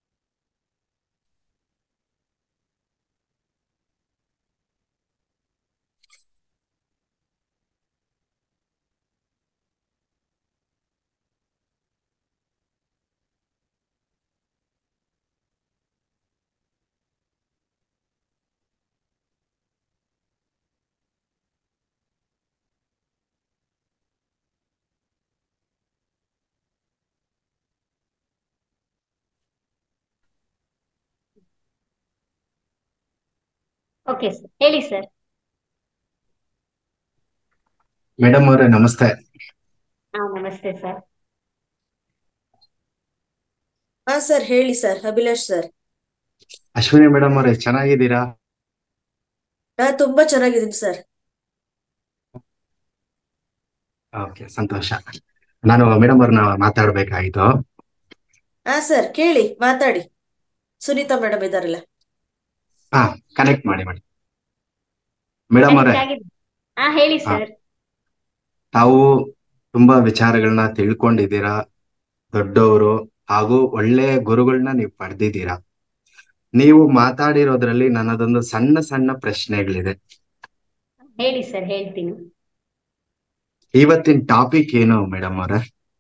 ಓಕೆ ಸರ್ ಹೇಳಿ ಸರ್ ಮೇಡಮ್ ಅವರೇ ನಮಸ್ತೆ ಹಾ ನಮಸ್ತೆ ಸರ್ ಹಾ ಸರ್ ಹೇಳಿ sir Abhilash sir Ashwini madam ಅವರೇ ಚೆನ್ನಾಗಿದ್ದೀರಾ ನಾ ತುಂಬಾ ಚೆನ್ನಾಗಿದ್ದೀನಿ ಸರ್ ಓಕೆ ಸಂತೋಷ ನಾನು ಮೇಡಮ್ ಅವ್ರನ್ನ ಮಾತಾಡ್ಬೇಕಾಗಿತ್ತು ಹಾ ಸರ್ ಕೇಳಿ ಮಾತಾಡಿ ಸುನೀತಾ ಮೇಡಮ್ ಇದಾರಲ್ಲ ಹಾ ಕನೆಕ್ಟ್ ಮಾಡಿ ಮೇಡಮ್ ಮೇಡಮ್ ಅವರೇ Connect ಆಗಿದೆ. ಹಾ ಹೇಳಿ ಹಾ. ಸರ್ ತಾವು ತುಂಬಾ ವಿಚಾರಗಳನ್ನ ತಿಳ್ಕೊಂಡಿದ್ದೀರಾ ದೊಡ್ಡವರು ಹಾಗೂ ಒಳ್ಳೆ ಗುರುಗಳನ್ನ ನೀವು ಪಡೆದಿದ್ದೀರಾ ನೀವು ಮಾತಾಡಿರೋದ್ರಲ್ಲಿ ನನ್ನದೊಂದು ಸಣ್ಣ ಸಣ್ಣ ಪ್ರಶ್ನೆಗಳಿದೆ ಹೇಳಿ ಸರ್ ಹೇಳ್ತೀನಿ ಇವತ್ತಿನ ಟಾಪಿಕ್ ಏನು ಮೇಡಮ್ ಅವರೇ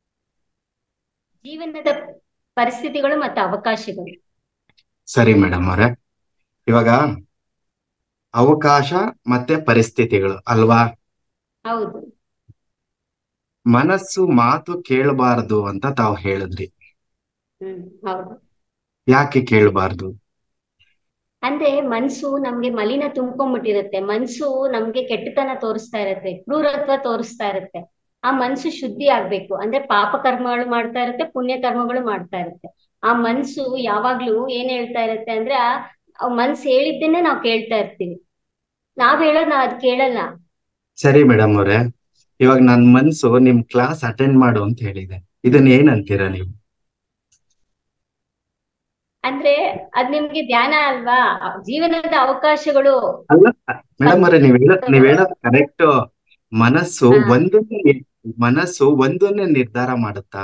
ಜೀವನದ ಪರಿಸ್ಥಿತಿಗಳು ಮತ್ತು ಅವಕಾಶಗಳು ಸರಿ ಮೇಡಮ್ ಅವರೇ ಇವಾಗ ಅವಕಾಶ ಮತ್ತೆ ಪರಿಸ್ಥಿತಿಗಳು ಅಲ್ವಾ ಹೌದು ಮನಸ್ಸು ಮಾತು ಕೇಳಬಾರದು ಅಂತ ತಾವು ಹೇಳಿದ್ರಿ ಹ್ಮ್ ಹೌದು ಯಾಕೆ ಕೇಳಬಾರ್ದು ಅಂದ್ರೆ ಮನ್ಸು ನಮ್ಗೆ ಮಲಿನ ತುಂಬ್ಕೊಂಡ್ಬಿಟ್ಟಿರುತ್ತೆ ಮನ್ಸು ನಮ್ಗೆ ಕೆಟ್ಟತನ ತೋರಿಸ್ತಾ ಇರತ್ತೆ ಕ್ರೂರತ್ವ ತೋರಿಸ್ತಾ ಇರತ್ತೆ ಆ ಮನ್ಸು ಶುದ್ಧಿ ಆಗ್ಬೇಕು ಅಂದ್ರೆ ಪಾಪ ಕರ್ಮಗಳು ಮಾಡ್ತಾ ಇರುತ್ತೆ ಪುಣ್ಯ ಕರ್ಮಗಳು ಮಾಡ್ತಾ ಇರುತ್ತೆ ಆ ಮನ್ಸು ಯಾವಾಗ್ಲೂ ಏನ್ ಹೇಳ್ತಾ ಇರತ್ತೆ ಅಂದ್ರೆ ಆ ಆ ಮನ್ಸು ಹೇಳಿದ್ದನ್ನೇ ನಾವು ಕೇಳ್ತಾ ಇರ್ತೀವಿ ನಾವ್ ಹೇಳೋದ್ ನಾವ್ ಅದ್ ಕೇಳಲ್ಲ ಸರಿ ಮೇಡಮ್ ಅವರೇ ಇವಾಗ ನನ್ ಮನ್ಸು ನಿಮ್ ಕ್ಲಾಸ್ ಅಟೆಂಡ್ ಮಾಡು ಅಂತ ಹೇಳಿದೆ ಇದನ್ನ ಏನಂತೀರಾ ನೀವು ಅಂದ್ರೆ ಅದ್ ನಿಮ್ಗೆ ಧ್ಯಾನ ಅಲ್ವಾ ಜೀವನದ ಅವಕಾಶಗಳು ಅಲ್ಲ ಮೇಡಮ್ ಅವರೇ ನೀವ್ ಹೇಳ ನೀವ್ ಹೇಳೋದ್ ಕರೆಕ್ಟ್ ಮನಸ್ಸು ಹಾ. ಒಂದನ್ನೇ ಮನಸ್ಸು ಒಂದನ್ನೇ ನಿರ್ಧಾರ ಮಾಡುತ್ತಾ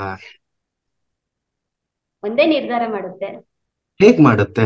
ಒಂದೇ ನಿರ್ಧಾರ ಮಾಡುತ್ತೆ ಹೇಗ್ ಮಾಡುತ್ತೆ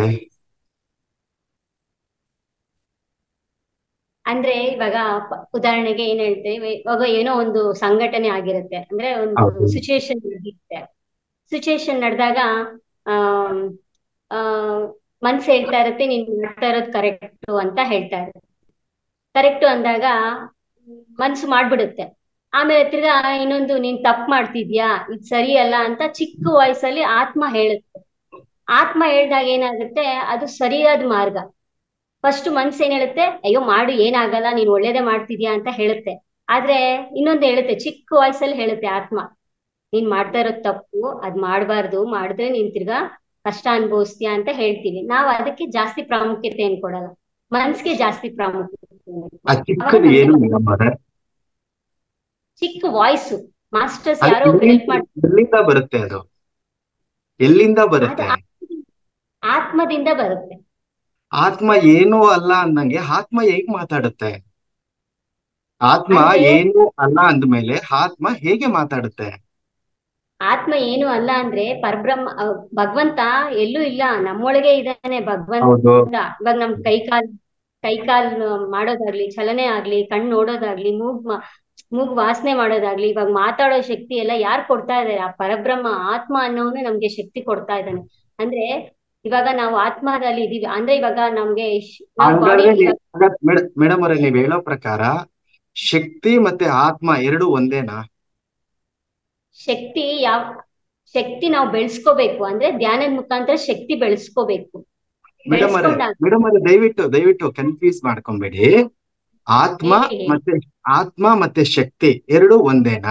ಅಂದ್ರೆ ಇವಾಗ ಪ- ಉದಾಹರಣೆಗೆ ಏನ್ ಹೇಳ್ತೇವೆ ಇವಾಗ ಏನೋ ಒಂದು ಸಂಘಟನೆ ಆಗಿರುತ್ತೆ ಅಂದ್ರೆ ಒಂದು ಹೌದು. ಸಿಚುಯೇಷನ್ ನಡೆಯುತ್ತೆ ಸಿಚುಯೇಷನ್ ನಡೆದಾಗ ಆಮ್, ಆ ಮನ್ಸು ಹೇಳ್ತಾ ಇರುತ್ತೆ ನೀನ್ ಮಾಡ್ತಾ ಇರೋದು ಕರೆಕ್ಟ್ ಅಂತ ಹೇಳ್ತಾ ಇರುತ್ತೆ ಕರೆಕ್ಟ್ ಅಂದಾಗ ಮನ್ಸು ಮಾಡ್ಬಿಡುತ್ತೆ ಆಮೇಲೆ ತಿರ್ಗಾ ಇನ್ನೊಂದು ನೀನ್ ತಪ್ಪು ಮಾಡ್ತಿದ್ಯಾ ಇದು ಸರಿ ಅಲ್ಲ ಅಂತ ಚಿಕ್ಕ ವಯಸ್ಸಲ್ಲಿ ಆತ್ಮ ಹೇಳುತ್ತೆ ಆತ್ಮ ಹೇಳ್ದಾಗ ಏನಾಗುತ್ತೆ ಅದು ಸರಿಯಾದ ಮಾರ್ಗ ಫಸ್ಟ್ ಮನ್ಸು ಏನ್ ಹೇಳುತ್ತೆ ಅಯ್ಯೋ ಮಾಡು ಏನಾಗಲ್ಲ ನೀನ್ ಒಳ್ಳೇದೇ ಮಾಡ್ತಿದ್ಯಾ ಅಂತ ಹೇಳುತ್ತೆ ಆದ್ರೆ ಇನ್ನೊಂದು ಹೇಳುತ್ತೆ ಚಿಕ್ಕ ವಯಸ್ಸಲ್ಲಿ ಹೇಳುತ್ತೆ ಆತ್ಮ ನೀನ್ ಮಾಡ್ತಾ ಇರೋದ್ ತಪ್ಪು ಅದ್ ಮಾಡ್ಬಾರ್ದು ಮಾಡಿದ್ರೆ ನೀನ್ ತಿರ್ಗಾ ಕಷ್ಟ ಅನುಭವಿಸ್ತೀಯ ಅಂತ ಹೇಳ್ತೀವಿ ನಾವ್ ಅದಕ್ಕೆ ಜಾಸ್ತಿ ಪ್ರಾಮುಖ್ಯತೆಯನ್ನು ಕೊಡಲ್ಲ ಮನ್ಸ್ಗೆ ಜಾಸ್ತಿ ಪ್ರಾಮುಖ್ಯತೆ ಆ ಚಿಕ್ಕದು ಏನು ಮೇಡಮ್ ಅವರೇ ಚಿಕ್ಕ ವಾಯ್ಸ್ ಮಾಸ್ಟರ್ಸ್ ಅದು ಯಾರೋ ಹೆಲ್ಪ್ ಎಲ್ಲಿಂದ ಮಾಡ್ತಾರೆ ಎಲ್ಲಿಂದ ಬರುತ್ತೆ ಅದು ಎಲ್ಲಿಂದ ಬರುತ್ತೆ ಆತ್ಮದಿಂದ ಬರುತ್ತೆ ಆತ್ಮ ಏನೂ ಅಲ್ಲ ಅಂದಂಗೆ ಆತ್ಮ ಹೇಗ್ ಮಾತಾಡುತ್ತೆ ಆತ್ಮ ಅಂದ್ರೆ- ಏನೂ ಅಲ್ಲ ಅಂದ್ಮೇಲೆ ಆತ್ಮ ಹೇಗೆ ಮಾತಾಡುತ್ತೆ ಆತ್ಮ ಏನು ಅಲ್ಲ ಅಂದ್ರೆ ಪರಬ್ರಹ್ಮ ಅಹ್, ಭಗವಂತ ಎಲ್ಲೂ ಇಲ್ಲ ನಮ್ಮೊಳಗೆ ಇದ್ದಾನೆ ಭಗವಂತ ಹೌದು ಇವಾಗ ನಮ್ ಕೈ ಕಾಲ್ ಕೈ ಕಾಲ್ ಮಾಡೋದಾಗ್ಲಿ ಚಲನೆ ಆಗ್ಲಿ ಕಣ್ಣು ನೋಡೋದಾಗ್ಲಿ ಮೂಗ್ ಮ- ಮೂಗ್ ವಾಸನೆ ಮಾಡೋದಾಗ್ಲಿ ಇವಾಗ ಮಾತಾಡೋ ಶಕ್ತಿ ಎಲ್ಲ ಯಾರು ಕೊಡ್ತಾ ಇದಾರೆ ಆ ಪರಬ್ರಹ್ಮ ಆತ್ಮ ಅನ್ನೋನು ನಮ್ಗೆ ಶಕ್ತಿ ಕೊಡ್ತಾ ಇದ್ದಾನೆ ಅಂದ್ರೆ ಇವಾಗ ನಾವು ಆತ್ಮದಲ್ಲಿ ಇದೀವಿ ಅಂದ್ರೆ ಇವಾಗ ನಮ್ಗೆ ಶ್- ನಾವ್ ಬಾಡಿ ಹಾಗಾದ್ರೆ ಮೇಡಮ್ ಅವರೇ ನೀವ್ ಹೇಳೋ ಪ್ರಕಾರ ಶಕ್ತಿ ಮತ್ತೆ ಆತ್ಮ ಎರಡು ಒಂದೇನಾ ಶಕ್ತಿ ಯಾವ ಶಕ್ತಿ ನಾವು ಬೆಳೆಸ್ಕೋಬೇಕು ಅಂದ್ರೆ ಧ್ಯಾನದ ಮುಖಾಂತರ ಶಕ್ತಿ ಬೆಳೆಸ್ಕೋಬೇಕು ಮೇಡಮ್ ಅವರೇ ಬೆಳೆಸ್ಕೊಂಡ ಮೇಡಮ್ ಅವರೇ ದಯವಿಟ್ಟು ದಯವಿಟ್ಟು ಕನ್ಫ್ಯೂಸ್ ಮಾಡ್ಕೊಂಬೇಡಿ ಆತ್ಮ ಹೇಳಿ ಹೇಳಿ. ಮತ್ತೆ ಆತ್ಮ ಮತ್ತೆ ಶಕ್ತಿ ಎರಡು ಒಂದೇನಾ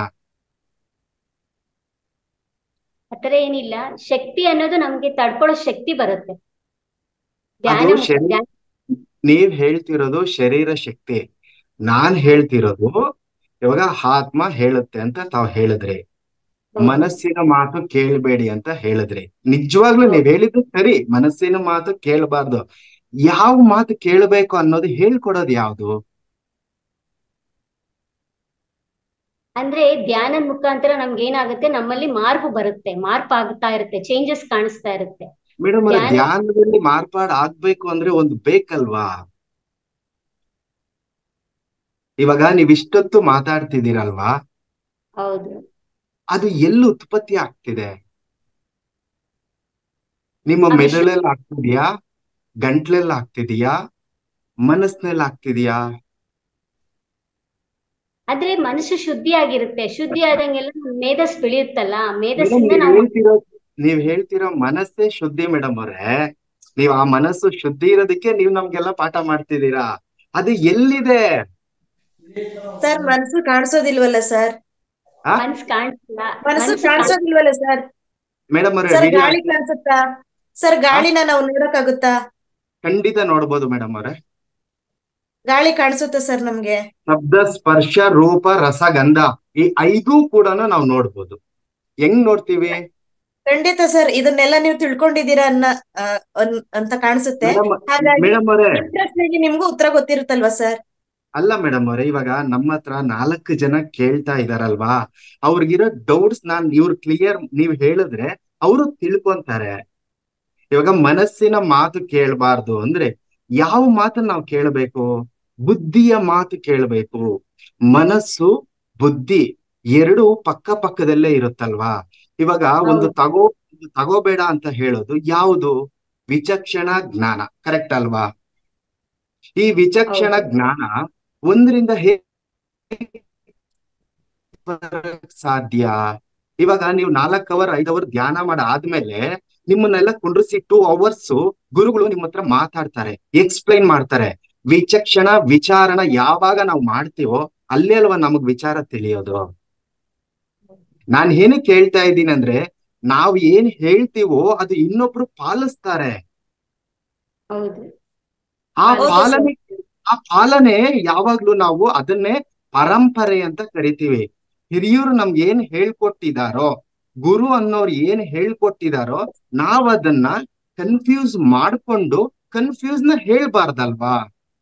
ಆತರ ಏನಿಲ್ಲ ಶಕ್ತಿ ಅನ್ನೋದು ನಮ್ಗೆ ತಡ್ಕೊಳ್ಳೋ ಶಕ್ತಿ ಬರುತ್ತೆ ಧ್ಯಾನ ಅದು ಮುಖ- ಶರೀರ ಧ್ಯಾನ- ನೀವ್ ಹೇಳ್ತಿರೋದು ಶರೀರ ಶಕ್ತಿ ನಾನ್ ಹೇಳ್ತಿರೋದು ಇವಾಗ ಆತ್ಮ ಹೇಳುತ್ತೆ ಅಂತ ತಾವ್ ಹೇಳಿದ್ರಿ ಹೌದು. ಮನಸ್ಸಿನ ಮಾತು ಕೇಳಬೇಡಿ ಅಂತ ಹೇಳಿದ್ರಿ ನಿಜವಾಗ್ಲೂ ನೀವ್ ಹೇಳಿದ್ದು ಸರಿ ಮನಸ್ಸಿನ ಮಾತು ಕೇಳಬಾರ್ದು ಯಾವ ಮಾತು ಕೇಳಬೇಕು ಅನ್ನೋದು ಹೇಳ್ಕೊಡೋದು ಯಾವ್ದು ಅಂದ್ರೆ ಧ್ಯಾನದ ಮುಖಾಂತರ ನಮ್ಗೆ ಏನಾಗುತ್ತೆ ನಮ್ಮಲ್ಲಿ ಮಾರ್ಪು ಬರುತ್ತೆ ಮಾರ್ಪ್ ಆಗ್ತಾ ಇರುತ್ತೆ ಚೇಂಜಸ್ ಕಾಣಿಸ್ತಾ ಇರುತ್ತೆ ಮೇಡಮ್ ಅವ್ರೆ ಧ್ಯಾನ- ಧ್ಯಾನದಲ್ಲಿ ಮಾರ್ಪಾಡ್ ಆಗ್ಬೇಕು ಅಂದ್ರೆ ಒಂದು ಬೇಕಲ್ವಾ ಇವಾಗ ನೀವ್ ಇಷ್ಟೊತ್ತು ಮಾತಾಡ್ತಿದ್ದೀರಲ್ವಾ ಹೌದು ಅದು ಎಲ್ಲಿ ಉತ್ಪತ್ತಿ ಆಗ್ತಿದೆ ನಿಮ್ಮ ಅದು ಶು- ಮೆದುಳಲ್ಲಿ ಆಗ್ತಿದ್ಯಾ ಗಂಟ್ಲಲ್ಲಿ ಆಗ್ತಿದ್ಯಾ ಮನಸ್ಸಿನಲ್ಲಿ ಆಗ್ತಿದ್ಯಾ ಆದ್ರೆ ಮನಸ್ಸು ಶುದ್ಧಿ ಆಗಿರುತ್ತೆ ಶುದ್ಧಿ ಆದಂಗೆಲ್ಲ ಮೇಧಸ್ ಬೆಳೆಯುತ್ತಲ್ಲ ಮೇಡಮ್ ಮೇಧಸ್ಸಿಂದ ನೀವ್ ನಾವು ಹೇಳ್ತಿರೋ ನೀವ್ ಹೇಳ್ತಿರೋ ಮನಸ್ಸೇ ಶುದ್ಧಿ ಮೇಡಮ್ ಅವ್ರೆ ನೀವ್ ಆ ಮನಸ್ಸು ಶುದ್ಧಿ ಇರೋದಕ್ಕೆ ನೀವ್ ನಮ್ಗೆಲ್ಲ ಪಾಠ ಮಾಡ್ತಿದ್ದೀರಾ ಅದು ಎಲ್ಲಿದೆ ಸರ್ ಮನಸ್ಸು ಕಾಣಿಸೋದಿಲ್ವಲ್ಲ ಸರ್ ಆ ಮನ್ಸ್ ಕಾಣಿಸಲ್ಲ ಮನಸ್ಸು ಮನ್ಸು ಕಾಣ್- ಕಾಣಿಸೋದಿಲ್ವಲ್ಲ ಸರ್ ಮೇಡಮ್ ಅವ್ರೆ ಸರ್ ವಿಡಿಯೋ ಗಾಳಿ ಕಾಣಿಸುತ್ತಾ ಸರ್ ಗಾಳಿನ ನಾವು ನೋಡಕ್ಕಾಗುತ್ತಾ ಖಂಡಿತ ನೋಡ್ಬೋದು ಮೇಡಮ್ ಅವ್ರೆ ಗಾಳಿ ಕಾಣಿಸುತ್ತಾ ಸರ್ ನಮ್ಗೆ ಶಬ್ದ ಸ್ಪರ್ಶ ರೂಪ ರಸ ಗಂಧ ಈ ಐದೂ ಕೂಡ ನಾವು ನೋಡ್ಬೋದು ಹೆಂಗ್ ನೋಡ್ತೀವಿ ಖಂಡಿತ ಸರ್ ಇದನ್ನೆಲ್ಲ ನೀವು ತಿಳ್ಕೊಂಡಿದ್ದೀರಾ ಅನ್ನ ಆ, ಅನ್- ಅಂತ ಕಾಣಿಸುತ್ತೆ ಮೇಡಮ್ ಹಾಗಾಗಿ ಮೇಡಮ್ ಅವರೇ ನಿಮ್ ಪ್ರಶ್ನೆಗೆ ನಿಮ್ಗೂ ಉತ್ತರ ಗೊತ್ತಿರುತ್ತಲ್ವಾ ಸರ್ ಅಲ್ಲ ಮೇಡಮ್ ಅವರೇ ಇವಾಗ ನಮ್ಮ ಹತ್ರ ನಾಲ್ಕು ಜನ ಕೇಳ್ತಾ ಇದಾರಲ್ವಾ ಅವ್ರಿಗಿರೋ ಡೌಟ್ಸ್ ನಾನ್ ಇವ್ರು ಕ್ಲಿಯರ್ ನೀವ್ ಹೇಳಿದ್ರೆ ಅವರು ತಿಳ್ಕೊಂತಾರೆ ಇವಾಗ ಮನಸ್ಸಿನ ಮಾತು ಕೇಳಬಾರ್ದು ಅಂದ್ರೆ ಯಾವ ಮಾತನ್ನ ನಾವು ಕೇಳಬೇಕು ಬುದ್ಧಿಯ ಮಾತು ಕೇಳಬೇಕು ಮನಸ್ಸು ಬುದ್ಧಿ ಎರಡು ಪಕ್ಕ ಪಕ್ಕದಲ್ಲೇ ಇರುತ್ತಲ್ವಾ ಇವಾಗ ಒಂದು ಹೌದು. ತಗೋ ಒಂದು ತಗೋಬೇಡ ಅಂತ ಹೇಳೋದು ಯಾವುದು ವಿಚಕ್ಷಣ ಜ್ಞಾನ ಕರೆಕ್ಟ್ ಅಲ್ವಾ ಈ ವಿಚಕ್ಷಣ ಹೌದು. ಜ್ಞಾನ ಒಂದರಿಂದ ಹೇಗೆ ಬರಕ್ ಸಾಧ್ಯ ಇವಾಗ ನೀವು ನಾಲ್ಕ್ ಅವರ್ ಐದ್ ಅವರ್ ಧ್ಯಾನ ಮಾಡ ಆದ್ಮೇಲೆ ನಿಮ್ಮನ್ನೆಲ್ಲ ಕುಂಡ್ರಿಸಿ ಟೂ ಅವರ್ಸ್ ಗುರುಗಳು ನಿಮ್ಮ ಹತ್ರ ಮಾತಾಡ್ತಾರೆ ಎಕ್ಸ್ಪ್ಲೈನ್ ಮಾಡ್ತಾರೆ ವಿಚಕ್ಷಣ ವಿಚಾರಣ ಯಾವಾಗ ನಾವು ಮಾಡ್ತೀವೋ ಅಲ್ಲೇ ಅಲ್ವಾ ನಮಗ್ ವಿಚಾರ ತಿಳಿಯೋದು ನಾನ್ ಏನಕ್ಕೆ ಹೇಳ್ತಾ ಇದ್ದೀನಿ ಅಂದ್ರೆ ನಾವ್ ಏನ್ ಹೇಳ್ತೀವೋ ಅದು ಇನ್ನೊಬ್ರು ಪಾಲಿಸ್ತಾರೆ ಹೌದು ಆ ಹೌದು ಸರ್. ಪಾಲನೆ ಆ ಪಾಲನೆ ಯಾವಾಗ್ಲೂ ನಾವು ಅದನ್ನೇ ಪರಂಪರೆ ಅಂತ ಕರಿತೀವಿ ಹಿರಿಯರು ನಮ್ಗೆ ಏನ್ ಹೇಳ್ಕೊಟ್ಟಿದಾರೋ ಗುರು ಅನ್ನೋರು ಏನ್ ಹೇಳ್ಕೊಟ್ಟಿದಾರೋ ನಾವ್ ಅದನ್ನ ಕನ್ಫ್ಯೂಸ್ ಮಾಡ್ಕೊಂಡು ಕನ್ಫ್ಯೂಸ್ ನ ಹೇಳ್ಬಾರ್ದಲ್ವಾ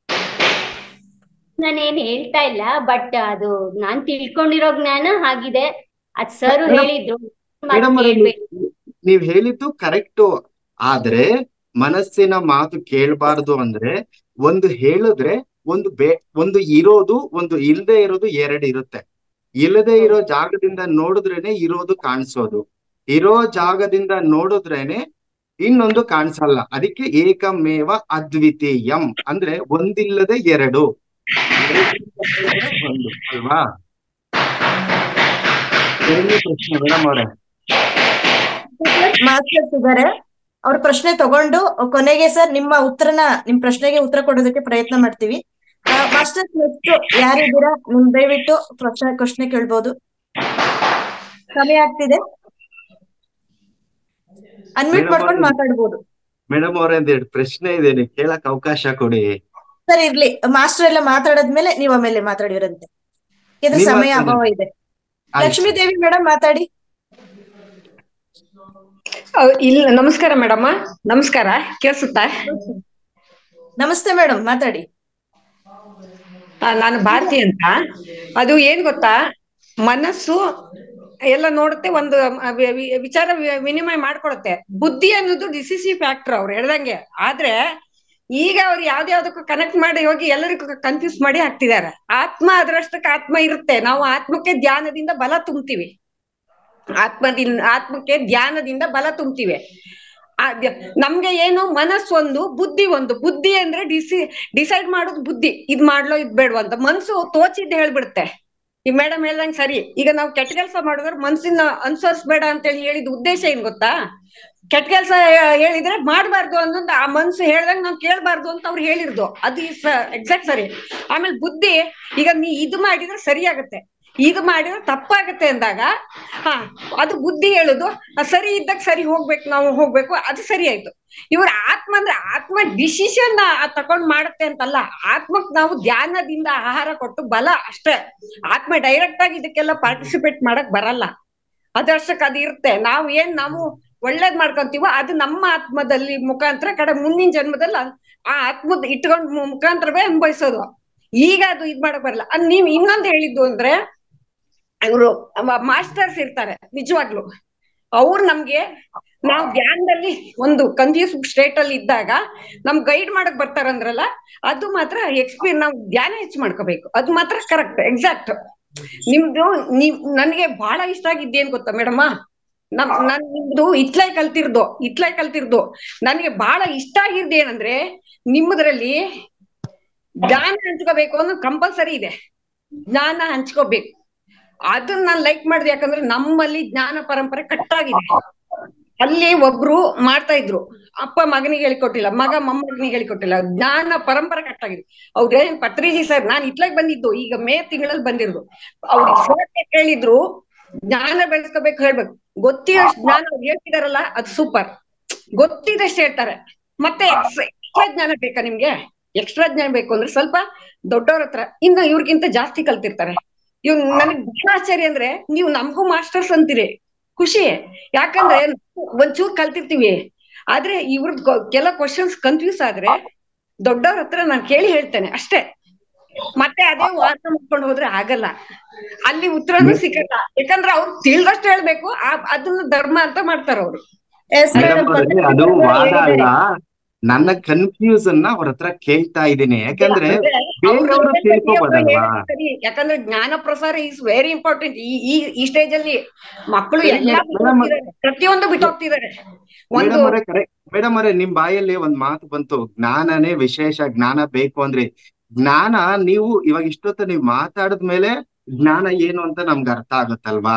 ನಾನೇನ್ ಹೇಳ್ತಾ ಇಲ್ಲ ಬಟ್ ಅದು ನಾನ್ ತಿಳ್ಕೊಂಡಿರೋ ಜ್ಞಾನ ಆಗಿದೆ ಅದ್ ಸರ್ Madam- ಹೇಳಿದ್ರು ಮಾತ್ ಮೇಡಮ್ ಕೇಳ್ಬೇಡಿ. ನೀವ್ ಹೇಳಿದ್ದು ಕರೆಕ್ಟು ಆದ್ರೆ ಮನಸ್ಸಿನ ಮಾತು ಕೇಳಬಾರ್ದು ಅಂದ್ರೆ ಒಂದು ಹೇಳಿದ್ರೆ ಒಂದು ಬೇ ಒಂದು ಇರೋದು ಒಂದು ಇಲ್ದೇ ಇರೋದು ಎರಡು ಇರುತ್ತೆ ಇಲ್ಲದೆ ಇರೋ ಜಾಗದಿಂದ ನೋಡಿದ್ರೇನೆ ಇರೋದು ಕಾಣಿಸೋದು ಇರೋ ಜಾಗದಿಂದ ನೋಡಿದ್ರೇನೆ ಇನ್ನೊಂದು ಕಾಣಿಸಲ್ಲ ಅದಕ್ಕೆ ಏಕಮೇವ ಅದ್ವಿತೀಯಂ ಅಂದ್ರೆ ಒಂದಿಲ್ಲದೆ ಎರಡು ಎರಡಿಲ್ಲದೆ ಒಂದು ಅಲ್ವಾ ಎರಡನೇ ಪ್ರಶ್ನೆ ಮೇಡಮ್ ಅವರೇ ಮಾಸ್ಟರ್ಸ್ ಇದ್ದಾರೆ ಅವ್ರ ಪ್ರಶ್ನೆ ತಗೊಂಡು ಕೊನೆಗೆ ಸರ್ ನಿಮ್ಮ ಉತ್ತರನ ನಿಮ್ ಪ್ರಶ್ನೆಗೆ ಉತ್ತರ ಕೊಡೋದಕ್ಕೆ ಪ್ರಯತ್ನ ಮಾಡ್ತೀವಿ ಮಾಸ್ಟರ್ಸ್ ನೆಕ್ಸ್ಟ್ ಯಾರಿದ್ದೀರಾ ನಿಮ್ ದಯವಿಟ್ಟು ಪ್ರಶ್ನೆ ಪ್ರಶ್ನೆ ಕೇಳ್ಬೋದು ಸಮಯ ಆಗ್ತಿದೆ ಅನ್ಮ್ಯೂಟ್ Madam ಮಾಡ್ಕೊಂಡು ಅವ್ರೆ- ಮಾತಾಡ್ಬೋದು ಮೇಡಮ್ ಅವರೇ ಒಂದೆರಡು ಪ್ರಶ್ನೆ ಇದೆ ನೀವು ಕೇಳಕ್ ಅವಕಾಶ ಕೊಡಿ ಸರ್ ಇರ್ಲಿ ಮಾಸ್ಟರ್ ಎಲ್ಲ ಮಾತಾಡದ್ಮೇಲೆ ನೀವು ಆಮೇಲೆ ಮಾತಾಡಿರಂತೆ ಇದು ನೀವು ಸಮಯ ಮಾತಾಡಿ. ಅಭಾವ ಇದೆ ಆಯ್ತು. ಲಕ್ಷ್ಮೀ ದೇವಿ ಮೇಡಮ್ ಮಾತಾಡಿ ಅಹ್, ಇಲ್ಲ ನಮಸ್ಕಾರ ಮೇಡಮ್ಮ ನಮಸ್ಕಾರ ಕೇಳಿಸುತ್ತಾ ನಮಸ್ತೆ ಮೇಡಮ್ ಮಾತಾಡಿ ಆ, ನಾನು ಭಾರತಿ ಅಂತ ಅದು ಏನ್ ಗೊತ್ತಾ ಮನಸ್ಸು ಎಲ್ಲ ನೋಡುತ್ತೆ ಒಂದು ಆ, ವಿ- ವಿ- ವಿಚಾರ ವಿ- ವಿನಿಮಯ ಮಾಡ್ಕೊಳುತ್ತೆ ಬುದ್ಧಿ ಅನ್ನೋದು ಡಿಸಿಸಿವ್ ಫ್ಯಾಕ್ಟರ್ ಅವ್ರು ಹೇಳ್ದಂಗೆ ಆದ್ರೆ ಈಗ ಅವ್ರು ಯಾವ್ದ್ಯಾವ್ದಕ್ಕೂ ಕನೆಕ್ಟ್ ಮಾಡಿ ಹೋಗಿ ಎಲ್ಲರಿಗೂ ಕನ್ಫ್ಯೂಸ್ ಮಾಡಿ ಹಾಕ್ತಿದ್ದಾರೆ ಆತ್ಮ ಅದರಷ್ಟಕ್ಕೆ ಆತ್ಮ ಇರುತ್ತೆ ನಾವು ಆತ್ಮಕ್ಕೆ ಧ್ಯಾನದಿಂದ ಬಲ ತುಂಬ್ತೀವಿ ಆತ್ಮದಿಂದ ಆತ್ಮಕ್ಕೆ ಧ್ಯಾನದಿಂದ ಬಲ ತುಂಬ್ತೀವಿ ಆ ಧ್ಯ- ನಮ್ಗೆ ಏನು ಮನಸ್ಸು ಒಂದು ಬುದ್ಧಿ ಒಂದು ಬುದ್ಧಿ ಅಂದ್ರೆ ಡಿಸಿ ಡಿಸೈಡ್ ಮಾಡೋದು ಬುದ್ಧಿ ಇದ್ ಮಾಡ್ಲೋ ಇದ್ ಬೇಡವಾ ಅಂತ ಮನ್ಸು ತೋಚಿದ್ ಹೇಳ್ಬಿಡುತ್ತೆ ಈ ಮೇಡಮ್ ಹೇಳ್ದಂಗ್ ಸರಿ ಈಗ ನಾವು ಕೆಟ್ಟ ಕೆಲಸ ಮಾಡಿದ್ರೆ ಮನ್ಸಿನ ಅನುಸರಿಸ್ಬೇಡ ಅಂತ ಹೇಳಿ ಹೇಳಿದ ಉದ್ದೇಶ ಏನ್ ಗೊತ್ತಾ ಕೆಟ್ಟ ಕೆಲಸ ಹೇಳಿದ್ರೆ ಮಾಡಬಾರ್ದು ಅನ್ನೋದು ಆ ಮನ್ಸು ಹೇಳ್ದಂಗ್ ನಾವ್ ಕೇಳ್ಬಾರ್ದು ಅಂತ ಅವ್ರು ಹೇಳಿರ್ದು ಅದು ಎಕ್ಸಾಕ್ಟ್ ಸರಿ ಆಮೇಲೆ ಬುದ್ಧಿ ಈಗ ನೀ ಇದು ಮಾಡಿದ್ರೆ ಸರಿ ಆಗತ್ತೆ ಇದು ಮಾಡಿದ್ರೆ ತಪ್ಪಾಗತ್ತೆ ಅಂದಾಗ ಹಾ ಅದು ಬುದ್ಧಿ ಹೇಳುದು ಆ ಸರಿ ಇದ್ದಾಗ ಸರಿ ಹೋಗ್ಬೇಕು ನಾವು ಹೋಗ್ಬೇಕು ಅದು ಸರಿ ಆಯ್ತು ಇವ್ರ ಆತ್ಮ ಅಂದ್ರೆ ಆತ್ಮ ಡಿಸಿಷನ್ ತಕೊಂಡ್ ಮಾಡತ್ತೆ ಅಂತಲ್ಲ ಆತ್ಮಕ್ ನಾವು ಧ್ಯಾನದಿಂದ ಆಹಾರ ಕೊಟ್ಟು ಬಲ ಅಷ್ಟೇ ಆತ್ಮ ಡೈರೆಕ್ಟ್ ಆಗಿ ಇದಕ್ಕೆಲ್ಲ ಪಾರ್ಟಿಸಿಪೇಟ್ ಮಾಡಕ್ ಬರಲ್ಲ ಅದರ್ಶಕ್ ಅದು ಇರುತ್ತೆ ನಾವು ಏನ್ ನಾವು ಒಳ್ಳೇದ್ ಮಾಡ್ಕೊಂತೀವೋ ಅದು ನಮ್ಮ ಆತ್ಮದಲ್ಲಿ ಮುಖಾಂತರ ಕಡೆ ಮುಂದಿನ ಜನ್ಮದಲ್ಲಿ ಆ ಆತ್ಮದ ಇಟ್ಕೊಂಡ್ ಮು- ಮುಖಾಂತರವೇ ಅನುಭವಿಸೋದು ಈಗ ಅದು ಇದ್ ಮಾಡಕ್ ಬರಲ್ಲ ಅದ್ ನೀವ್ ಇನ್ನೊಂದ್ ಹೇಳಿದ್ದು ಅಂದ್ರೆ ಇವರು ಮಾಸ್ಟರ್ಸ್ ಇರ್ತಾರೆ ನಿಜವಾಗ್ಲು ಅವ್ರು ನಮ್ಗೆ ನಾವು ಧ್ಯಾನದಲ್ಲಿ ಒಂದು ಕನ್ಫ್ಯೂಸ್ ಸ್ಟೇಟ್ ಅಲ್ಲಿ ಇದ್ದಾಗ ನಮ್ ಗೈಡ್ ಮಾಡಕ್ ಬರ್ತಾರಂದ್ರಲ್ಲ ಅದು ಮಾತ್ರ ಎಕ್ಸ್ಪೀರಿಯನ್ ನಾವು ಧ್ಯಾನ ಹೆಚ್ಚು ಮಾಡ್ಕೋಬೇಕು ಅದು ಮಾತ್ರ ಕರೆಕ್ಟ್ ಎಕ್ಸಾಕ್ಟ್ ನಿಮ್ದು ನೀವ್ ನನ್ಗೆ ಬಹಳ ಇಷ್ಟ ಆಗಿದ್ದೇನ್ ಗೊತ್ತಾ ಮೇಡಮ್ಮ ನಮ್ ನನ್ ನಿಮ್ದು ಇತ್ಲೈ ಕಲ್ತಿರ್ದು ಇತ್ಲೈ ಕಲ್ತಿರ್ದು ನನ್ಗೆ ಬಹಳ ಇಷ್ಟ ಆಗಿದ್ದು ಏನಂದ್ರೆ ನಿಮ್ಮದ್ರಲ್ಲಿ ಜ್ಞಾನ ಹಂಚ್ಕೋಬೇಕು ಅನ್ನೋದು ಕಂಪಲ್ಸರಿ ಇದೆ ಜ್ಞಾನ ಹಂಚ್ಕೋಬೇಕು ಅದನ್ನ ನಾನ್ ಲೈಕ್ ಮಾಡಿದೆ ಯಾಕಂದ್ರೆ ನಮ್ಮಲ್ಲಿ ಜ್ಞಾನ ಪರಂಪರೆ ಕಟ್ಟಾಗಿದೆ ಅಲ್ಲಿ ಒಬ್ರು ಮಾಡ್ತಾ ಇದ್ರು ಅಪ್ಪ ಮಗನಿಗೆ ಹೇಳಿಕೊಟ್ಟಿಲ್ಲ ಮಗ ಮೊಮ್ಮಗನಿಗೆ ಹೇಳಿಕೊಟ್ಟಿಲ್ಲ ಜ್ಞಾನ ಪರಂಪರೆ ಕಟ್ಟಾಗಿದೆ ಅವ್ರೇ ಪತ್ರಿಜಿ ಸರ್ ನಾನ್ ಇತ್ಲಾಗ್ ಬಂದಿದ್ದು ಈಗ ಮೇ ತಿಂಗಳಲ್ಲಿ ಬಂದಿರೋದು ಅವ್ರಿಗೆ ಸೋತೆ ಕೇಳಿದ್ರು ಜ್ಞಾನ ಬೆಳೆಸ್ಕೋಬೇಕು ಹೇಳ್ಬೇಕು ಗೊತ್ತಿರೋಷ್ಟು ಜ್ಞಾನ ಅವ್ರು ಹೇಳ್ತಿದಾರಲ್ಲ ಅದು ಸೂಪರ್ ಗೊತ್ತಿದಷ್ಟು ಹೇಳ್ತಾರೆ ಮತ್ತೆ ಎಕ್ಸ್ಟ್ರಾ ಜ್ಞಾನ ಬೇಕಾ ನಿಮ್ಗೆ ಎಕ್ಸ್ಟ್ರಾ ಜ್ಞಾನ ಬೇಕು ಅಂದ್ರೆ ಸ್ವಲ್ಪ ದೊಡ್ಡವ್ರ ಹತ್ರ ಇನ್ನು ಇವ್ರಿಗಿಂತ ಜಾಸ್ತಿ ಕಲ್ತಿರ್ತಾರೆ ಇವ್ ನನಗ್ ಬಹಳ ಆಶ್ಚರ್ಯ ಅಂದ್ರೆ ನೀವು ನಮಗೂ ಮಾಸ್ಟರ್ಸ್ ಅಂತೀರಿ ಖುಷಿ ಯಾಕಂದ್ರೆ ಒಂಚೂರ್ ಕಲ್ತಿರ್ತೀವಿ ಆದ್ರೆ ಇವ್ರದ್ ಕೆಲ ಕ್ವಶನ್ಸ್ ಕನ್ಫ್ಯೂಸ್ ಆದ್ರೆ ದೊಡ್ಡವ್ರ ಹತ್ರ ನಾನ್ ಕೇಳಿ ಹೇಳ್ತೇನೆ ಅಷ್ಟೇ ಮತ್ತೆ ಅದೇ ವಾದ ಮಾಡ್ಕೊಂಡು ಹೋದ್ರೆ ಆಗಲ್ಲ ಅಲ್ಲಿ ಉತ್ತರನೂ ಸಿಗಲ್ಲ ಯಾಕಂದ್ರೆ ಅವ್ರು ತಿಳಿದಷ್ಟು ಹೇಳ್ಬೇಕು ಆ ಅದನ್ನ ಧರ್ಮ ಅಂತ ಮಾಡ್ತಾರ ಅವ್ರು ಎಸ್ ಮೇಡಮ್ ಮೇಡಮ್ ಅವರೇ ಅದು ವಾದ ಅಲ್ಲ ನನ್ನ ಕನ್ಫ್ಯೂಸನ್ ಅವ್ರ ಹತ್ರ ಕೇಳ್ತಾ ಇದ್ದೀನಿ ಯಾಕಂದ್ರೆ ಬೇರೆಯವರು ತಿಳ್ಕೊಬೋದಲ್ವಾ ಸರಿ ಯಾಕಂದ್ರೆ ಜ್ಞಾನ ಪ್ರಸಾರ ಇಸ್ ವೆರಿ ಇಂಪಾರ್ಟೆಂಟ್ ಈ ಈ ಈ ಸ್ಟೇಜ್ ಅಲ್ಲಿ ಮಕ್ಕಳು ಎಲ್ಲಾ ಬಿಟ್ಟು ಮೇಡಮ್ ಹೋಗ್ತಿದ್ದಾರೆ. ಪ್ರತಿಯೊಂದು ಬಿಟ್ಟು ಹೋಗ್ತಿದ್ದಾರೆ ಒಂದು ಮೇಡಮ್ ಅವರೇ ಕರೆಕ್ಟ್ ಮೇಡಮ್ ಅವರೇ ನಿಮ್ ಬಾಯಲ್ಲಿ ಒಂದ್ ಮಾತು ಬಂತು ಜ್ಞಾನನೇ ವಿಶೇಷ ಜ್ಞಾನ ಬೇಕು ಅಂದ್ರೆ ಜ್ಞಾನ ನೀವು ಇವಾಗ ಇಷ್ಟೊತ್ತು ನೀವು ಮಾತಾಡಿದ್ಮೇಲೆ ಜ್ಞಾನ ಏನು ಅಂತ ನಮ್ಗೆ ಅರ್ಥ ಆಗುತ್ತಲ್ವಾ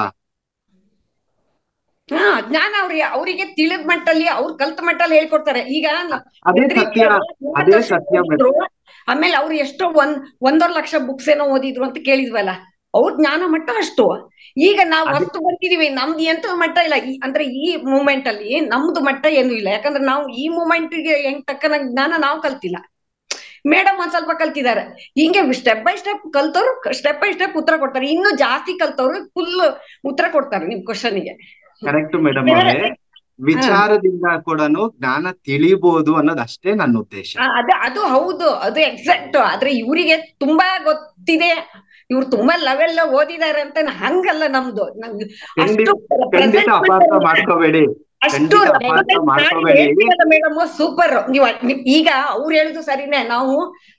ಹಾ ಜ್ಞಾನ ಅವ್ರಿಗೆ ಅವರಿಗೆ ತಿಳಿದ ಮಟ್ಟಲ್ಲಿ ಅವ್ರು ಕಲ್ತ ಮಟ್ಟಲ್ಲಿ ಹೇಳ್ಕೊಡ್ತಾರೆ ಈಗ ಅದೇ ಸತ್ಯ ಅದೇ ಸತ್ಯ ಓದಿದ್ರು, ಆಮೇಲೆ ಅವ್ರು ಎಷ್ಟೋ ಒಂದ್ ಒಂದೂವರೆ ಲಕ್ಷ ಬುಕ್ಸ್ ಏನೋ ಓದಿದ್ರು ಅಂತ ಕೇಳಿದ್ವಲ್ಲ ಅವ್ರ ಜ್ಞಾನ ಮಟ್ಟ ಅಷ್ಟು ಈಗ ನಾವ್ ಅದೇ- ಅಷ್ಟು ಬರ್ತಿದೀವಿ ನಮ್ದು ಎಂತ ಮಟ್ಟ ಇಲ್ಲ ಈ ಅಂದ್ರೆ ಈ ಮೂಮೆಂಟ್ ಅಲ್ಲಿ ನಮ್ದು ಮಟ್ಟ ಏನು ಇಲ್ಲ ಯಾಕಂದ್ರೆ ನಾವು ಈ ಮೂಮೆಂಟ್ ಗೆ ಹೆಂಗ್ ತಕ್ಕನ ಜ್ಞಾನ ನಾವು ಕಲ್ತಿಲ್ಲ ಮೇಡಮ್ ಒಂದ್ ಸ್ವಲ್ಪ ಕಲ್ತಿದ್ದಾರೆ ಹಿಂಗೆ ಸ್ಟೆಪ್ ಬೈ ಸ್ಟೆಪ್ ಕಲ್ತವ್ರು ಸ್ಟೆಪ್ ಬೈ ಸ್ಟೆಪ್ ಉತ್ತರ ಕೊಡ್ತಾರೆ ಇನ್ನು ಜಾಸ್ತಿ ಕಲ್ತವ್ರು ಫುಲ್ ಉತ್ತರ ಕೊಡ್ತಾರೆ ನಿಮ್ ಕ್ವಶನ್ಗೆ ಕರೆಕ್ಟ್ ಮೇಡಮ್ ಅವರೇ ವಿಚಾರದಿಂದ ಕೂಡ ಜ್ಞಾನ ತಿಳಿಬಹುದು ಅನ್ನೋದು ಅಷ್ಟೇ ನನ್ನ ಉದ್ದೇಶ ಆ, ಅದ ಅದು ಹೌದು ಅದು ಎಕ್ಸಾಕ್ಟ್ ಆದ್ರೆ ಇವರಿಗೆ ತುಂಬಾ ಗೊತ್ತಿದೆ ಇವ್ರು ತುಂಬಾ ಲೆವೆಲ್ ಓದಿದ್ದಾರೆ ಅಂತ ಹಂಗಲ್ಲ ನಮ್ದು ನಂಗ್ ಅಷ್ಟು ಖಂಡಿತ ಅಪಾರ್ಥ ಮಾಡ್ಕೋಬೇಡಿ ಅಷ್ಟು ಖಂಡಿತ ಅಪಾರ್ಥ ಮಾಡ್ಕೋಬೇಡಿ ಮೇಡಮ್ ಸೂಪರ್ ನೀವು ನೀವ್- ಈಗ ಅವ್ರು ಹೇಳುದು ಸರಿನೇ ನಾವು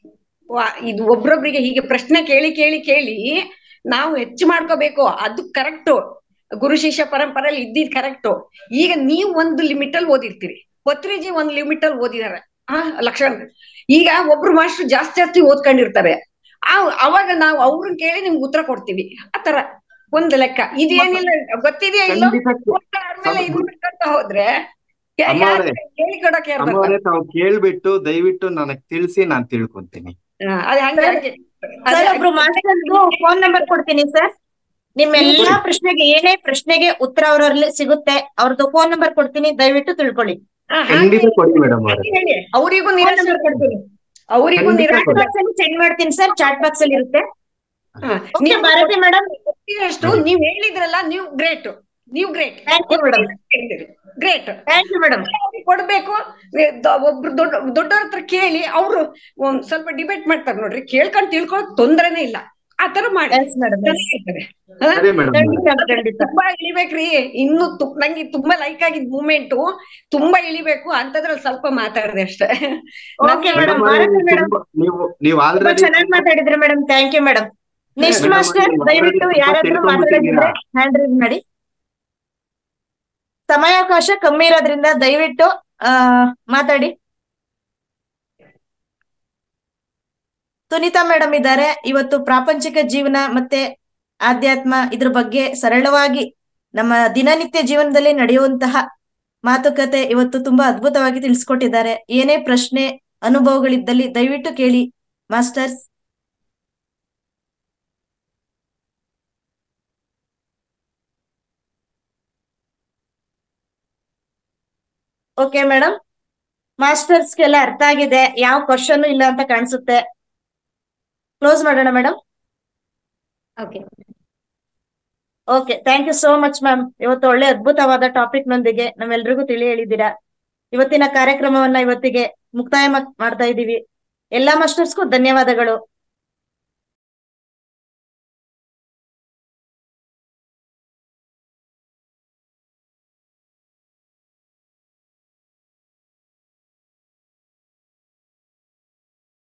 ವಾ- ಇದು ಒಬ್ರೊಬ್ರಿಗೆ ಹೀಗೆ ಪ್ರಶ್ನೆ ಕೇಳಿ ಕೇಳಿ ಕೇಳಿ ನಾವು ಹೆಚ್ಚು ಮಾಡ್ಕೋಬೇಕು ಅದು ಕರೆಕ್ಟ್ ಗುರು ಶಿಷ್ಯ ಪರಂಪರೆಯಲ್ಲಿ ಇದ್ದಿದ್ ಕರೆಕ್ಟ್ ಈಗ ನೀವು ಒಂದು ಲಿಮಿಟ್ ಅಲ್ಲಿ ಓದಿರ್ತೀರಿ ಪತ್ರಿಜಿ ಒಂದ್ ಲಿಮಿಟ್ ಅಲ್ಲಿ ಓದಿದಾರೆ ಆ ಲಕ್ಷಣ ಈಗ ಒಬ್ರು ಮಾಸ್ಟರ್ ಜಾಸ್ತಿ ಜಾಸ್ತಿ ಓದ್ಕೊಂಡಿರ್ತಾರೆ ಆ ಅವಾಗ ನಾವು ಅವ್ರನ್ನ ಕೇಳಿ ನಿಮ್ಗೆ ಉತ್ತರ ಕೊಡ್ತೀವಿ ಆತರ ಒಂದ್ ಲೆಕ್ಕ ಇದೇನಿಲ್ಲ ಗೊತ್ತಿದೆಯಾ ಇಲ್ಲೋ ಖಂಡಿತ ಆದ್ಮೇಲೆ ಇದು ಮಾಡ್ಕೊಂತ ಹೋದ್ರೆ ಯಾ- ಅಮ್ಮ ಯಾರು ಅವ್ರೆ, ಹೇಳಿ ಕೊಡಕ್ಕೆ ಯಾರು ಬರ್ತಾರೆ? ಅಮ್ಮವರೇ ತಾವು ಕೇಳ್ಬಿಟ್ಟು ದಯವಿಟ್ಟು ನನಗ್ ತಿಳಿಸಿ ನಾನ್ ತಿಳ್ಕೊಂತೀನಿ ಹಾ, ಅದ್ ಹಂಗೆ ಹಂಗೆ ಅದೇ- ಸರ್ ಒಬ್ರು ಮಾಸ್ಟರ್ ಫೋನ್ ನಂಬರ್ ಕೊಡ್ತೀನಿ ಸರ್ ನಿಮ್ಮ ಎಲ್ಲಾ ಪ್ರಶ್ನೆಗೆ ಏನೇ ಪ್ರಶ್ನೆಗೆ ಉತ್ತರ ಅವರಲ್ಲಿ ಸಿಗುತ್ತೆ ಅವ್ರದ್ದು ಫೋನ್ ನಂಬರ್ ಕೊಡ್ತೀನಿ ದಯವಿಟ್ಟು ತಿಳ್ಕೊಳ್ಳಿ ಹಾ, ಹಾಗೆ ಖಂಡಿತ ಕೊಡಿ ಮೇಡಮ್ ಅವರೇ ಹಾಗೆ ಹೇಳಿ ಅವರಿಗೂ ಫೋನ್ ನಿರಾಶೆ ನಂಬರ್ ಕೊಡ್ತೀನಿ ಅವರಿಗೂ ಖಂಡಿತ ನಿರಾಶೆ ಕೊಡಿ. ಬಾಕ್ಸ್ ಅಲ್ಲಿ ಸೆಂಡ್ ಮಾಡ್ತೀನಿ ಸರ್ ಚಾಟ್ ಬಾಕ್ಸ್ ಅಲ್ಲಿ ಇರುತ್ತೆ ಹಾ, ಓಕೆ ನೀವು ಭಾರತಿ ಮೇಡಮ್ ಗೊತ್ತಿರೋಷ್ಟು ನೀವ್ ಹೇಳಿದ್ರಲ್ಲ ನೀವು ಗ್ರೇಟ್ ನೀವು great thank you madam great thank you madam ಕೊಡ್ಬೇಕು ವೆ- ದ- ಒಬ್ರು ದೊಡ್ಡ ದೊಡ್ಡವ್ರ ಹತ್ರ ಕೇಳಿ ಅವ್ರು ಒಂದ್ ಸ್ವಲ್ಪ ಡಿಬೇಟ್ ಮಾಡ್ತಾರೆ ನೋಡ್ರಿ ಕೇಳ್ಕೊಂಡ್ ತಿಳ್ಕೊಳಕ್ ತೊಂದ್ರೆನೇ ಇಲ್ಲ ಆತರ ಮಾಡಿ ಎಸ್ ಮೇಡಮ್ ಚೆನ್ನಾಗಿರ್ತದೆ. ಹಾ? ಸರಿ ಮೇಡಮ್ ಖಂಡಿತ ಖಂಡಿತ ತುಂಬಾ ಇಳಿಬೇಕ್ರಿ ಇನ್ನು ತು- ನಂಗೆ ತುಂಬಾ ಲೈಕ್ ಆಗಿದ್ ಮೂಮೆಂಟ್ ತುಂಬಾ ಇಳಿಬೇಕು ಅಂತದ್ರಲ್ಲಿ ಸ್ವಲ್ಪ ಮಾತಾಡಿದೆ ಅಷ್ಟೇ ಓಕೆ ನನ್ಗೆ- ಮೇಡಮ್ ಮೇಡಮ್ ಅವರೇ ಭಾರತಿ ಮೇಡಮ್ ತುಂಬಾ- ನೀವು ನೀವು ತುಂಬಾ ಆಲ್ರೆಡಿ ಚೆನ್ನಾಗಿ ಮಾತಾಡಿದ್ರಿ madam thank you madam next madam, master ನೀವು ದಯವಿಟ್ಟು already ಯಾರಾದ್ರೂ ತುಂಬಾ ಮಾತಾಡಿದ್ರೆ ಹ್ಯಾಂಡ್ ರೈಸ್ ಮಾಡಿ ಸಮಯಾವಕಾಶ ಕಮ್ಮಿ ಇರೋದ್ರಿಂದ ದಯವಿಟ್ಟು ಆ ಮಾತಾಡಿ ಸುನೀತಾ ಮೇಡಮ್ ಇದ್ದಾರೆ ಇವತ್ತು ಪ್ರಾಪಂಚಿಕ ಜೀವನ ಮತ್ತೆ ಆಧ್ಯಾತ್ಮ ಇದ್ರ ಬಗ್ಗೆ ಸರಳವಾಗಿ ನಮ್ಮ ದಿನನಿತ್ಯ ಜೀವನದಲ್ಲಿ ನಡೆಯುವಂತಹ ಮಾತುಕತೆ ಇವತ್ತು ತುಂಬಾ ಅದ್ಭುತವಾಗಿ ತಿಳಿಸ್ಕೊಟ್ಟಿದ್ದಾರೆ ಏನೇ ಪ್ರಶ್ನೆ ಅನುಭವಗಳಿದ್ದಲ್ಲಿ ದಯವಿಟ್ಟು ಕೇಳಿ ಮಾಸ್ಟರ್ಸ್ ಓಕೆ ಮೇಡಮ್ ಮಾಸ್ಟರ್ಸ್ಗೆಲ್ಲ ಅರ್ಥ ಆಗಿದೆ ಯಾವ ಕ್ವಶನ್ ಇಲ್ಲ ಅಂತ ಕಾಣಿಸುತ್ತೆ ಕ್ಲೋಸ್ ಮಾಡೋಣ madam okay okay thank you so much ma'am ಇವತ್ತು ಒಳ್ಳೆ ಅದ್ಭುತವಾದ ಟಾಪಿಕ್ ನೊಂದಿಗೆ ನಮ್ಮೆಲ್ರಿಗೂ ತಿಳಿ ಹೇಳಿದ್ದೀರಾ ಇವತ್ತಿನ ಕಾರ್ಯಕ್ರಮವನ್ನ ಇವತ್ತಿಗೆ ಮುಕ್ತಾಯ ಮಾಡ್- ಮಾಡ್ತಾ ಇದ್ದೀವಿ ಎಲ್ಲಾ ಮಾಸ್ಟರ್ಸ್ಗೂ ಧನ್ಯವಾದಗಳು